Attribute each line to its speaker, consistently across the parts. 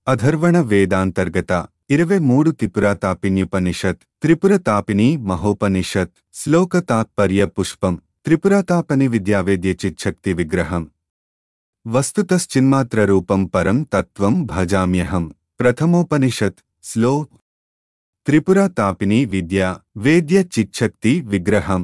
Speaker 1: అధర్వణ వేదాంతర్గత ఇరవై మూడు త్రిపురాతాపిన్యుపనిషత్ త్రిపురతాపిని మహోపనిషత్ శ్లోక తాత్పర్య పుష్పం త్రిపురాతాపని విద్యావేద్య చిచ్చక్తి విగ్రహం వస్తుతశ్చిన్మాత్ర రూపం పరం తత్వం భజామ్యహం ప్రథమోపనిషత్ శ్లో త్రిపురాతాపిని విద్య వేద్య చిచ్చక్తి విగ్రహం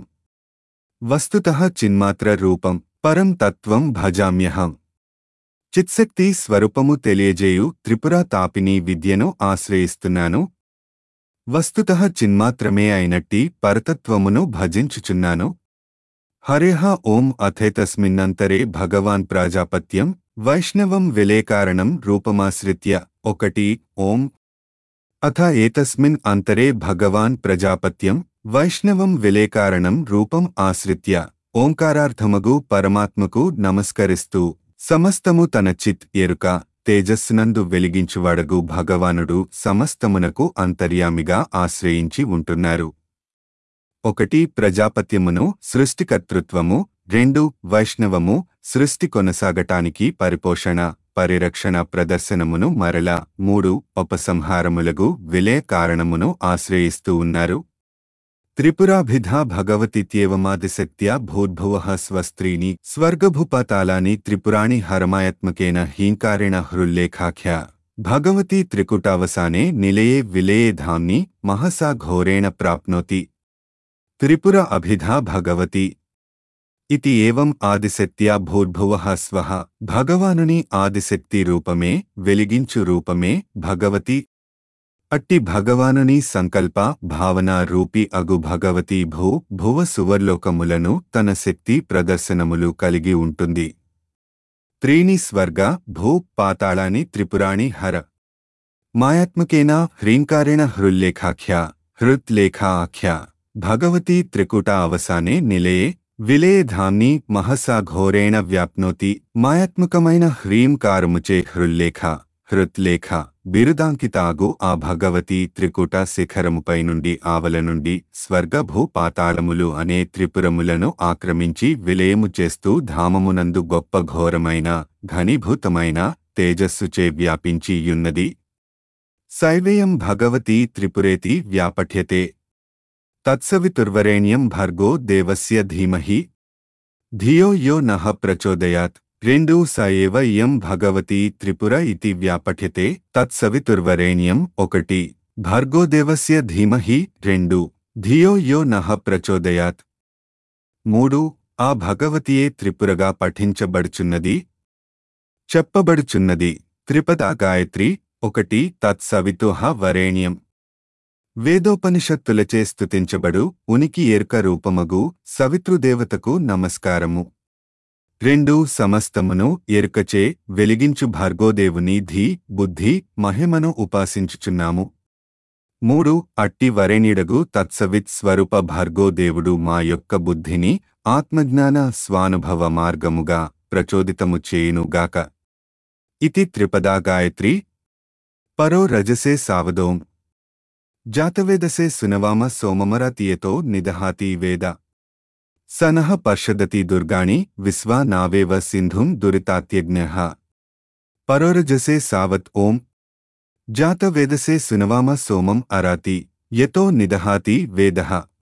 Speaker 1: వస్తుతః చిన్మాత్ర రూపం పరం తత్వం భజామ్యహం చిత్శక్తి స్వరూపము తెలియజేయు త్రిపురా తాపిని విద్యను ఆశ్రయిస్తున్నాను వస్తుతః చిన్మాత్రమే అయినట్టి పరతత్వమును భజించుచున్నాను హరేహ ఓం అథేతస్మిన్నంతరే భగవాన్ ప్రాజాపత్యం వైష్ణవం విలేకారణం రూపమాశ్రిత్య ఒకటి ఓం అథ ఏతస్మిన్ అంతరే భగవాన్ ప్రజాపత్యం వైష్ణవం విలేకారణం రూపం ఆశ్రిత్య ఓంకారార్థమగు పరమాత్మకు నమస్కరిస్తూ సమస్తము తన చిత్ ఎరుక తేజస్సునందు వెలిగించువాడగు భగవానుడు సమస్తమునకు అంతర్యామిగా ఆశ్రయించి ఉంటున్నారు ఒకటి ప్రజాపత్యమును సృష్టికర్తృత్వము రెండు వైష్ణవము సృష్టి కొనసాగటానికి పరిపోషణ పరిరక్షణ ప్రదర్శనమును మరల మూడు ఉపసంహారములగు విలయ కారణమును ఆశ్రయిస్తూ ఉన్నారు త్రిపురాభిధా భగవతిత్యేవమాదిశక్త్యా భూర్భువః స్వస్త్రీని స్వర్గభూపాతాలాని త్రిపురాణి హరమాయత్మకేన హీంకారేణ హృల్లేఖాఖ్య భగవతి త్రికుటావసానే నిలయే విలయే ధామ్ని మహసా ఘోరేణ ప్రాప్నోతి త్రిపుర అభిధా భగవతి ఇతి ఏవం ఆదిశక్త్యా భూర్భువః స్వః భగవానుని ఆదిశక్తి రూపమే వెలిగించు రూపమే భగవతి అట్టి భగవానుని సంకల్ప భావన రూపి అగు భగవతి భూ భువ సువర్లోకములను తన శక్తి ప్రదర్శనములు కలిగి ఉంటుంది త్రీని స్వర్గ భూ పాతాళాని త్రిపురాణి హర మాయాత్మకేన హ్రీంకారేణ హృల్లేఖాఖ్య హృత్లేఖా ఆఖ్య భగవతి త్రికుట అవసానే నిలయే విలయే ధామ్ని మహసా ఘోరేణ వ్యాప్నోతి మాయాత్మకమైన హ్రీంకారముచే హృల్లేఖ హృత్లేఖ బిరుదాంకితాగు ఆ భగవతి త్రికుట శిఖరముపై నుండి ఆవల నుండి స్వర్గభూ పాతాళములు అనే త్రిపురములను ఆక్రమించి విలయము చేస్తూ ధామమునందు గొప్ప ఘోరమైన ఘనీభూతమైన తేజస్సుచే వ్యాపించి యున్నది శైవేయం భగవతి త్రిపురేతి వ్యాపఠ్యతే తత్సవితుర్వరేణ్యం భర్గో దేవస్య ధీమహి ధియో యో నః ప్రచోదయాత్ రెండు స ఏవ ఇయం భగవతి త్రిపుర ఇతి వ్యాపఠ్యతే తత్సవితుర్వరేణ్యం ఒకటి భర్గోదేవస్య ధీమహి రెండు ధియో యో నః ప్రచోదయాత్ మూడు ఆ భగవతియే త్రిపురగా పఠించబడుచున్నది చెప్పబడుచున్నది త్రిపద గాయత్రి ఒకటి తత్సవితుహ వరేణ్యం వేదోపనిషత్తులచే స్తుతించబడు ఉనికి ఎరుక రూపమగు సవితృదేవతకు నమస్కారము రెండు సమస్తమును ఎరుకచే వెలిగించు భార్గోదేవుని ధీ బుద్ధి మహిమను ఉపాసించుచున్నాము మూడు అట్టి వరేణిడగు తత్సవిత్ స్వరూప భార్గోదేవుడు మా యొక్క బుద్ధిని ఆత్మజ్ఞాన స్వానుభవ మార్గముగా ప్రచోదితము చేయునుగాక ఇతి త్రిపదా గాయత్రి పరో రజసే సావదోం జాతవేదసే సునవామ సోమమరాతియతో నిదహాతి వేద సనః పర్షదతి దుర్గాణి విశ్వా నావేవ సింధుం దురితాత్యజ్ఞ పరోరజసే సావత్ ఓం జాతవేదసే సునవామ సోమం అరాతి యతో నిదహాతి వేద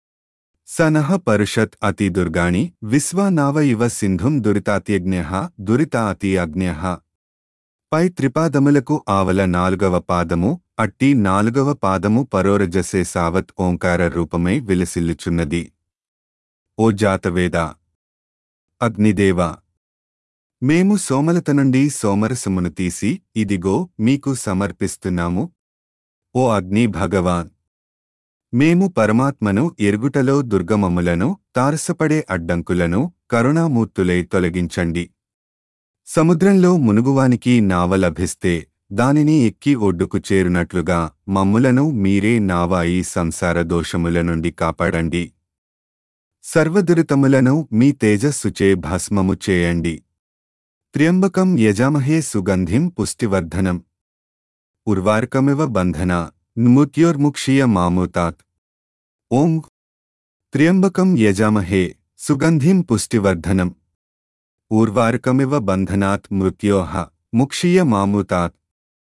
Speaker 1: సనః పరుషత్ అతి దుర్గాణి విశ్వా నావ ఇవ సింధుం దురితాత్యజ్ఞ దురితాతి అజ్ఞ పై త్రిపాదములకు ఆవల నాలుగవ పాదము అట్టి నాలుగవ పాదము పరోరజసే సావత్ ఓంకార రూపమై విలసిల్లుచున్నది ఓ జాతవేద అగ్నిదేవ మేము సోమలత నుండి సోమరసమును తీసి ఇదిగో మీకు సమర్పిస్తున్నాము ఓ అగ్ని భగవాన్ మేము పరమాత్మను ఎరుగుటలో దుర్గమములను తారసపడే అడ్డంకులను కరుణామూర్తులై తొలగించండి సముద్రంలో మునుగువానికి నావ లభిస్తే దానిని ఎక్కి ఒడ్డుకు చేరునట్లుగా మమ్ములను మీరే నావ ఈ సంసార దోషముల నుండి కాపాడండి సర్వదురితములను మీ తేజస్సుచే భస్మము చేయండి త్ర్యంబకం యజామహే సుగంధిం పుష్టివర్ధనం ఉర్వార్కమివ బంధన మృత్యోర్ముక్షీయ మామూతాత్ ఓం త్ర్యంబకం యజామహే సుగంధిం పుష్టివర్ధనం ఊర్వార్కమివ బంధనాత్ మృత్యోః ముక్షీయ మామూతాత్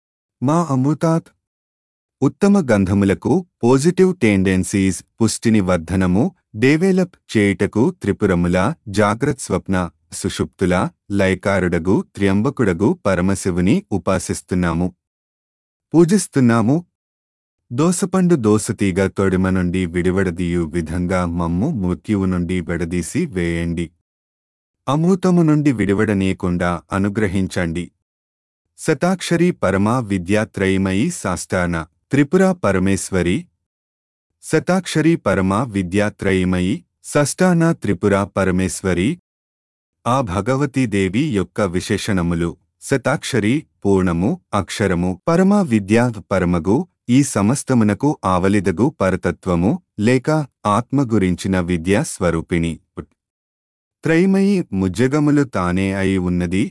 Speaker 1: మా అమృతాత్ ఉత్తమ గంధములకు పాజిటివ్ టెండెన్సీస్ పుష్టిని వర్ధనము డెవలప్ చేయుటకు త్రిపురముల జాగ్రత్ స్వప్న సుషుప్తుల లయకారుడగు త్ర్యంబకుడగు పరమశివుని ఉపాసిస్తున్నాము పూజిస్తున్నాము దోసపండు దోసతీగ తొడిమ నుండి విడివడదీయు విధంగా మమ్ము మృత్యువు నుండి విడదీసి వేయండి అమృతము నుండి విడివడనీయకుండా అనుగ్రహించండి శతాక్షరి పరమా విద్యాత్రయమయీ సాష్టాన త్రిపుర పరమేశ్వరి శతాక్షరి పరమా విద్యాత్రయమయీ షష్టాన త్రిపుర పరమేశ్వరి ఆ భగవతీదేవి యొక్క విశేషణములు శతాక్షరి పూర్ణము అక్షరము పరమా విద్యా పరమగు ఈ సమస్తమునకు ఆవలిదగు పరతత్వము లేక ఆత్మ గురించిన విద్యా స్వరూపిణి త్రైమయి ముజ్జగములు తానే అయి ఉన్నది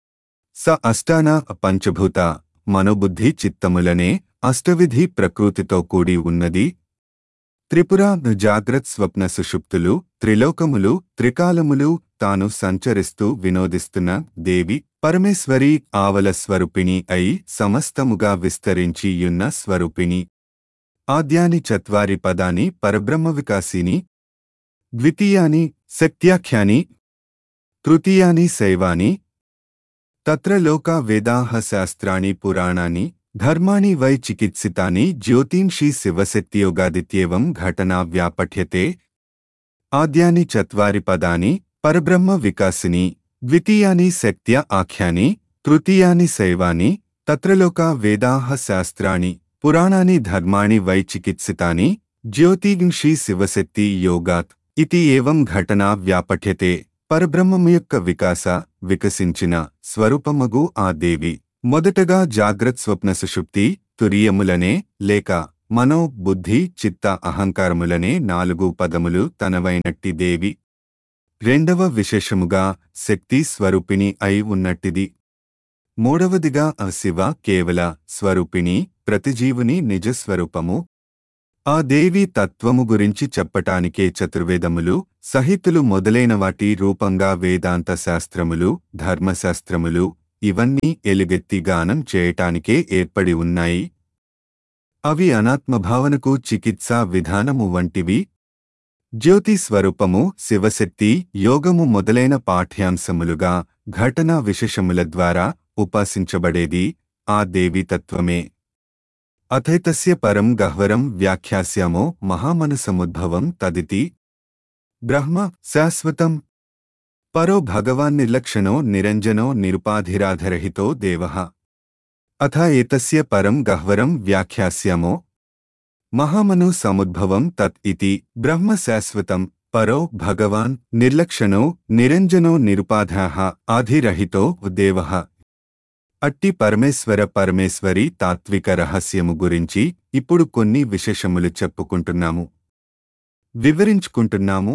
Speaker 1: స అష్టాన పంచభూత మనోబుద్ధి చిత్తములనే అష్టవిధి ప్రకృతితో కూడి ఉన్నది త్రిపుర జాగ్రత్ స్వప్న సుషుప్తులు త్రిలోకములు త్రికాలములు తాను సంచరిస్తూ వినోదిస్తున్న దేవి పరమేశ్వరి ఆవల స్వరూపిణి అయి సమస్తముగా విస్తరించియున్న స్వరూపిణి ఆద్యాని చత్వారి పదాని పరబ్రహ్మ వికాసిని ద్వితీయాని శక్త్యాఖ్యాని తృతీయాని శైవాని తత్ర లోకా వేదాహ శాస్త్రాణి పురాణాని ధర్మాణి వై చికిత్సితాని జ్యోతింషి శివశక్తియోగాదిత్యేవం ఘటనా వ్యాపఠ్యతే ఆద్యాని చత్వారి పదాని పరబ్రహ్మ వికాసిని ద్వితీయాని శక్త్య ఆఖ్యాని తృతీయాని శైవాని తత్రలోకా వేదాహ శాస్త్రాణి పురాణాని ధర్మాణి వై చికిత్సితాని జ్యోతింషి శివశక్తి యోగాత్ ఇది ఏవం ఘటనా వ్యాపఠ్యతే పరబ్రహ్మము యొక్క వికాస వికసించిన స్వరూపమగు ఆ దేవి మొదటగా జాగ్రత్ స్వప్న సుషుప్తి తురియములనే లేక మనో బుద్ధి చిత్త అహంకారములనే నాలుగు పదములు తనవైనట్టి దేవి రెండవ విశేషముగా శక్తి స్వరూపిణి అయి ఉన్నట్టిది మూడవదిగా ఆ శివ కేవల స్వరూపిణి ప్రతిజీవుని నిజస్వరూపము ఆ దేవి తత్వము గురించి చెప్పటానికే చతుర్వేదములు సహితులు మొదలైన వాటి రూపంగా వేదాంత శాస్త్రములు ధర్మశాస్త్రములు ఇవన్నీ ఎలుగెత్తి గానం చేయటానికే ఏర్పడి ఉన్నాయి అవి అనాత్మభావనకు చికిత్సా విధానము వంటివి జ్యోతి స్వరూపము శివశక్తి యోగము మొదలైన పాఠ్యాంశములుగా ఘటనా విశేషముల ద్వారా ఉపాసించబడేది ఆ దేవి తత్వమే అథైతస్య పరం గహ్వరం వ్యాఖ్యాస్యామో మహామనసముద్భవం తదితి బ్రహ్మ శాశ్వతం పరో భగవాన్ నిర్లక్షణో నిరంజనో నిరుపాధిరాధరహితో దేవః అథ ఏతస్య పరం గహ్వరం వ్యాఖ్యాస్యామో మహామను సముద్భవం తత్ ఇతి బ్రహ్మ శాశ్వతం పరో భగవాన్ నిర్లక్షణో నిరంజనో నిరుపాధాః ఆధిరహితో దేవః అట్టి పరమేశ్వర పరమేశ్వరి తాత్విక రహస్యము గురించి ఇప్పుడు కొన్ని విశేషములు చెప్పుకుంటున్నాము వివరించుకుంటున్నాము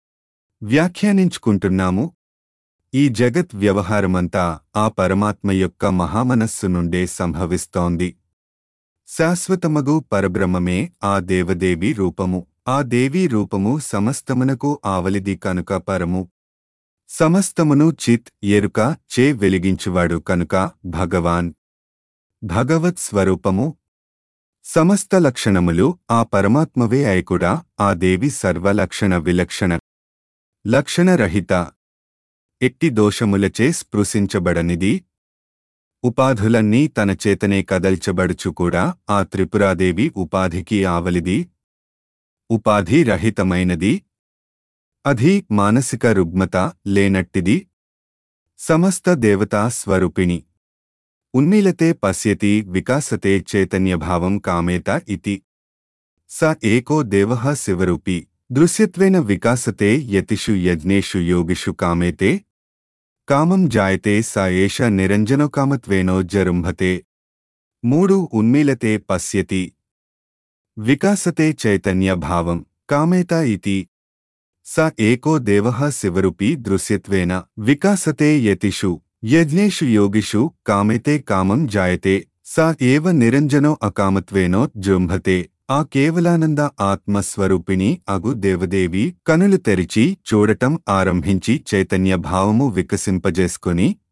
Speaker 1: వ్యాఖ్యానించుకుంటున్నాము ఈ జగత్ వ్యవహారమంతా ఆ పరమాత్మ యొక్క మహామనస్సు నుండే సంభవిస్తోంది శాశ్వతమగు పరబ్రహ్మమే ఆ దేవదేవి రూపము ఆ దేవీ రూపము సమస్తమునకు ఆవలిది కనుక పరము సమస్తమును చిత్ ఎరుక చే వెలిగించువాడు కనుక భగవాన్ భగవత్ స్వరూపము సమస్త లక్షణములు ఆ పరమాత్మవే అయికుడా ఆ దేవి సర్వలక్షణ విలక్షణ లక్షణరహిత ఎట్టి దోషములచే స్పృశించబడనిది ఉపాధులన్నీ తన చేతనే కదల్చబడుచు కూడా ఆ త్రిపురాదేవి ఉపాధికి ఆవలిది ఉపాధి రహితమైనది అధి మానసిక రుగ్మత లేనట్టిది సమస్త దేవతా స్వరూపిణి ఉన్మీలతే పశ్యతి వికాసతే చైతన్యభావం కామేత ఇతి స ఏకో దేవః శివరూపీ దృశ్యత్వేన వికాసతే యతిషు యజ్ఞేషు యోగిషు కామేతే కామం జాయతే స ఏష నిరంజనో కామత్వేనో జరుంభతే మూడు ఉన్మీలతే పశ్యతి వికాసతే చైతన్య భావం కామేత ఇతి స ఏకో దేవః శివరూపీ దృశ్యత్వేన వికాసతే యతిషు యజ్ఞేషు యోగిషు కామేతే కామం జాయతే స ఏవ నిరంజనో అకామత్వేనో జృంభతే ఆ కేవలానంద ఆత్మస్వరూపిణి అగు దేవదేవి కనులు తెరిచి చూడటం ఆరంభించి చైతన్య భావము వికసింపజేసుకుని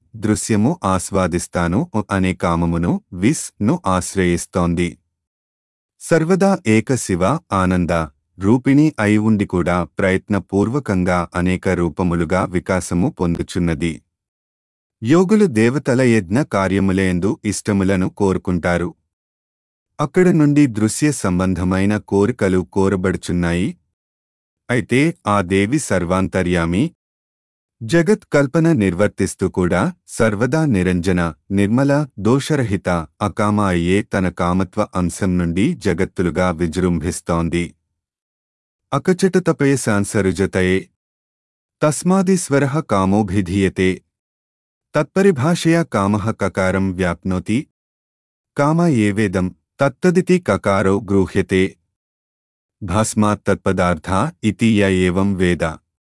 Speaker 1: దృశ్యము ఆస్వాదిస్తాను అనే కామమును విస్ ను ఆశ్రయిస్తోంది సర్వదా ఏక శివ ఆనంద రూపిణి అయి ఉండి కూడా ప్రయత్నపూర్వకంగా అనేక రూపములుగా వికాసము పొందుచున్నది యోగులు దేవతల యజ్ఞ కార్యములేందు ఇష్టములను కోరుకుంటారు అక్కడ నుండి దృశ్య సంబంధమైన కోరికలు కోరబడుచున్నాయి అయితే ఆ దేవి సర్వాంతర్యామి జగత్ కల్పన నిర్వర్తిస్తూ కూడా సర్వదా నిరంజన నిర్మల దోషరహిత అకామ అయ్యే తన కామత్వ అంశం నుండి జగత్తులుగా విజృంభిస్తోంది అకచట తపయసాంసరుజతయే తస్మాదిస్వర కామోభిధీయతే తత్పరిభాషయా కామః కకారం వ్యాప్నోతి కామ ఏవేదం తత్తదితి కకారో గృహ్యతే భాస్మాత్ తత్పదార్థ ఇతి య ఏవం వేద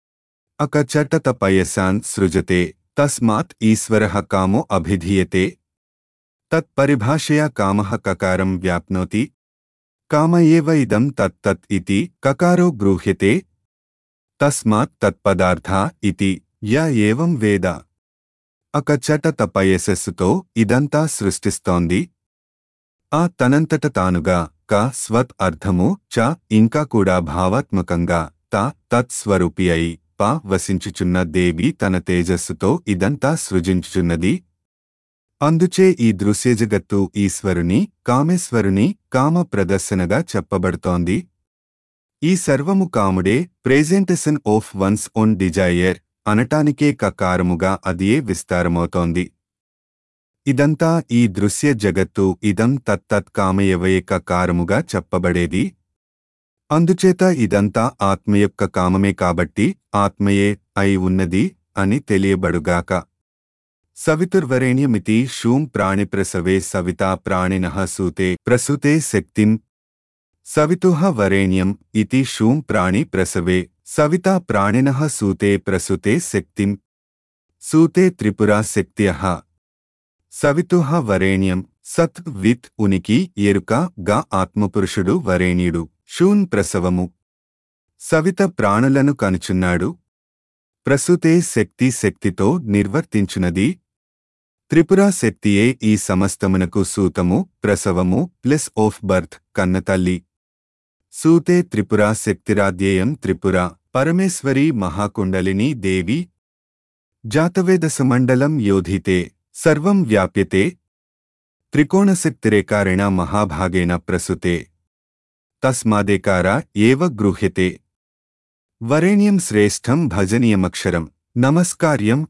Speaker 1: అకచటతపయసాన్ సృజతే తస్మాత్ ఈశ్వరః కామో అభిధీయతే తత్పరిభాషయా కామః కకారం వ్యాప్నోతి కామ ఏవ ఇదం తత్తత్ ఇతి కకారో గృహ్యతే తస్మాత్ తత్పదార్థ ఇతి య ఏవం వేద అకచట తపయశస్సుతో ఇదంతా సృష్టిస్తోంది ఆ తనంతట తానుగా క స్వత్ అర్థము చ ఇంకా కూడా భావాత్మకంగా త తత్స్వరూపి అయి ప వసించుచున్న దేవి తన తేజస్సుతో ఇదంతా సృజించుచున్నది అందుచే ఈ దృశ్యజగత్తు ఈశ్వరుని కామేశ్వరుని కామ ప్రదర్శనగా చెప్పబడుతోంది ఈ సర్వము కాముడే presentation of one's own desire అనటానికే కకారముగా అదియే విస్తారమవుతోంది ఇదంతా ఈ దృశ్య జగత్తు ఇదం తత్తత్ కామయవయే కకారముగా చెప్పబడేది అందుచేత ఇదంతా ఆత్మ యొక్క కామమే కాబట్టి ఆత్మయే అయి ఉన్నది అని తెలియబడుగాక సవితుర్వరేణ్యమితి షూం ప్రాణిప్రసవే సవితా ప్రాణినః సూతే ప్రసూతే శక్తిం సవితుః వరేణ్యం ఇతి షూం ప్రాణి ప్రసవే సవితా ప్రాణినః సూతే ప్రసూతే శక్తిం సూతే త్రిపురా శక్త్యః సవితుః వరేణ్యం సత్ విత్ ఉనికి ఎరుక గా ఆత్మపురుషుడు వరేణ్యుడు షూన్ ప్రసవము సవిత ప్రాణులను కనుచున్నాడు ప్రసూతే శక్తి శక్తితో నిర్వర్తించునది త్రిపురా శక్తియే ఈ సమస్తమునకు సూతము ప్రసవము ప్లస్ ఆఫ్ బర్త్ కన్నతల్లి సూతే త్రిపురా శక్తిరాధ్యేయం త్రిపుర పరమేశ్వరీ మహాకుండలిని దేవి జాతవేదసమండలం యోధితే సర్వం వ్యాప్యతే త్రికోణశక్తిరేకారేణ మహాభాగేన ప్రసుతే తస్మాదేకార ఏవ గృహ్యతే వరేణ్యం శ్రేష్టం భజనీయమక్షరం నమస్కార్యం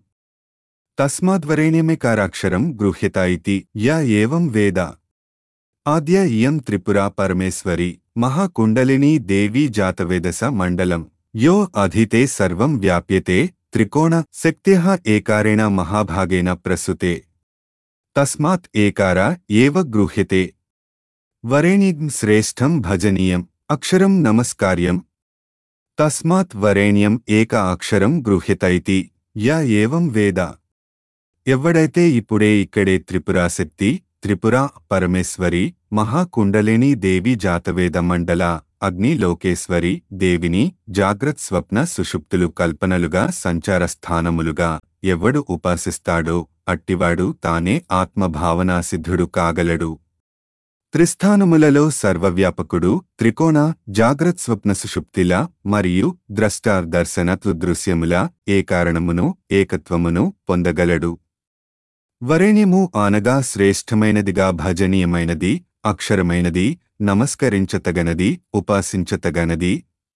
Speaker 1: తస్మాద్వరేణ్యమేకారాక్షరం గృహ్యత ఇతి య ఏవం వేద ఆద్య ఇయం త్రిపురా పరమేశ్వరి మహాకుండలినీ దేవీ జాతవేదస మండలం యో అధీతే సర్వం వ్యాప్యతే త్రికోణ శక్త్యః ఏకారేణ మహాభాగేన ప్రసుతే తస్మాత్ ఏకార ఏవ గృహ్యతే వరేణ్యం శ్రేష్టం భజనీయం అక్షరం నమస్కార్యం తస్మాత్ వరేణ్యం ఏక అక్షరం గృహ్యత ఇతి య ఏవం వేద ఎవ్వడైతే ఇప్పుడే ఇక్కడే త్రిపురాశక్తి త్రిపుర పరమేశ్వరి మహాకుండలిని దేవి జాతవేద మండల అగ్ని లోకేశ్వరి దేవిని జాగ్రత్ స్వప్న సుషుప్తులు కల్పనలుగా సంచార స్థానములుగా ఎవడు ఉపాసిస్తాడో అట్టివాడు తానే ఆత్మభావనాసిద్ధుడు కాగలడు త్రిస్థానములలో సర్వవ్యాపకుడు త్రికోణ జాగ్రత్ స్వప్న సుషుప్తిల మరియు ద్రష్టార్ దర్శన దృశ్యముల ఏ కారణమును ఏకత్వమును పొందగలడు వరేణ్యము ఆనగా శ్రేష్టమైనదిగా భజనీయమైనది అక్షరమైనది నమస్కరించతగనది ఉపాసించతగనది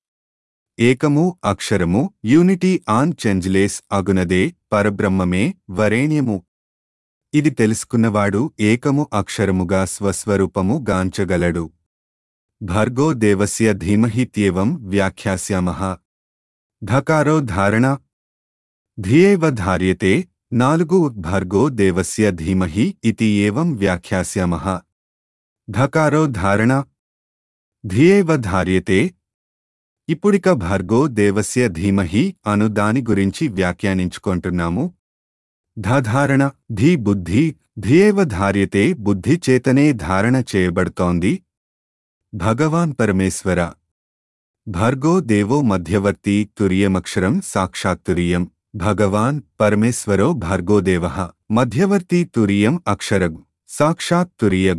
Speaker 1: ఏకము అక్షరము యూనిటీ ఆన్ చెంజ్లేస్ అగునదే పరబ్రహ్మమే వరేణ్యము ఇది తెలుసుకున్నవాడు ఏకము అక్షరముగా స్వస్వరూపము గాంచగలడు భర్గో దేవస్య ధీమహిత్యేవం వ్యాఖ్యాస్యామః ధకారో ధారణ ధియేవ ధార్యతే నాలుగు భర్గో దేవస్య ధీమహి ఇతి ఏవం వ్యాఖ్యాస్యామః ధకారో ధారణ ధియేవ ధార్యతే ఇప్పుడిక భర్గో దేవస్య ధీమహి అను దాని గురించి వ్యాఖ్యానించుకుంటున్నాము ధారణ ధీ బుద్ధి ధియేవ ధార్యతే బుద్ధి చేతనే ధారణ చేయబడుతోంది భగవాన్ పరమేశ్వర భర్గో దేవో మధ్యవర్తి తురియమక్షరం సాక్షాత్తురియం భగవాన్ పరమేశ్వరో భర్గోదేవ మధ్యవర్తి తురియం అక్షరగ్ సాక్షాత్ తురియం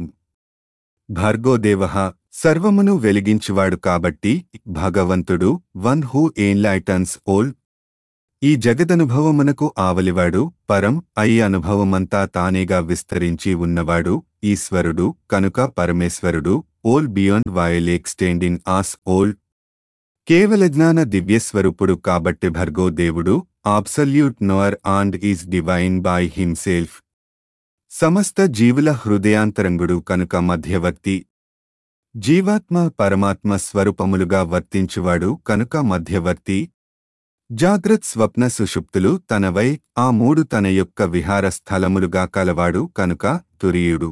Speaker 1: భర్గోదేవ సర్వమును వెలిగించువాడు కాబట్టి భగవంతుడు వన్ హూ ఎన్లైటన్స్ ఓల్ ఈ జగదనుభవమునకు ఆవలివాడు పరం అయి అనుభవమంతా తానేగా విస్తరించి ఉన్నవాడు ఈశ్వరుడు కనుక పరమేశ్వరుడు all beyond while extending as all కేవల జ్ఞాన దివ్యస్వరూపుడు కాబట్టి భర్గో దేవుడు absolute knower and is divine by himself సమస్త జీవుల హృదయాంతరంగుడు కనుక మధ్యవర్తి జీవాత్మ పరమాత్మ స్వరూపములుగా వర్తించువాడు కనుక మధ్యవర్తి జాగ్రత్ స్వప్న సుషుప్తులు తనవై ఆ మూడు తన యొక్క విహార స్థలములుగా కలవాడు కనుక తురియుడు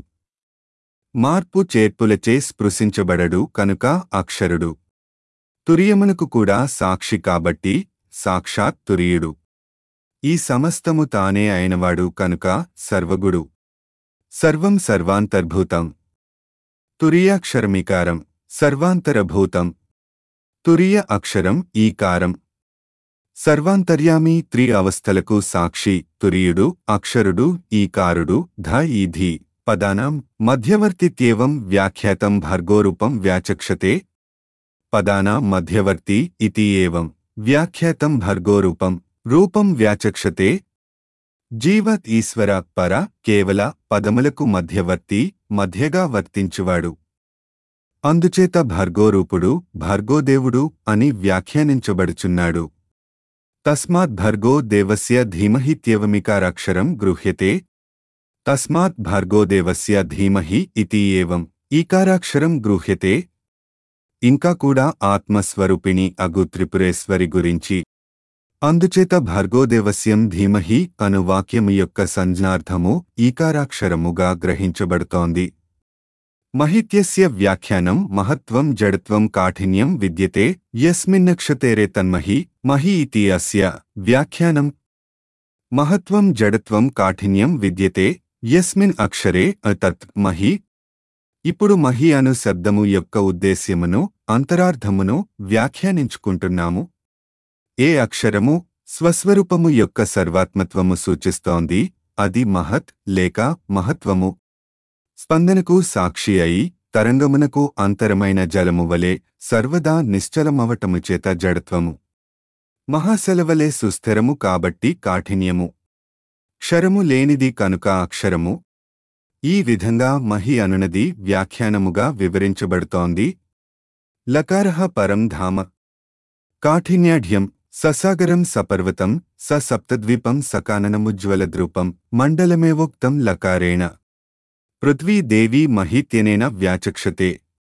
Speaker 1: మార్పు చేర్పులచే స్పృశించబడడు కనుక అక్షరుడు తురియమునకు కూడా సాక్షి కాబట్టి సాక్షాత్ తురియుడు ఈ సమస్తము తానే అయినవాడు కనుక సర్వగుడు సర్వం సర్వాంతర్భూతం తురియాక్షరమికారం సర్వాంతరభూతం తురియ అక్షరం ఈకారం సర్వాంతర్యామి త్రి అవస్థలకు సాక్షి తురియుడు అక్షరుడు ఈకారుడు ధ ఈధి పదానాం మధ్యవర్తిత్యేవం వ్యాఖ్యాతం భర్గోరూపం వ్యాచక్షతే పదానా మధ్యవర్తి ఇతి ఏవం వ్యాఖ్యాతం భర్గోరూపం రూపం వ్యాచక్షతే జీవత్ ఈశ్వర పర కేవల పదములకు మధ్యవర్తి మధ్యగా వర్తించువాడు అందుచేత భర్గోరూపుడు భర్గోదేవుడు అని వ్యాఖ్యానించబడుచున్నాడు తస్మాత్ భర్గో దేవస్య ధీమహిత్యవమికారాక్షరం గృహ్యతే తస్మాత్ భర్గోదేవస్య ధీమహి ఇతి ఏవం ఈకారాక్షరం గృహ్యతే ఇంకా కూడా ఆత్మస్వరూపిణి అగు త్రిపురేశ్వరి గురించి అందుచేత భర్గోదేవస్యం ధీమహి అను వాక్యము యొక్క సంజ్ఞార్థము ఈకారాక్షరముగా గ్రహించబడుతోంది మహిత్యస్య వ్యాఖ్యానం మహత్వం జడత్వం కాఠిన్యం విద్యతే యస్మిన్నక్షతేరే తన్మహి మహి ఇతి అస్య వ్యాఖ్యానం మహత్వం జడత్వం కాఠిన్యం విద్యతే యస్మిన్ అక్షరే తత్ మహి ఇప్పుడు మహి అను శబ్దము యొక్క ఉద్దేశ్యమును అంతరార్థమును వ్యాఖ్యానించుకుంటున్నాము ఏ అక్షరము స్వస్వరూపము యొక్క సర్వాత్మత్వము సూచిస్తోంది అది మహత్ లేక మహత్వము స్పందనకు సాక్షి అయి తరంగమునకు అంతరమైన జలము వలె సర్వదా నిశ్చలమవటము చేత జడత్వము మహాశలవలే సుస్థిరము కాబట్టి కాఠిన్యము క్షరము లేనిది కనుక అక్షరము ఈ విధంగా మహి అనునది వ్యాఖ్యానముగా వివరించబడుతోంది లకారః పరం ధామ కాఠిన్యాఢ్యం ససాగరం సపర్వతం స సప్తద్వీపం సకాననముజ్వలద్రూపం మండలమేవోక్తం లకారేణ పృథ్వీ దేవీ మహీత్యనేన వ్యాచక్షతే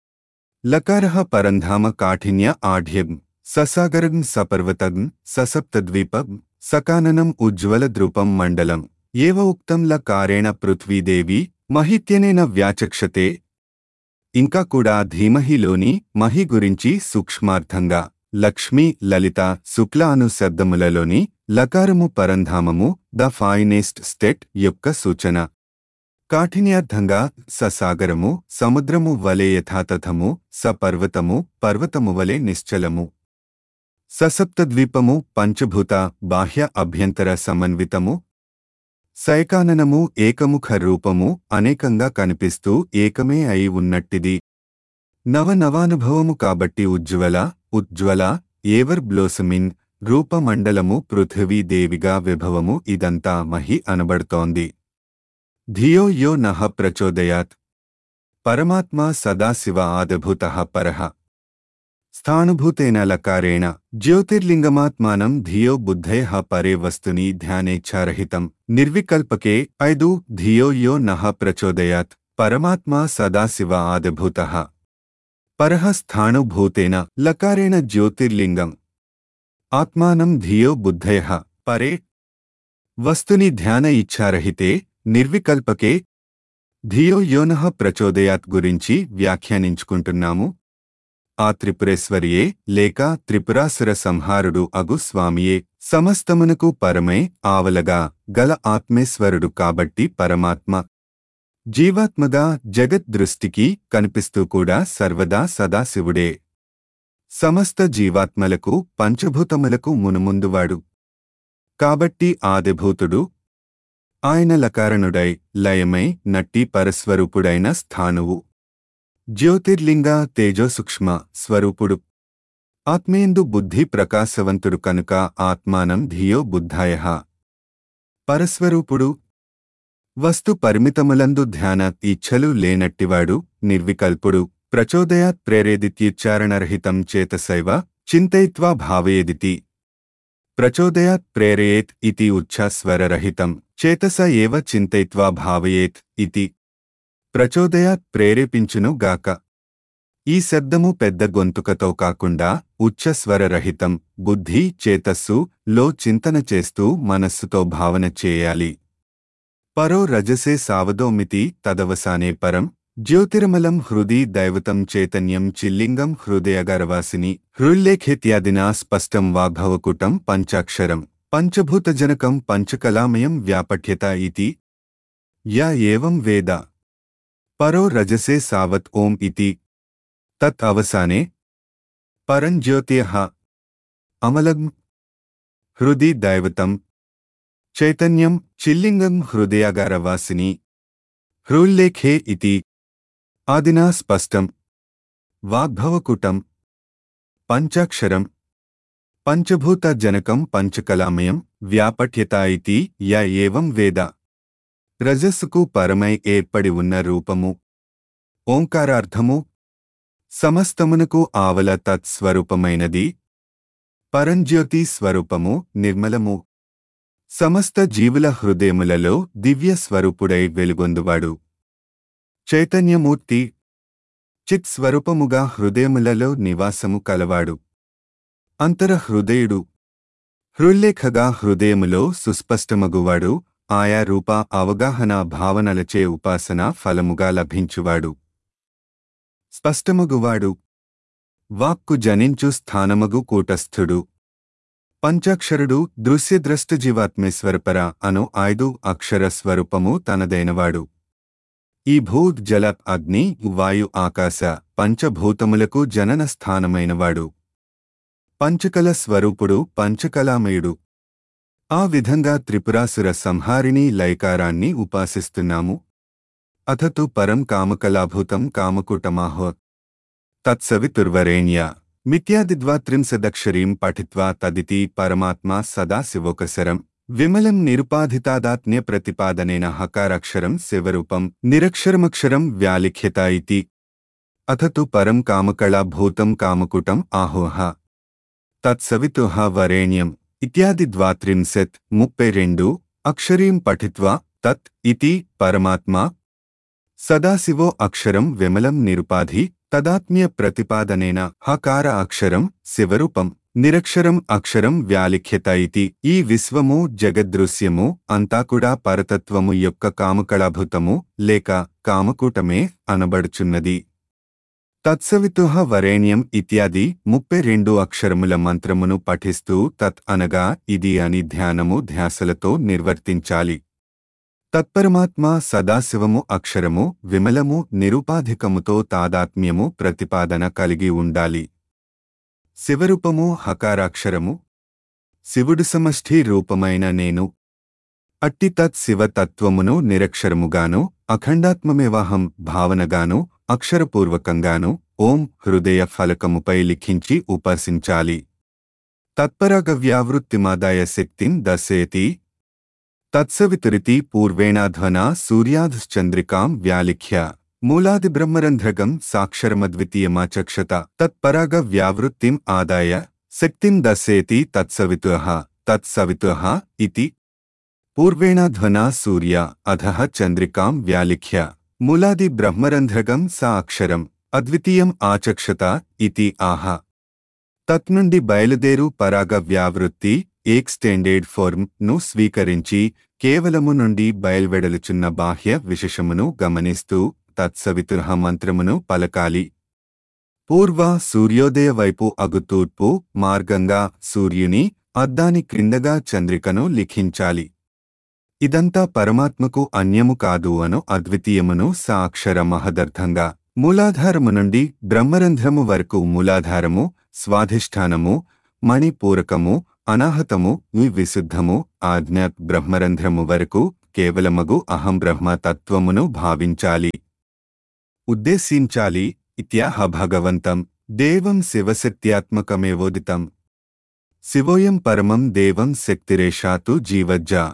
Speaker 1: లకారః పరంధామ కాఠిన్య ఆఢ్యం ససాగరం సపర్వతం ససప్తద్వీపం సకాననం ఉజ్వలద్రూపం మండలం ఏవ ఉక్తం లకారేణ పృథ్వీదేవి మహిత్యనేన వ్యాచక్షతే ఇంకా కూడా ధీమహిలోని మహి గురించి సూక్ష్మార్థంగా లక్ష్మి లలిత శుక్ల అను శబ్దములలోని లకారము పరంధామము ద ఫైనెస్ట్ స్టేట్ యొక్క సూచన కాఠిన్యార్థంగా ససాగరము సముద్రము వలె యథాతథము సపర్వతము పర్వతము వలె నిశ్చలము ససప్తద్వీపము పంచభూత బాహ్య అభ్యంతర సమన్వితము సైకాననము ఏకముఖ రూపము అనేకంగా కనిపిస్తూ ఏకమే అయి ఉన్నట్టిది నవనవానుభవము కాబట్టి ఉజ్వల ఉజ్వల ఏవర్ బ్లోసమిన్ రూపమండలము పృథివీదేవిగా విభవము ఇదంతా మహి అనబడుతోంది ధియో యో నః ప్రచోదయాత్ పరమాత్మా సదాశివ ఆదభూత పరః స్థానుభూతేన లకారేణ జ్యోతిర్లింగమాత్మానం ధియో బుద్ధయ పరే వస్తుని ధ్యానేచ్ఛారహితం నిర్వికల్పకే ఐదు ధియో యో నః ప్రచోదయాత్ పరమాత్మా సదాశివ ఆదభూత పరః స్థాణుభూతేన లకారేణ జ్యోతిర్లింగం ఆత్మానం ధియో బుద్ధయ పరే వస్తుని ధ్యాన ఇచ్ఛారహితే నిర్వికల్పకే ధియో యోనః ప్రచోదయాత్ గురించి వ్యాఖ్యానించుకుంటున్నాము ఆ త్రిపురేశ్వరియే లేక త్రిపురాసుర సంహారుడు అగు స్వామియే సమస్తమునకు పరమే ఆవలగా గల ఆత్మేశ్వరుడు కాబట్టి పరమాత్మ జీవాత్మగా జగత్ దృష్టికి కనిపిస్తూ కూడా సర్వదా సదాశివుడే సమస్త జీవాత్మలకు పంచభూతములకు మునుముందువాడు కాబట్టి ఆదిభూతుడు ఆయన లకారణుడై లయమై నట్టి పరస్వరూపుడైన స్థానువు జ్యోతిర్లింగ తేజో సూక్ష్మ స్వరూపుడు ఆత్మేందు బుద్ధి ప్రకాశవంతుడు కనుక ఆత్మానం ధియో బుద్ధాయ పరస్వరూపుడు వస్తు పరిమితములందు ధ్యాన ఇచ్ఛలు లేనట్టివాడు నిర్వికల్పుడు ప్రచోదయాత్ ప్రేరేదిత్యుచ్చారణరహితం చేతసైవ చింతయిత్వా భావయేదితి ప్రచోదయాత్ ప్రేరయేత్ ఇతి ఉచ్ఛ్వాస్వరరహితం చేతస ఏవ చింతయిత్వా భావయేత్ ఇతి ప్రచోదయాత్ ప్రేరేపించును గాక ఈ శబ్దము పెద్ద గొంతుకతో కాకుండా ఉచ్చస్వరరహితం బుద్ధి చేతస్సు లో చింతన చేస్తూ మనస్సుతో భావన చేయాలి పరో రజసే సావదోమితి తదవసానే పరం జ్యోతిర్మలం హృది దైవతం చైతన్యం చిల్లింగం హృదయగరవాసిని హృల్లేఖేత్యాదినా స్పష్టం వాగ్భవకుటం పంచాక్షరం పంచభూతజనకం పంచకలామయం వ్యాపఠ్యత ఇతి యా ఏవం వేద పరో రజసే సావత్ ఓం ఇతి తత్ అవసానే పరంజ్యోతిః అమలం హృది దైవతం చైతన్యం చిల్లింగం హృదయాగారవాసిని హృల్లేఖే ఇతి ఆదినా స్పష్టం వాగ్భవకుటం పంచాక్షరం పంచభూత జనకం పంచకలామయం వ్యాపఠ్యత ఇతి య ఏవం వేద రజస్సుకు పరమై ఏర్పడి ఉన్న రూపము ఓంకారార్థము సమస్తమునకు ఆవల తత్స్వరూపమైనది పరంజ్యోతి స్వరూపము నిర్మలము సమస్త జీవుల హృదయములలో దివ్య స్వరూపుడై వెలుగొందువాడు చైతన్యమూర్తి చిత్ స్వరూపముగా హృదయములలో నివాసము కలవాడు అంతర హృదయుడు హృల్లేఖగా హృదయములో సుస్పష్టమగువాడు ఆయా రూప అవగాహన భావనలచే ఉపాసన ఫలముగా లభించువాడు స్పష్టమగువాడు వాక్కు జనించు స్థానమగు కూటస్థుడు పంచాక్షరుడు దృశ్యద్రష్ట జీవాత్మేశ్వరపర అను ఐదు అక్షర స్వరూపము తనదైనవాడు ఈ భూత్ జల అగ్ని వాయు ఆకాశ పంచభూతములకు జనన స్థానమైనవాడు పంచకల స్వరూపుడు పంచకలామయుడు ఆ విధంగా త్రిపురాసుర సంహారిణి లైకారాన్ని ఉపాసిస్తున్నాము అథతు పరం కామకలాభూతం కామకూటమాహో తత్సవితుర్వరేణ్య మిథ్యాదిద్వాత్రింశదక్షరీం పఠిత్వా తదితి పరమాత్మా సదాశివోకసరం విమలం నిరుపాధితాదాత్మ్య ప్రతిపాదనేన హకారాక్షరం శివరూపం నిరక్షరమక్షరం వ్యాలిఖ్యత ఇతి అథతు పరం కామకళా భూతం కామకుటం ఆహోహ తత్సవితుహ వరేణ్యం ఇత్యాది ద్వాత్రింశత్ ముప్పై రెండు అక్షరీం పఠిత్వా తత్ ఇతి పరమాత్మా సదాశివో అక్షరం విమలం నిరుపాధి తదాత్మ్య ప్రతిపాదనేన హకార అక్షరం శివరూపం నిరక్షరం అక్షరం వ్యాలిఖ్యత ఇతి ఈ విశ్వము జగదృశ్యము అంతా కూడా పరతత్వము యొక్క కామకళాభూతము లేక కామకూటమే అనబడుచున్నది తత్సవితుహ వరేణ్యం ఇత్యాది ముప్పై రెండు అక్షరముల మంత్రమును పఠిస్తూ తత్ అనగా ఇది అని ధ్యానము ధ్యాసలతో నిర్వర్తించాలి తత్పరమాత్మ సదాశివము అక్షరము విమలము నిరుపాధికముతో తాదాత్మ్యము ప్రతిపాదన కలిగి ఉండాలి శివరూపము హకారాక్షరము శివుడు సమష్ఠి రూపమైన నేను అట్టి తత్ శివతత్వమును నిరక్షరముగాను అఖండాత్మమేవాహం భావనగాను అక్షరపూర్వకంగాను ఓం హృదయ ఫలకముపై లిఖించి ఉపాసించాలి తత్పరాగవ్యావృత్తిమాదాయ శక్తిం దశేతి తత్సవితురితి పూర్వేణాధ్వనా సూర్యాధశ్చంద్రికాం వ్యాలిఖ్య మూలాదిబ్రహ్మరంధ్రగం సాక్షరమద్వితీయమాచక్షత తత్పరాగ వ్యావృత్తిం ఆదాయ శక్తిం దశేతి తత్సవితుః తత్సవితుః ఇతి పూర్వేణాధ్వనా సూర్య అధః చంద్రికాం వ్యాలిఖ్య మూలాది బ్రహ్మరంధ్రగం సా అక్షరం అద్వితీయం ఆచక్షత ఇతి ఆహ తత్నుండి బయలుదేరు పరాగ వ్యావృత్తి ఎక్స్టెండెడ్ ఫార్మ్ ను స్వీకరించి కేవలము నుండి బయల్వెడలుచున్న బాహ్య విశేషమును గమనిస్తూ తత్సవితుర్హ మంత్రమును పలకాలి పూర్వ సూర్యోదయ వైపు అగుతూర్పు మార్గంగా సూర్యుని అద్దాని క్రిందగా చంద్రికను లిఖించాలి ఇదంతా పరమాత్మకు అన్యము కాదు అను అద్వితీయమును సా అక్షర మహదర్థంగా మూలాధారము నుండి బ్రహ్మరంధ్రము వరకు మూలాధారము స్వాధిష్టానము మణిపూరకము అనాహతము ఈ విశుద్ధము ఆజ్ఞ బ్రహ్మరంధ్రము వరకు కేవలమగు అహం బ్రహ్మ తత్వమును భావించాలి ఉద్దేశించాలి ఇత్యాహ భగవంతం దేవం శివశక్త్యాత్మకమేవోదితం శివోయం పరమం దేవం శక్తిరేషాతు జీవజ్జా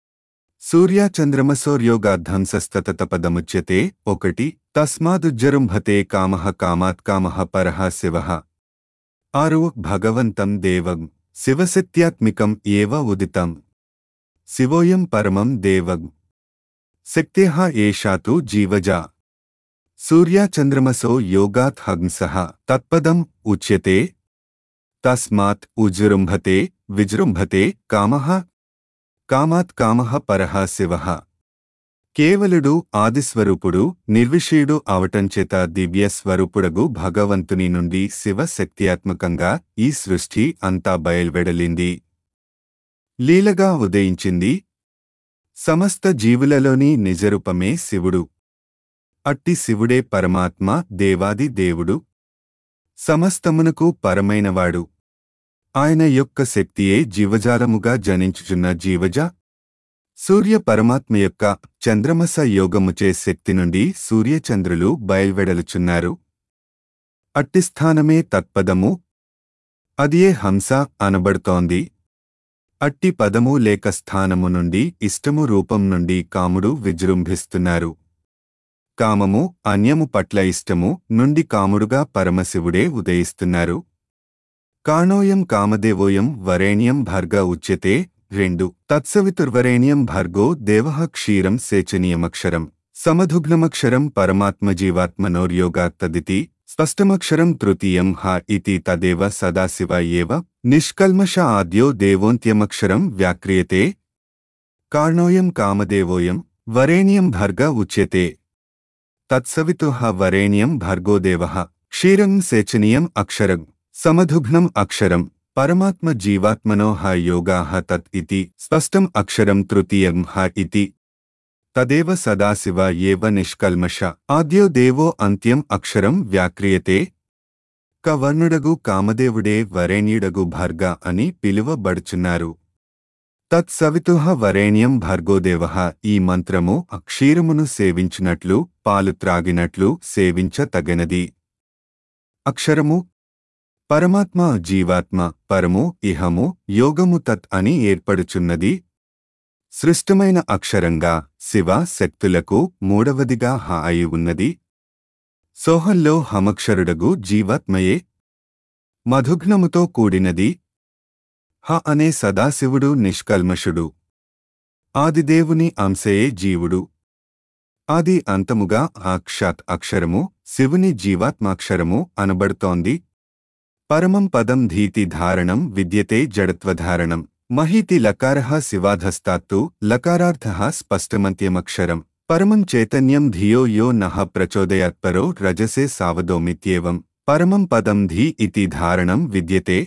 Speaker 1: సూర్యాచంద్రమసౌర్యోగాధ్వంసస్తతపదముచ్యతే ఒకటి తస్మాదుజ్జరుంభతే కామః కామాత్ కామః పరః శివః ఆరు భగవంతం దేవం శివశక్త్యాత్మికం ఏవ ఉదితం శివోయం పరమం దేవం శక్త్యః ఏషా తు జీవజా సూర్యాచంద్రమసో యోగాత్ హంసః తత్పదం ఉచ్యతే తస్మాత్ ఉజృంభతే విజృంభతే కామః కామాత్ కామః పరః శివః కేవలుడు ఆదిస్వరూపుడు నిర్విషయుడు అవటంచేత దివ్య స్వరూపుడగు భగవంతుని నుండి శివ శక్త్యాత్మకంగా ఈ సృష్టి అంతా బయల్వెడలింది లీలగా ఉదయించింది సమస్త జీవులలోని నిజరూపమే శివుడు అట్టి శివుడే పరమాత్మ దేవాది దేవుడు సమస్తమునకు పరమైనవాడు ఆయన యొక్క శక్తియే జీవజాలముగా జనించుచున్న జీవజ సూర్య పరమాత్మ యొక్క చంద్రమస యోగముచే శక్తి నుండి సూర్యచంద్రులు బయల్వెడలుచున్నారు అట్టి స్థానమే తత్పదము అదియే హంస అనబడుతోంది అట్టి పదము లేక స్థానము నుండి ఇష్టము రూపం నుండి కాముడు విజృంభిస్తున్నారు కామము అన్యము పట్ల ఇష్టము నుండి కాముడుగా పరమశివుడే ఉదయిస్తున్నారు కాణోయం కామదేవోయం వరేణ్యం భర్గ ఉచ్యతే రెండు తత్సవితుర్వరేణ్యం భర్గో దేవః క్షీరం సేచనీయమక్షరం సమధుగ్నమక్షరం పరమాత్మజీవాత్మనోర్యోగాత్తదితి స్పష్టమక్షరం తృతీయం హ ఇతి తదేవ సదాశివ ఏవ నిష్కల్మష ఆద్యో దేవోంత్యమక్షరం వ్యాక్రియతే కారణోయం కామదేవోయం వరేణ్యం భర్గ ఉచ్యతే తత్సవితుః వరేణ్యం భర్గోదేవః క్షీరం సేచనీయం అక్షరం సమధుగ్నం అక్షరం పరమాత్మ జీవాత్మనో హ యోగాః తత్ ఇతి స్పష్టం అక్షరం తృతీయం హ ఇతి తదేవ సదాశివ ఏవ నిష్కల్మష ఆద్యో దేవో అంత్యం అక్షరం వ్యాక్రియతే కవర్ణుడగు కామదేవుడే వరేణ్యుడగు భర్గ అని పిలువబడుచున్నారు తత్సవితుః వరేణ్యం భర్గోదేవః ఈ మంత్రము అక్షీరమును సేవించినట్లు పాలు త్రాగినట్లు సేవించ తగనది అక్షరము పరమాత్మ జీవాత్మ పరము ఇహము యోగము తత్ అని ఏర్పడుచున్నది సృష్టమైన అక్షరంగా శివ శక్తులకు మూడవదిగా హ అయి ఉన్నది సోహంలో హమక్షరుడగు జీవాత్మయే మధుఘ్నముతో కూడినది హ అనే సదాశివుడు నిష్కల్మషుడు ఆదిదేవుని అంశయే జీవుడు ఆది అంతముగా అక్షాత్ అక్షరము శివుని జీవాత్మాక్షరము అనబడుతోంది పరమం పదం ధీతి ధారణం విద్యతే జడత్వధారణం మహీతి లకారః శివాధస్తాత్తు లకారార్థః స్పష్టమంత్యమక్షరం పరమం చైతన్యం ధియో యో నః ప్రచోదయాత్పరో రజసే సావదోమిత్యేవం పరమం పదం ధీ ఇతి ధారణం విద్యతే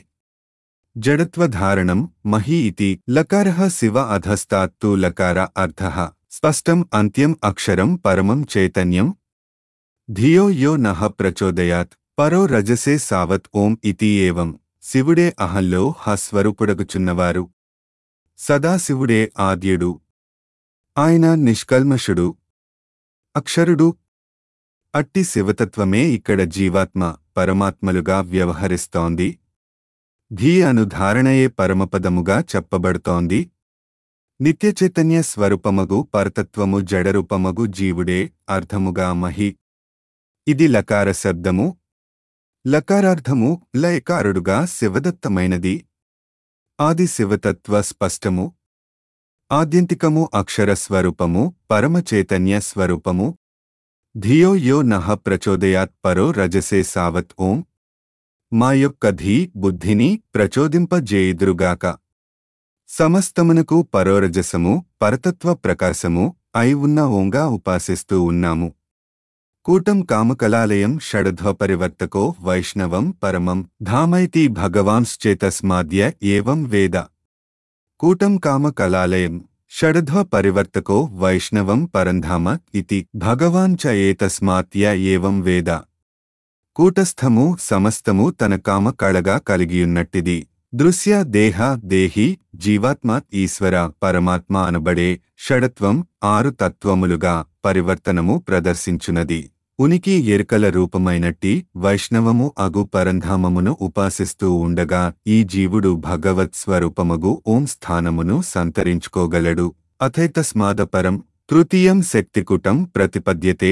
Speaker 1: జడత్వధారణం మహీ ఇతి లకారః శివ అధస్తాత్తు లకార అర్థః స్పష్టం అంత్యం అక్షరం పరమం చైతన్యం ధియో యో నః ప్రచోదయాత్ పరో రజసే సావత్ ఓం ఇతి ఏవం శివుడే అహంలో హస్వరూపుడగుచున్నవారు సదాశివుడే ఆద్యుడు ఆయన నిష్కల్మషుడు అక్షరుడు అట్టి శివతత్వమే ఇక్కడ జీవాత్మ పరమాత్మలుగా వ్యవహరిస్తోంది ధీ అను ధారణయే పరమపదముగా చెప్పబడుతోంది నిత్యచైతన్య స్వరూపమగు పరతత్వము జడరూపమగు జీవుడే అర్థముగా మహి ఇది లకార శబ్దము లకారార్థము లయకారుడుగా శివదత్తమైనది ఆది శివతత్వ స్పష్టము ఆద్యంతికము అక్షర స్వరూపము పరమచైతన్య స్వరూపము ధియో యో నః ప్రచోదయాత్ పరో రజసే సావత్ ఓం మా యొక్క ధీ బుద్ధిని ప్రచోదింపజేయుదురుగాక సమస్తమునకు పరోరజసము పరతత్వ ప్రకాశము అయి ఉన్న ఓంగా ఉపాసిస్తూ ఉన్నాము కూటం కామకలాలయం షడధ్వపరివర్తకో వైష్ణవం పరమం ధామైతి భగవాంశ్చేతస్మాద్య ఏవం వేద కూటం కామకలాలయం షడధ్వ పరివర్తకో వైష్ణవం పరంధామ ఇతి భగవాన్ చ ఏతస్మాత్య ఏవం వేద కూటస్థము సమస్తము తన కామ కళగా కలిగియున్నట్టిది దృశ్య దేహ దేహి జీవాత్మ ఈశ్వర పరమాత్మ అనబడే షడత్వం ఆరు తత్వములుగా పరివర్తనము ప్రదర్శించునది ఉనికి ఎరుకల రూపమైనట్టి వైష్ణవము అగు పరంధామమును ఉపాసిస్తూ ఉండగా ఈ జీవుడు భగవత్ స్వరూపమగు ఓం స్థానమును సంతరించుకోగలడు అథైతస్మాదపరం తృతీయం శక్తికుటం ప్రతిపద్యతే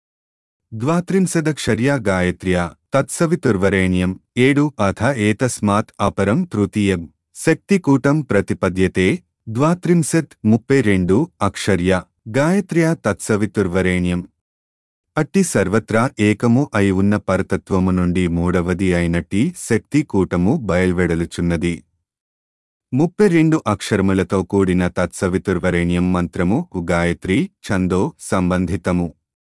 Speaker 1: ద్వాత్రింశదక్షర్యా గాయత్ర్యా తత్సవితుర్వరేణ్యం ఏడు అథ ఏతస్మాత్ అపరం తృతీయం శక్తికూటం ప్రతిపద్యతే ద్వాత్రింశత్ ముప్పై రెండు అక్షర్య గాయత్ర్యా తత్సవితుర్వరేణ్యం అట్టి సర్వత్రా ఏకము అయి ఉన్న పరతత్వము నుండి మూడవది అయినట్టి శక్తి కూటము బయల్వెడలుచున్నది ముప్పై రెండు అక్షరములతో కూడిన తత్సవితుర్వరేణ్యం మంత్రము గాయత్రి ఛందో సంబంధితము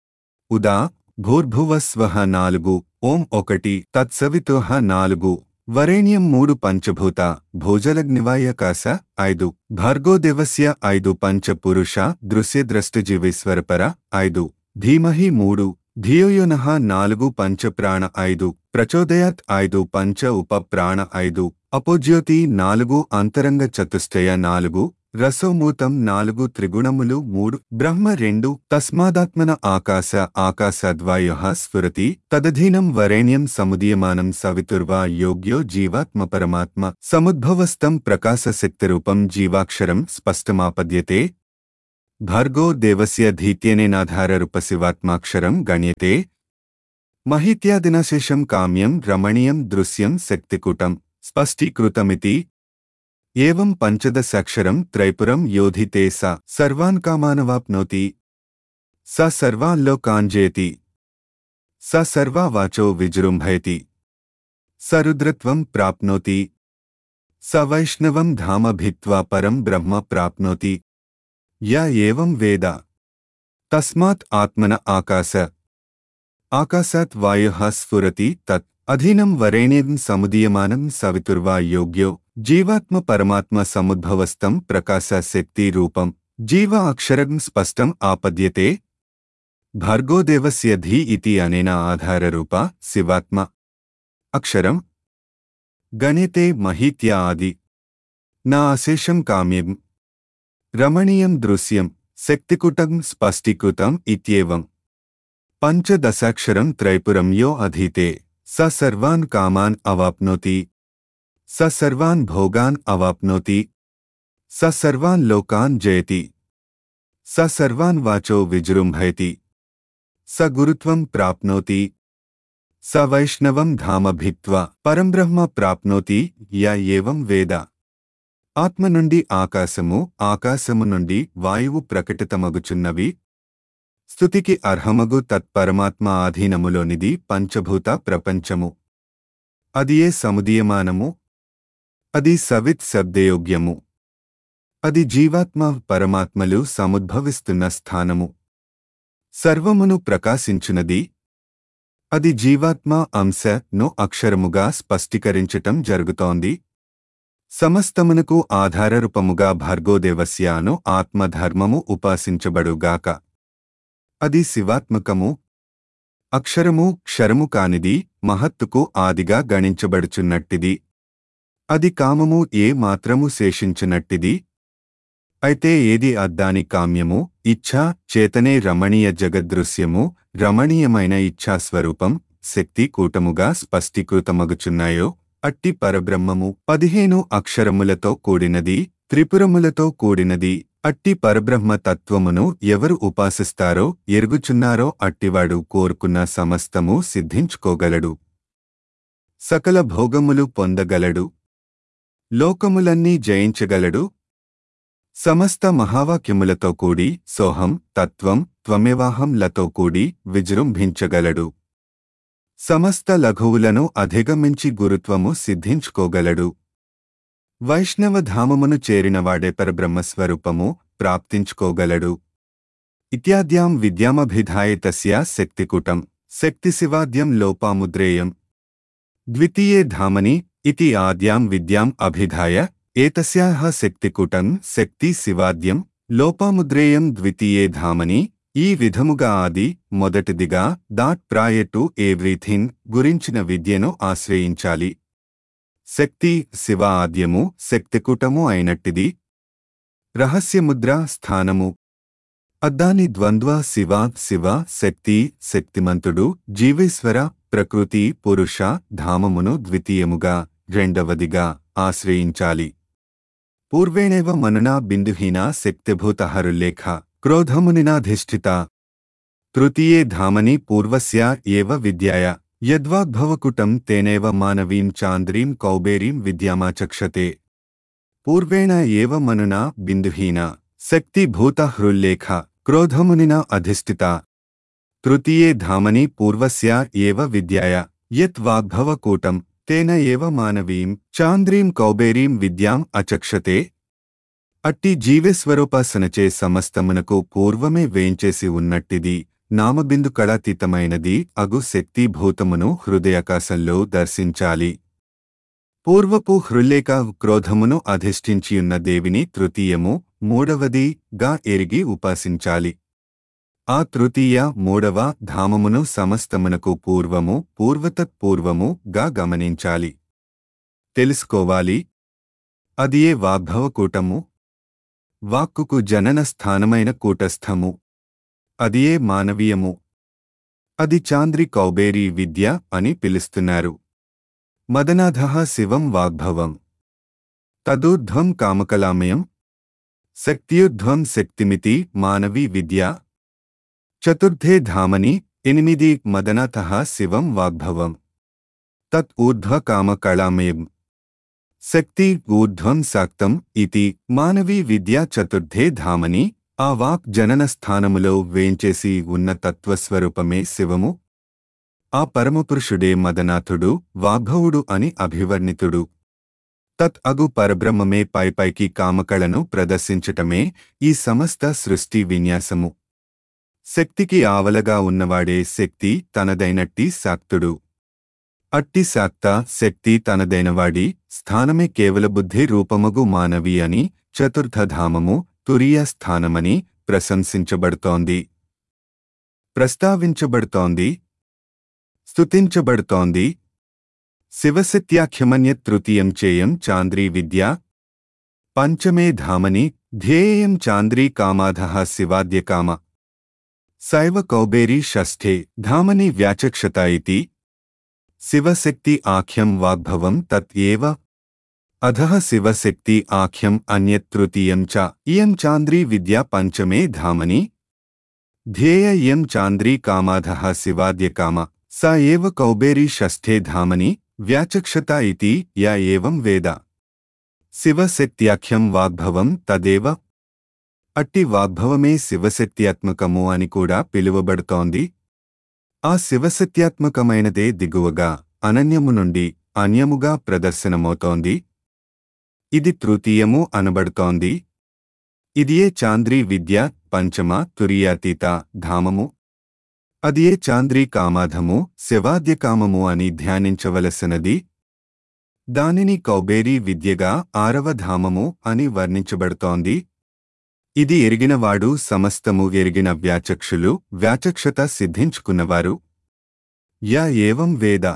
Speaker 1: ఉదా భూర్భువస్వహ నాలుగు ఓం ఒకటి తత్సవితుహ నాలుగు వరేణ్యం మూడు పంచభూత భోజలగ్నివాయకాశ ఐదు భార్గోదేవస్య ఐదు పంచపురుష దృశ్యద్రష్టజీవేశ్వరపర ఐదు ధీమహి మూడు ధియోయునః నాలుగు పంచప్రాణ ఐదు ప్రచోదయాత్ ఐదు పంచ ఉప ప్రాణ ఐదు అపోజ్యోతి నాలుగు అంతరంగ చతుష్టయ నాలుగు రసోమూతం నాలుగు త్రిగుణములు మూడు బ్రహ్మ రెండు తస్మాదాత్మన ఆకాశ ఆకాశద్వాయ స్ఫురతి తదధీనం వరేణ్యం సముదీయమానం సవితుర్వా యోగ్యో జీవాత్మ పరమాత్మ సముద్భవస్తం ప్రకాశశక్తిరూపం జీవాక్షరం స్పష్టమాపద్యతే భార్గో దేవస్య ధీత్యనేనాధారరూపశివాత్మాక్షరం గణ్యతే మహిత్యాదినశేషం కామ్యం రమణీయం దృశ్యం శక్తికుటం స్పష్టీకృతమితి ఏవం పంచదశాక్షరం త్రైపురం యోధితే స సర్వాన్ కామానవాప్నోతి స సర్వాల్లోకాంజేతి స సర్వావాచో విజృంభయతి స రుద్రత్వం ప్రాప్నోతి స వైష్ణవం ధామ భిత్వా పరం బ్రహ్మ ప్రాప్నోతి య ఏవం వేద తస్మాత్ ఆత్మన ఆకాశ ఆకాశాత్ వాయుః స్ఫురతి తత్ అధీనం వరేణ్యం సముదీయమానం సవితుర్వా యోగ్యో జీవాత్మ పరమాత్మ సముద్భవస్తం ప్రకాశ శక్తి రూపం జీవ అక్షరం స్పష్టం ఆపద్యతే భార్గోదేవస్య ధీ ఇతి అనేన ఆధారరూప శివాత్మ అక్షరం గణితే మహీత్య ఆది నా అశేషం కామ్యం రమణీయం దృశ్యం శక్తికుటం స్పష్టీకృతం ఇత్యేవం పంచదశాక్షరం త్రైపురం యో అధీతే స సర్వాన్ కామాన్ అవాప్నోతి స సర్వాన్ భోగాన్ అవాప్నోతి స సర్వాన్ లోకాన్ జయతి స సర్వాన్ వాచో విజృంభయతి స గురుత్వం ప్రాప్నోతి స వైష్ణవం ధామ భిత్వా పరంబ్రహ్మ ప్రాప్నోతి య ఏవం వేద ఆత్మ నుండి ఆకాశము ఆకాశము నుండి వాయువు ప్రకటితమగుచున్నవి స్థుతికి అర్హమగు తత్పరమాత్మ ఆధీనములోనిది పంచభూత ప్రపంచము అదియే సముదీయమానము అది సవిత్ శబ్దయోగ్యము అది జీవాత్మ పరమాత్మలు సముద్భవిస్తున్న స్థానము సర్వమును ప్రకాశించునది అది జీవాత్మ అంశ ను అక్షరముగా స్పష్టీకరించటం జరుగుతోంది సమస్తమునకు ఆధారరూపముగా భార్గోదేవస్యాను ఆత్మధర్మము ఉపాసించబడుగాక అది శివాత్మకము అక్షరము క్షరము కానిది మహత్తుకు ఆదిగా గణించబడుచున్నట్టిది అది కామము ఏ మాత్రము శేషించునట్టిది అయితే ఏది అద్దాని కామ్యము ఇచ్ఛా చేతనే రమణీయ జగదృశ్యము రమణీయమైన ఇచ్ఛాస్వరూపం శక్తి కూటముగా స్పష్టీకృతమగుచున్నాయో అట్టి పరబ్రహ్మము పదిహేను అక్షరములతో కూడినది త్రిపురములతో కూడినది అట్టి పరబ్రహ్మ తత్వమును ఎవరు ఉపాసిస్తారో ఎరుగుచున్నారో అట్టివాడు కోరుకున్న సమస్తము సిద్ధించుకోగలడు సకల భోగములు పొందగలడు లోకములన్నీ జయించగలడు సమస్త మహావాక్యములతో కూడి సోహం తత్వం త్వమేవాహంలతో కూడి విజృంభించగలడు సమస్త లఘువులను అధిగమించి గురుత్వము సిద్ధించుకోగలడు వైష్ణవ ధామమును చేరినవాడే పరబ్రహ్మస్వరూపము ప్రాప్తించుకోగలడు ఇత్యాద్యాం విద్యామభిధాయ తస్యా శక్తికుటం శక్తిశివాద్యం లోపాముద్రేయం ద్వితీయే ధామని ఇతి ఆద్యాం విద్యాం అభిధాయ ఏతస్యాః శక్తికుటం శక్తి శివాద్యం లోపాముద్రేయం ద్వితీయే ధామని ఈ విధముగా ఆది మొదటిదిగా దాట్ ప్రాయ టు ఎవ్రీథింగ్ గురించిన విద్యను ఆశ్రయించాలి శక్తి శివ ఆద్యము శక్తికూటము అయినట్టిది రహస్యముద్ర స్థానము అద్దాని ద్వంద్వ శివ శివ శక్తి శక్తిమంతుడు జీవేశ్వర ప్రకృతి పురుష ధామమును ద్వితీయముగా రెండవదిగా ఆశ్రయించాలి పూర్వేణేవ మనునా బిందుహీనా శక్తిభూతహరుల్లేఖ క్రోధమునినాధిష్ఠిత తృతీయే ధామని పూర్వస్య ఏవ విద్యాయ యద్వాగ్భవకుటం తేనేవ మానవీం చాంద్రీం కౌబేరీం విద్యామాచక్షతే పూర్వేణ ఏవ మనునా బిందుహీన శక్తిభూత హృల్లేఖ క్రోధమునినా అధిష్ఠిత తృతీయే ధామని పూర్వస్య ఏవ విద్యాయ యత్ వాగ్భవకూటం తేన ఏవ మానవీం చాంద్రీం కౌబేరీం విద్యాం అచక్షతే అట్టి జీవేశ్వరోపాసనచే సమస్తమునకు పూర్వమే వేంచేసి ఉన్నట్టిది నామబిందు కళాతీతమైనది అగు శక్తిభూతమును హృదయాకాశంలో దర్శించాలి పూర్వపు హృల్లేక క్రోధమును అధిష్ఠించియున్న దేవిని తృతీయము మూడవది గా ఎరిగి ఉపాసించాలి ఆ తృతీయ మూడవ ధామమును సమస్తమునకు పూర్వము పూర్వతత్పూర్వము గా గమనించాలి తెలుసుకోవాలి అదియే వాగ్భవకూటము వాక్కుకు జనన స్థానమైన కూటస్థము అదియే మానవీయము అది చాంద్రి కౌబేరీ విద్య అని పిలుస్తున్నారు మదనాథ శివం వాగ్భవం తదూర్ధ్వం కామకలామయం శక్తియుర్ధ్వం శక్తిమితి మానవీ విద్య చతుర్థే ధామని ఎనిమిది మదనాథ శివం వాగ్భవం తత్ ఊర్ధ్వ కామకళామయం శక్తి ఊర్ధ్వం సాక్తం ఇతి మానవీ విద్యా చతుర్థే ధామని ఆ వాక్ జనన స్థానములో వేంచేసి ఉన్న తత్వస్వరూపమే శివము ఆ పరమపురుషుడే మదనాథుడు వాగ్భవుడు అని అభివర్ణితుడు తత్ అగు పరబ్రహ్మమే పైపైకి కామకళను ప్రదర్శించటమే ఈ సమస్త సృష్టి విన్యాసము శక్తికి ఆవలగా ఉన్నవాడే శక్తి తనదైనట్టి శాక్తుడు అట్టి శాక్త శక్తి తనదైనవాడి స్థానమే కేవల బుద్ధి రూపమగు మానవి అని చతుర్థధామము తురియ స్థానమని ప్రశంసించబడుతోంది ప్రస్తావించబడుతోంది స్తుతించబడుతోంది శివసత్యాఖ్యమన్య తృతీయం చేయం చాంద్రీ విద్య పంచమే ధామని ధ్యేయం చాంద్రీ కామాధ శివాద్యకామ సైవ కౌబేరీ షష్ఠే ధామని వ్యాచక్షత ఇతి శివశక్తి ఆఖ్యం వాగ్భవం తత్ ఏవ అధః శివశక్తి ఆఖ్యం అన్యత్ తృతీయం చ ఇయం చాంద్రీ విద్యా పంచమే ధామని ధ్యేయ ఇయం చాంద్రీ కామాధః శివాద్యకామ స ఏవ కౌబేరీ షష్ఠే ధామని వ్యాచక్షత ఇతి యా ఏవం వేద శివశక్త్యాఖ్యం వాగ్భవం తదేవ అట్టి వాగ్భవమే శివశక్త్యాత్మకము అని కూడా పిలువబడుతోంది ఆ శివసత్యాత్మకమైనదే దిగువగా అనన్యము నుండి అన్యముగా ప్రదర్శనమవుతోంది ఇది తృతీయము అనబడుతోంది ఇదియే చాంద్రీ విద్య పంచమ తురియాతీత ధామము అదియే చాంద్రీ కామాధము శివాద్యకామము అని ధ్యానించవలసినది దానిని కౌబేరీ విద్యగా ఆరవ ధామము అని వర్ణించబడుతోంది ఇది ఎరిగినవాడు సమస్తము ఎరిగిన వ్యాచక్షులు వ్యాచక్షత సిద్ధించుకున్నవారు యా ఏవం వేద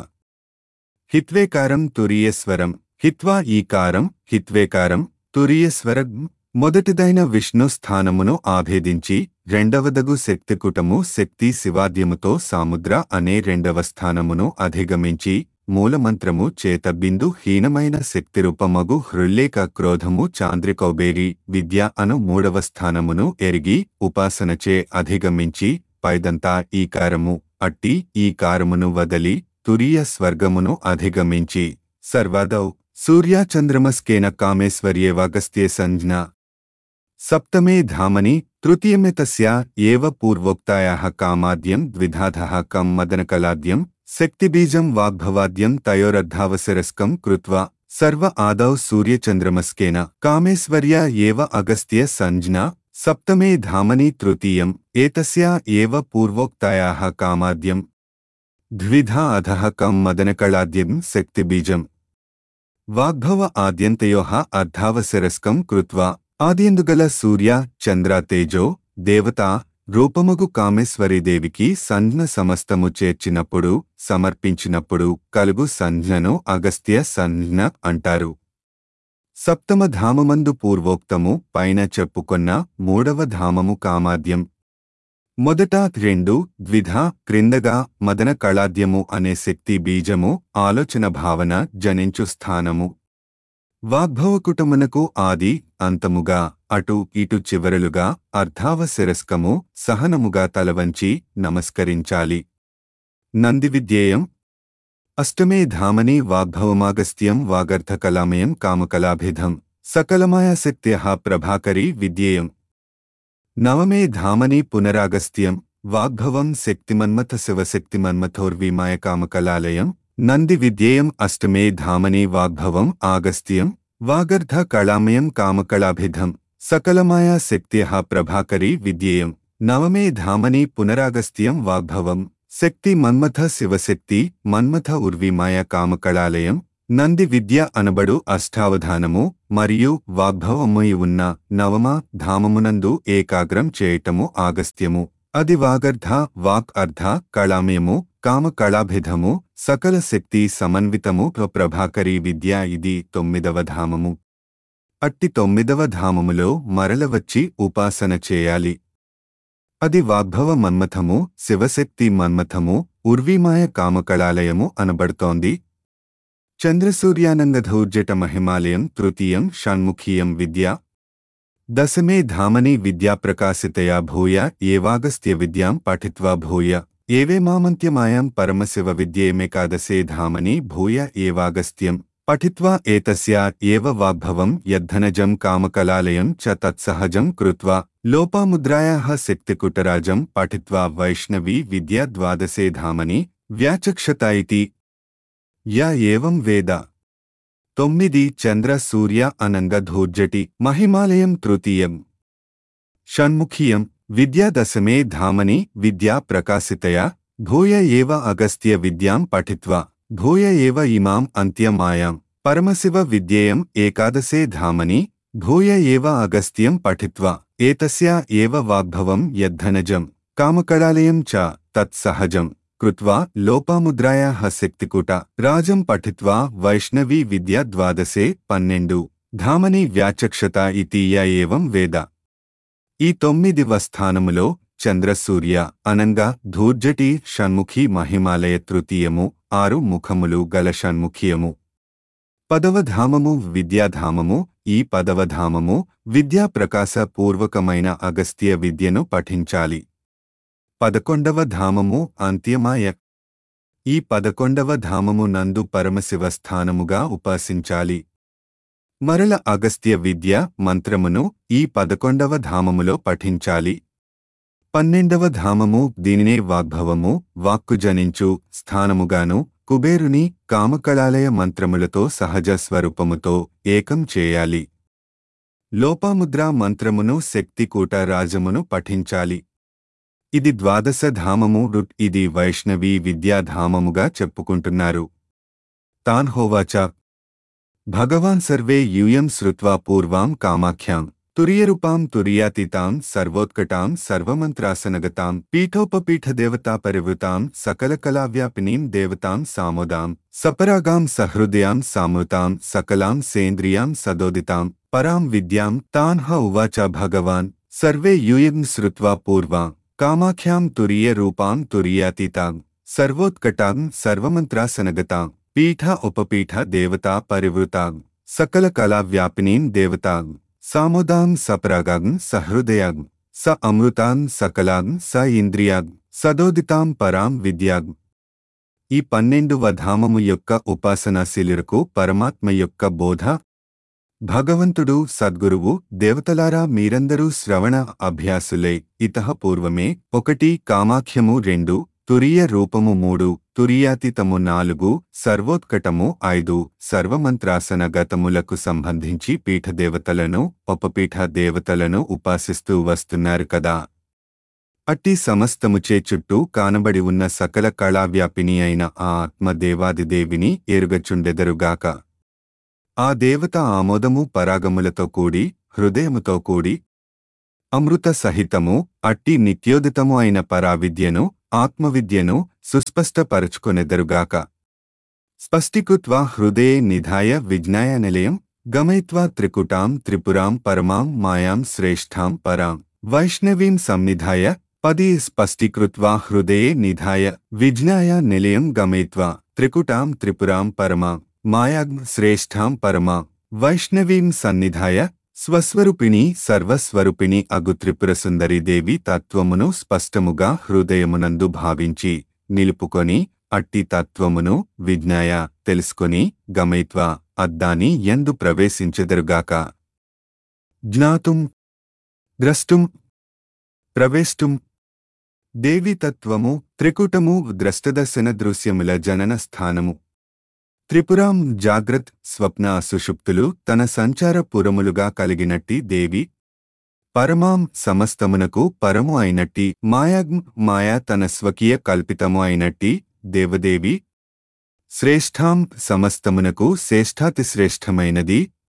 Speaker 1: హిత్వేకారం తురియస్వరం హిత్వా ఈకారం హిత్వేకారం తురియస్వరం మొదటిదైన విష్ణు స్థానమును ఆభేదించి రెండవదగు శక్తికుటము శక్తి శివాద్యముతో సాముద్ర అనే రెండవ స్థానమును అధిగమించి మూలమంత్రము చేత బిందు హీనమైన శక్తిరూపమగు హృల్లేక క్రోధము చాంద్రికౌబేరి విద్య అను మూడవ స్థానమును ఎరిగి ఉపాసనచే అధిగమించి పైదంతా ఈకారము అట్టి ఈకారమును వదలి తురియ స్వర్గమును అధిగమించి సర్వదౌ సూర్యాచంద్రమస్కేన కామేశ్వర్యేవాగస్త్యే సంజ్ఞ సప్తమే ధామని తృతీయమే తస్యా ఏవ పూర్వోక్తాయాः కామాద్యం ద్విధాధः కం మదనకలాద్యం శక్తిబీజం వాగ్భవాద్యం తయోరర్ధావశిరస్కం కృత్వా సర్వ ఆదౌ సూర్యచంద్రమస్కేన కామేశ్వర్య ఏవ అగస్త్య సంజ్ఞా సప్తమే ధామని తృతీయం ఏతస్యా ఏవ పూర్వోక్తాయాः కామాద్యం ద్విధా అధః కం మదనకళాద్యం శక్తిబీజం వాగ్భవ ఆద్యంతయోః అర్ధావశిరస్కం కృత్వా ఆద్యందుగల సూర్య చంద్ర తేజో దేవత రూపముగు కామేశ్వరీదేవికి సంజ్ఞ సమస్తము చేర్చినప్పుడు సమర్పించినప్పుడు కలుగు సంజ్ఞను అగస్త్య సంజ్ఞ అంటారు సప్తమ ధామమందు పూర్వోక్తము పైన చెప్పుకొన్న మూడవ ధామము కామాద్యం మొదట రెండు ద్విధ క్రిందగా మదన కళాద్యము అనే శక్తి బీజము ఆలోచన భావన జనించు స్థానము వాగ్భవకుటమునకు ఆది అంతముగా అటు ఇటు చివరలుగా అర్ధావశిరస్కము సహనముగా తలవంచి నమస్కరించాలి నందివిద్యేయం అష్టమే ధామని వాగ్భవమాగస్త్యం వాగర్థకలామయం కామకలాభిధం సకలమాయాశక్త్య ప్రభాకరీ విద్యేయం నవమే ధామని పునరాగస్త్యం వాగ్భవం శక్తిమన్మథ శివశక్తిమన్మథోర్విమాయ కామకలాలయం నంది విద్యేయం అష్టమే ధామని వాగ్భవం ఆగస్త్యం వాగర్ధ కళామయం కామకళాభిధం సకలమాయా శక్త్య ప్రభాకరీ విద్యేయం నవమే ధామని పునరాగస్త్యం వాగ్భవం శక్తి మన్మథ శివశక్తి మన్మథ ఉర్విమాయ కామకళాలయం నంది విద్య అనబడు అష్టావధానము మరియు వాగ్భవమై ఉన్న నవమ ధామమునందు ఏకాగ్రం చేయటము ఆగస్త్యము అది వాగర్ధ వాక్ అర్ధ కళామయము కామ కళాభిధము సకల శక్తి సమన్వితము ప్రభాకరీ విద్య ఇది తొమ్మిదవ ధామము అట్టి తొమ్మిదవ ధామములో మరల వచ్చి ఉపాసన చేయాలి అది వాగ్భవ మన్మథము శివశక్తి మన్మథము ఉర్వీమాయ కామకళాలయము అనబడుతోంది చంద్రసూర్యానంగధౌర్జట మహిమాలయం తృతీయం షణ్ముఖీయం విద్య దశమే ధామని విద్యా ప్రకాశితయా భూయ ఏవాగస్త్య విద్యాం పఠిత్వా భూయ ఏవే మామంత్యమాయాం పరమశివ విద్యేమేకాదశే ధామని భూయ ఏవాగస్త్యం పఠిత్వా ఏతస్యా ఏవ వాగ్భవం యద్ధనజం కామకలాలయం చ తత్సహజం కృత్వా లోపాముద్రాయాः శక్తికుటరాజం పఠిత్వా వైష్ణవీ విద్యా ద్వాదశే ధామని వ్యాచక్షత ఇతి యా ఏవం వేద తొమ్మిది చంద్ర సూర్య అనంగ ధూర్జటి మహిమాలయం తృతీయం షణ్ముఖీయం విద్యా దశమే ధామని విద్యా ప్రకాశితయా భూయ ఏవ అగస్త్య విద్యాం పఠిత్వా భూయ ఏవ ఇమాం అంత్యమాయాం పరమశివ విద్యేయం ఏకాదశే ధామని భూయ ఏవ అగస్త్యం పఠిత్వా ఏతస్యా ఏవ వాగ్భవం యద్ధనజం కామకళాలయం చ తత్సహజం కృత్వా లోపాముద్రాయాः శక్తికూట రాజం పఠిత్వా వైష్ణవీ విద్యా ద్వాదశే పన్నెండు ధామని వ్యాచక్షత ఇతీయ ఏవం వేద ఈ తొమ్మిదివ స్థానములో చంద్రసూర్య అనంగా ధూర్జటి షణ్ముఖి మహిమాలయ తృతీయము ఆరు ముఖములు గల షణ్ముఖియము పదవ ధామము విద్యాధామము ఈ పదవ ధామము విద్యా ప్రకాశ పూర్వకమైన అగస్త్య విద్యను పఠించాలి పదకొండవ ధామము అంత్యమాయ ఈ పదకొండవ ధామము నందు పరమశివ స్థానముగా ఉపాసించాలి మరల అగస్త్య విద్య మంత్రమును ఈ పదకొండవ ధామములో పఠించాలి పన్నెండవ ధామము దీనినే వాగ్భవము వాక్కు జనించు స్థానముగాను కుబేరుని కామకళాలయ మంత్రములతో సహజ స్వరూపముతో ఏకం చేయాలి లోపాముద్రా మంత్రమును శక్తికూట రాజమును పఠించాలి ఇది ద్వాదశ ధామము రుట్ ఇది వైష్ణవీ విద్యాధామముగా చెప్పుకుంటున్నారు తాన్ హోవాచ భగవాన్ సర్వే యూయం శ్రుత్వా పూర్వాం కామాఖ్యాం తురియరూపాం తురియాతీతాం సర్వోత్కటాం సర్వమంత్రాసనగతాం పీఠోపపీఠదేవతా పరివృతాం సకలకళావ్యాపినీం దేవతాం సామోదాం సపరాగాం సహృదయాం సామృతాం సకలాం సేంద్రియాం సదోదితాం పరాం విద్యాం తాన్ హ ఉవాచ భగవాన్ సర్వే యూయం శ్రుత్వా పూర్వాం కామాఖ్యాం తురియ రూపాం తురియాతీతాం సర్వోత్కటాం సర్వమంత్రాసనగతాం పీఠ ఉపపీఠ దేవతా పరివృతాం సకల కళావ్యాపినీం దేవతాం సామోదాం సపరాగాం సహృదయాం స అమృతాం సకలాం స ఇంద్రియాం సదోదితాం పరాం విద్యాం ఈ పన్నెండువ ధామము యొక్క ఉపాసనాశీలులకు పరమాత్మ యొక్క బోధ భగవంతుడు సద్గురువు దేవతలారా మీరందరూ శ్రవణ అభ్యాసులే ఇతః పూర్వమే ఒకటి కామాఖ్యము రెండు తురియ రూపము మూడు తురియాతీతము నాలుగు సర్వోత్కటము ఐదు సర్వమంత్రాసన గతములకు సంబంధించి పీఠదేవతలను ఉపపీఠ దేవతలను ఉపాసిస్తూ వస్తున్నారు కదా అట్టి సమస్తముచే చుట్టూ కానబడి ఉన్న సకల కళావ్యాపిని అయిన ఆ ఆత్మదేవాదిదేవిని ఎరుగచుండెదరుగాక ఆ దేవత ఆమోదము పరాగములతో కూడి హృదయముతో కూడి అమృత సహితము అట్టి నిత్యోదితము అయిన పరావిద్యను ఆత్మవిద్యను సుస్పష్టపరచుకొనెదరుగాక స్పష్టీకృత్వా హృదయే నిధాయ విజ్ఞాయ నిలయం గమయిత్వా త్రికుటాం త్రిపురాం పరమాం మాయాం శ్రేష్ఠాం పరాం వైష్ణవీం సన్నిధాయ పది స్పష్టీకృత్వా హృదయే నిధాయ విజ్ఞాయ నిలయం గమయిత్వా త్రికుటాం త్రిపురాం పరమాం మాయాం శ్రేష్ఠాం పరమాం వైష్ణవీం సన్నిధాయ స్వస్వరూపిణి సర్వస్వరూపిణి అగు త్రిపురసుందరి దేవి తత్వమును స్పష్టముగా హృదయమునందు భావించి నిలుపుకొని అట్టి తత్వమును విజ్ఞాయ తెలుసుకొని గమయిత్వా అద్దాని ఎందు ప్రవేశించెదరుగాక జ్ఞాతుం ద్రష్టుం ప్రవేష్టుం దేవీతత్వము త్రికుటము ద్రష్టదర్శన దృశ్యముల జనన స్థానము త్రిపురాం జాగ్రత్ స్వప్న సుషుప్తులు తన సంచార పురములుగా కలిగినట్టి దేవి పరమాం సమస్తమునకు పరము అయినట్టి మాయాగ్ం మాయా తన స్వకీయ కల్పితము అయినట్టి దేవదేవి శ్రేష్ఠాం సమస్తమునకు శ్రేష్ఠాతిశ్రేష్టమైనది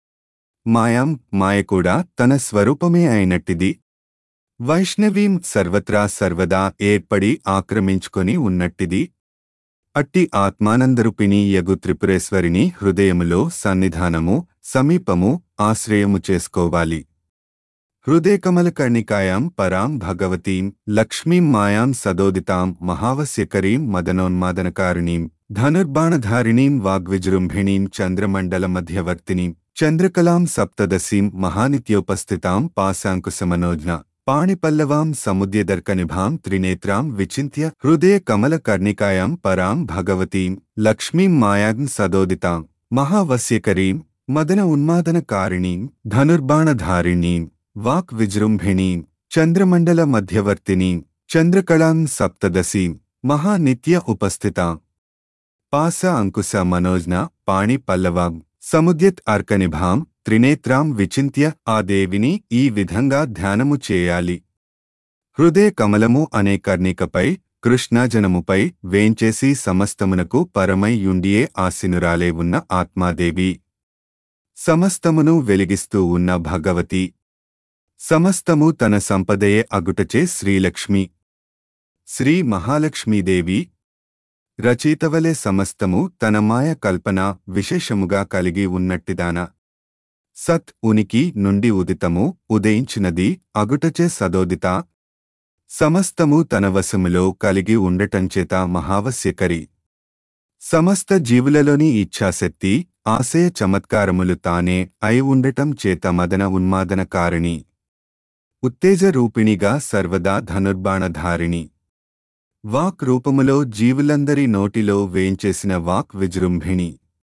Speaker 1: మాయాం మాయ కూడా తన స్వరూపమే అయినట్టిది వైష్ణవీం సర్వత్రా సర్వదా ఏర్పడి ఆక్రమించుకొని ఉన్నట్టిది అట్టి ఆత్మానందరూపిణి యగు త్రిపురేశ్వరిని హృదయములో సన్నిధానము సమీపము ఆశ్రయము చేసుకోవాలి హృదయకమలకర్ణికాయాం పరాం భగవతీం లక్ష్మీం మాయాం సదోదితాం మహావస్యకరీం మదనోన్మాదనకారిణీం ధనుర్బాణధారిణీం వాగ్విజృంభిణీం చంద్రమండలమధ్యవర్తినీం చంద్రకలాం సప్తదశీం మహానిత్యోపస్థితాం పాశాంకుశమనోజ్ఞ పాణిపల్లవాం సముద్యదర్కనిభాం త్రినేత్రాం విచింత్య హృదయ కమలకర్ణికాయాం పరాం భగవతీం లక్ష్మీం మాయాం సదోదితాం మహావస్యకరీం మదన ఉన్మాదనకారిణీం ధనుర్బాణధారిణీం వాక్ విజృంభిణీం చంద్రమండల మధ్యవర్తినీం చంద్రకళాం సప్తదశీం మహానిత్య ఉపస్థితాం పాస అంకుశ మనోజ్న పాణి పల్లవాం సముద్యత్ అర్కనిభాం త్రినేత్రాం విచింత్య ఆ దేవిని ఈ విధంగా ధ్యానము చేయాలి హృదయ కమలము అనే కర్ణికపై కృష్ణాజనముపై వేంచేసి సమస్తమునకు పరమై యుండియే ఆసినురాలే ఉన్న ఆత్మాదేవి సమస్తమును వెలిగిస్తూ ఉన్న భగవతి సమస్తము తన సంపదయే అగుటచే శ్రీలక్ష్మి శ్రీ మహాలక్ష్మీదేవి రచయితవలే సమస్తము తన మాయ కల్పన విశేషముగా కలిగి ఉన్నట్టిదాన సత్ ఉనికి నుండి ఉదితము ఉదయించినది అగుటచే సదోదిత సమస్తము తన వశములో కలిగి ఉండటంచేత మహావశ్యకరి సమస్త జీవులలోని ఇచ్ఛాశక్తి ఆశయ చమత్కారములు తానే అయి ఉండటం చేత మదన ఉన్మాదన కారిణి ఉత్తేజ రూపిణిగా సర్వదా ధనుర్బాణధారిణి వాక్ రూపములో జీవులందరి నోటిలో వేంచేసిన వాక్ విజృంభిణి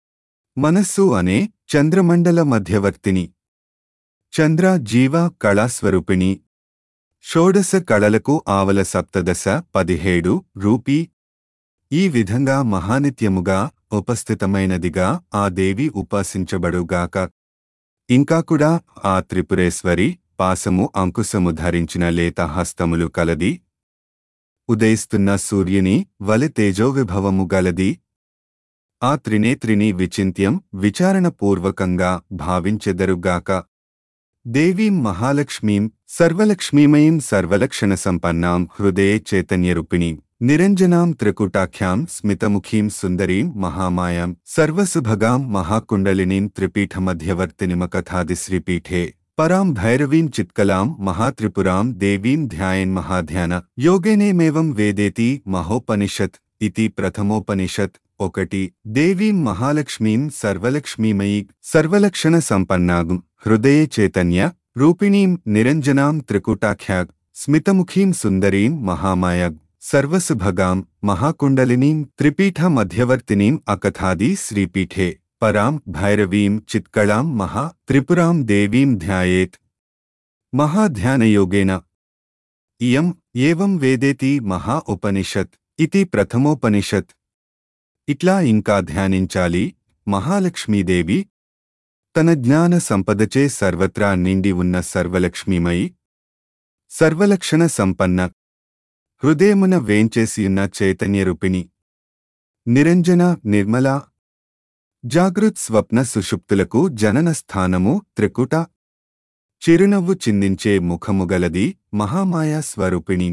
Speaker 1: మనస్సు అనే చంద్రమండల మధ్యవర్తిని చంద్ర జీవ కళాస్వరూపిణి షోడశ కళలకు ఆవల సప్తదశ పదిహేడు రూపీ ఈ విధంగా మహానిత్యముగా ఉపస్థితమైనదిగా ఆ దేవి ఉపాసించబడుగాక ఇంకా కూడా ఆ త్రిపురేశ్వరి పాసము అంకుశము ధరించిన లేత హస్తములు కలది ఉదయిస్తున్న సూర్యుని వలె తేజోవిభవము గలది ఆ త్రినేత్రిని విచింత్యం విచారణపూర్వకంగా భావించెదరుగాక దేవీం మహాలక్ష్మీం సర్వలక్ష్మీమయీం సర్వలక్షణ సంపన్నాం హృదయే చైతన్యరూపిణీం నిరంజనాం త్రికుటాఖ్యాం స్మితముఖీం సుందరీం మహామాయాం సర్వసుభగాం మహాకుండలినీం త్రిపీఠమధ్యవర్తినిమకథాదిశ్రీపీఠే పరాం భైరవీం చిత్కలాం మహాత్రిపురాం దేవీం ధ్యాయన్ మహాధ్యాన యోగేనేమేవం వేదేతి మహోపనిషత్ ఇతి ప్రథమోపనిషత్ ఒకటి దేవీం మహాలక్ష్మీం సర్వలక్ష్మీమయీ సర్వలక్షణ సంపన్నాగుం హృదయే చైతన్య రూపిణీం నిరంజనాం త్రికుటాఖ్యాగ్ స్మితముఖీం సుందరీం మహామాయాగ్ సర్వసుభగాం మహాకుండలినీం త్రిపీఠ మధ్యవర్తినీం అకథాది శ్రీపీఠే పరాం భైరవీం చిత్కళాం మహా త్రిపురాం దేవీం ధ్యాయేత్ మహాధ్యానయోగేన ఇయం ఏవం వేదేతి మహా ఉపనిషత్ ఇది ప్రథమోపనిషత్ ఇట్లా ఇంకా ధ్యానించాలి మహాలక్ష్మీదేవి తన జ్ఞాన సంపదచే సర్వత్రా నిండి ఉన్న సర్వలక్ష్మీమయి సర్వలక్షణ సంపన్న హృదయమున వేంచేసియున్న చైతన్యరూపిణి నిరంజన నిర్మల జాగృత్ స్వప్న సుషుప్తులకు జనన స్థానము త్రికుట చిరునవ్వు చిందించే ముఖముగలది మహామాయా స్వరూపిణి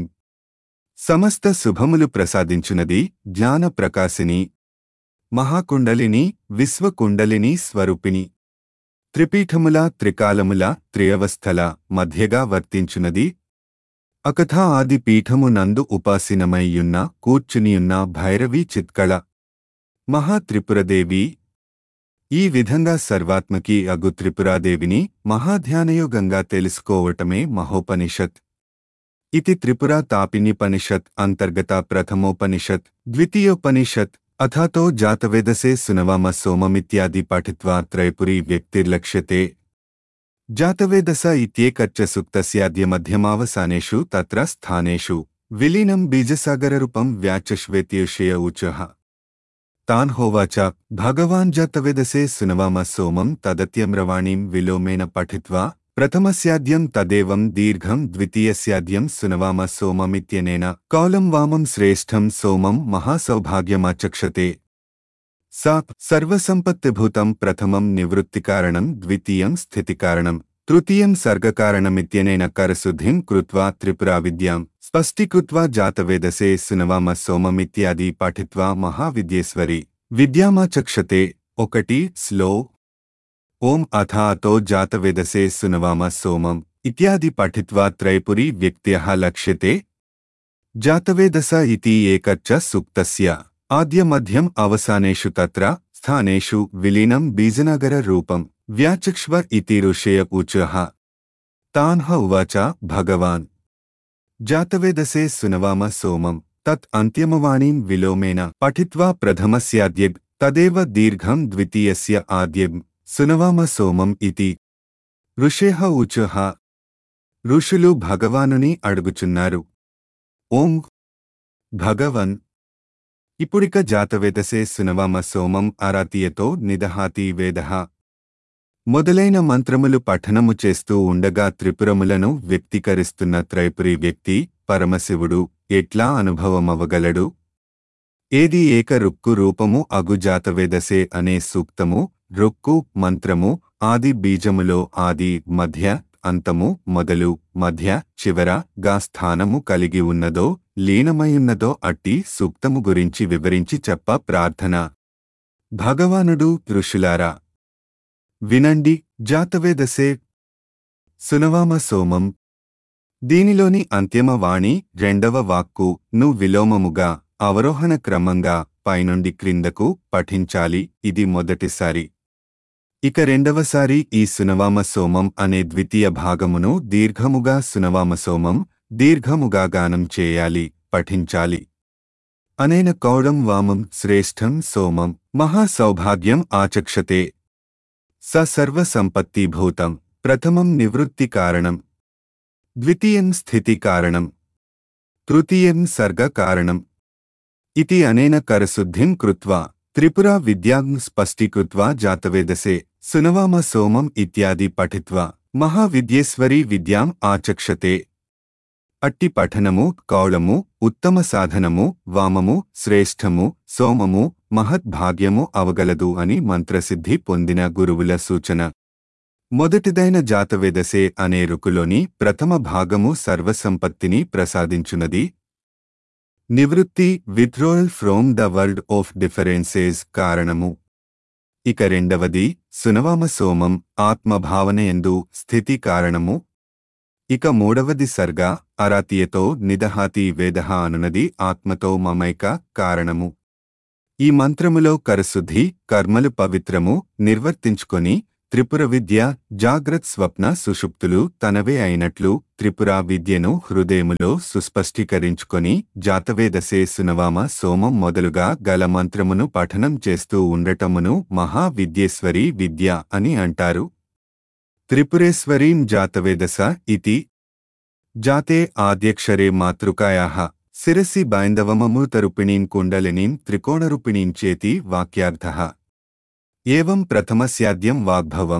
Speaker 1: సమస్త శుభములు ప్రసాదించునది జ్ఞాన ప్రకాశిని మహాకుండలిని విశ్వకుండలిని స్వరూపిణి త్రిపీఠముల త్రికాలముల త్రియవస్థల మధ్యగా వర్తించునది అకథా ఆది పీఠము నందు ఉపాసినమయ్యున్న కూర్చునియున్న భైరవీ చిత్కళ మహాత్రిపురదేవి ఈ విధంగా సర్వాత్మకి అగు త్రిపురాదేవిని మహాధ్యానయోగంగా తెలుసుకోవటమే మహోపనిషత్ ఇది త్రిపురా తాపినిపనిషత్ అంతర్గత ప్రథమోపనిషత్ ద్వితీయోపనిషత్ అథాతో జాతవేదసే సునవామ సోమమిత్యాది పఠిత్వా త్రైపురీ వ్యక్తిర్లక్ష్యతే జాతవేదస ఇత్యేకచ్చ సుక్తస్యాద్య మధ్యమావసానేషు తత్ర స్థానేషు విలీనం బీజసాగరరూపం వ్యాచశ్వేత్యుషయ ఊచః తాన్ హోవాచ భగవాన్ జాతవేదసే సునవామ సోమం తదత్యమ్రవాణీం విలోమేన పఠిత్వా ప్రథమస్యాద్యం తదేవం దీర్ఘం ద్వితీయస్యాద్యం సునవామ సోమమిత్యనేన కౌలం వామం శ్రేష్టం సోమం మహాసౌభాగ్యమాచక్షతే సా సర్వసంపత్తిభూతం ప్రథమం నివృత్తికారణం ద్వితీయం స్థితికారణం తృతీయం సర్గకారణమిత్యనేన కరశుద్ధిం కృత్వా త్రిపురా విద్యాం స్పష్టీకృత్వా జాతవేదసే సునవామ సోమమిత్యాది పఠిత్వా మహావిద్యేశ్వరి విద్యామాచక్షతే ఒకటి స్లో ఓం అథాతో జాతవేదసే సునవామ సోమం ఇత్యాది పఠిత్వా త్రైపురీ వ్యక్త్యః లక్ష్యతే జాతవేదస ఇతి ఏకచ్చ సుక్తస్య ఆద్యమధ్యం అవసానేషు తత్ర స్థానేషు విలీనం బీజనగర రూపం వ్యాచక్ష్వ ఇతి ఋషయ ఊచః తాన్హ ఉవాచ భగవాన్ జాతవేదసే సునవామ సోమం తత్ అంత్యమవాణీం విలోమేన పఠిత్వా ప్రథమస్యాద్యగ్ తదేవ దీర్ఘం ద్వితీయస్య ఆద్యం సునవామ సోమం ఇతి ఋషేహ ఊచః ఋషులు భగవానుని అడుగుచున్నారు ఓం భగవన్ ఇప్పుడిక జాతవేదసే సునవామ సోమం అరాతీయతో నిదహాతి వేదః మొదలైన మంత్రములు పఠనము చేస్తూ ఉండగా త్రిపురములను వ్యక్తీకరిస్తున్న త్రైపురి వ్యక్తి పరమశివుడు ఎట్లా అనుభవమవగలడు ఏది ఏక రుక్కు రూపము అగు జాతవేదసే అనే సూక్తము రుక్కు మంత్రము ఆది బీజములో ఆది మధ్య అంతము మొదలు మధ్య చివర గా స్థానము కలిగి ఉన్నదో లీనమైయున్నదో అట్టి సూక్తము గురించి వివరించి చెప్ప ప్రార్థన భగవానుడు ఋషులారా వినండి జాతవేదసే సునవామ సోమం దీనిలోని అంత్యమ వాణి రెండవ వాక్కు ను విలోమముగా అవరోహణ క్రమంగా పైనుండి క్రిందకు పఠించాలి ఇది మొదటిసారి ఇక రెండవసారి ఈ సునవామ సోమం అనే ద్వితీయ భాగమును దీర్ఘముగా సునవామ సోమం దీర్ఘముగా గానం చేయాలి పఠించాలి అనేన కౌడం వామం శ్రేష్టం సోమం మహాసౌభాగ్యం ఆచక్షతే స సర్వసంపత్తిభూతం ప్రథమం నివృత్తి కారణం ద్వితీయం స్థితి కారణం తృతీయం సర్గ కారణం ఇతి అనేన కరశుద్ధిం కృత్వా త్రిపురా విద్యాం స్పష్టీకృత్వా జాతవేదసే సునవామ సోమం ఇత్యాది పఠిత్వా మహావిద్యేశ్వరీ విద్యాం ఆచక్షతే అట్టి పఠనము కౌళము ఉత్తమ సాధనము వామము శ్రేష్టము సోమము మహద్భాగ్యము అవగలదు అని మంత్రసిద్ధి పొందిన గురువుల సూచన మొదటిదైన జాతవేదసే అనే రుకులోని ప్రథమ భాగము సర్వసంపత్తిని ప్రసాదించునది నివృత్తి withdrawal from the world of differences కారణము ఇక రెండవది సునవామ సోమం ఆత్మభావనయందు స్థితి కారణము ఇక మూడవది సర్గ అరాతియతో నిదహాతి వేదహ అనునది ఆత్మతో మమైక కారణము ఈ మంత్రములో కరశుద్ధి కర్మలు పవిత్రము నిర్వర్తించుకొని త్రిపుర విద్య జాగ్రత్ స్వప్న సుషుప్తులు తనవే అయినట్లు త్రిపుర విద్యను హృదయములో సుస్పష్టీకరించుకొని జాతవేదసే సునవామ సోమం మొదలుగా గల మంత్రమును పఠనం చేస్తూ ఉండటమును మహావిద్యేశ్వరీ విద్య అని అంటారు త్రిపురేశ్వరీం జాతవేదస ఇతి జాతే ఆద్యక్షరే మాతృకాయాః శిరసి బైందవమమృతరూపిణీం కుండలినీం త్రికోణరూపిణీం చేతి వాక్యార్థః ఏవం ప్రథమస్యాద్యం వాగ్భవం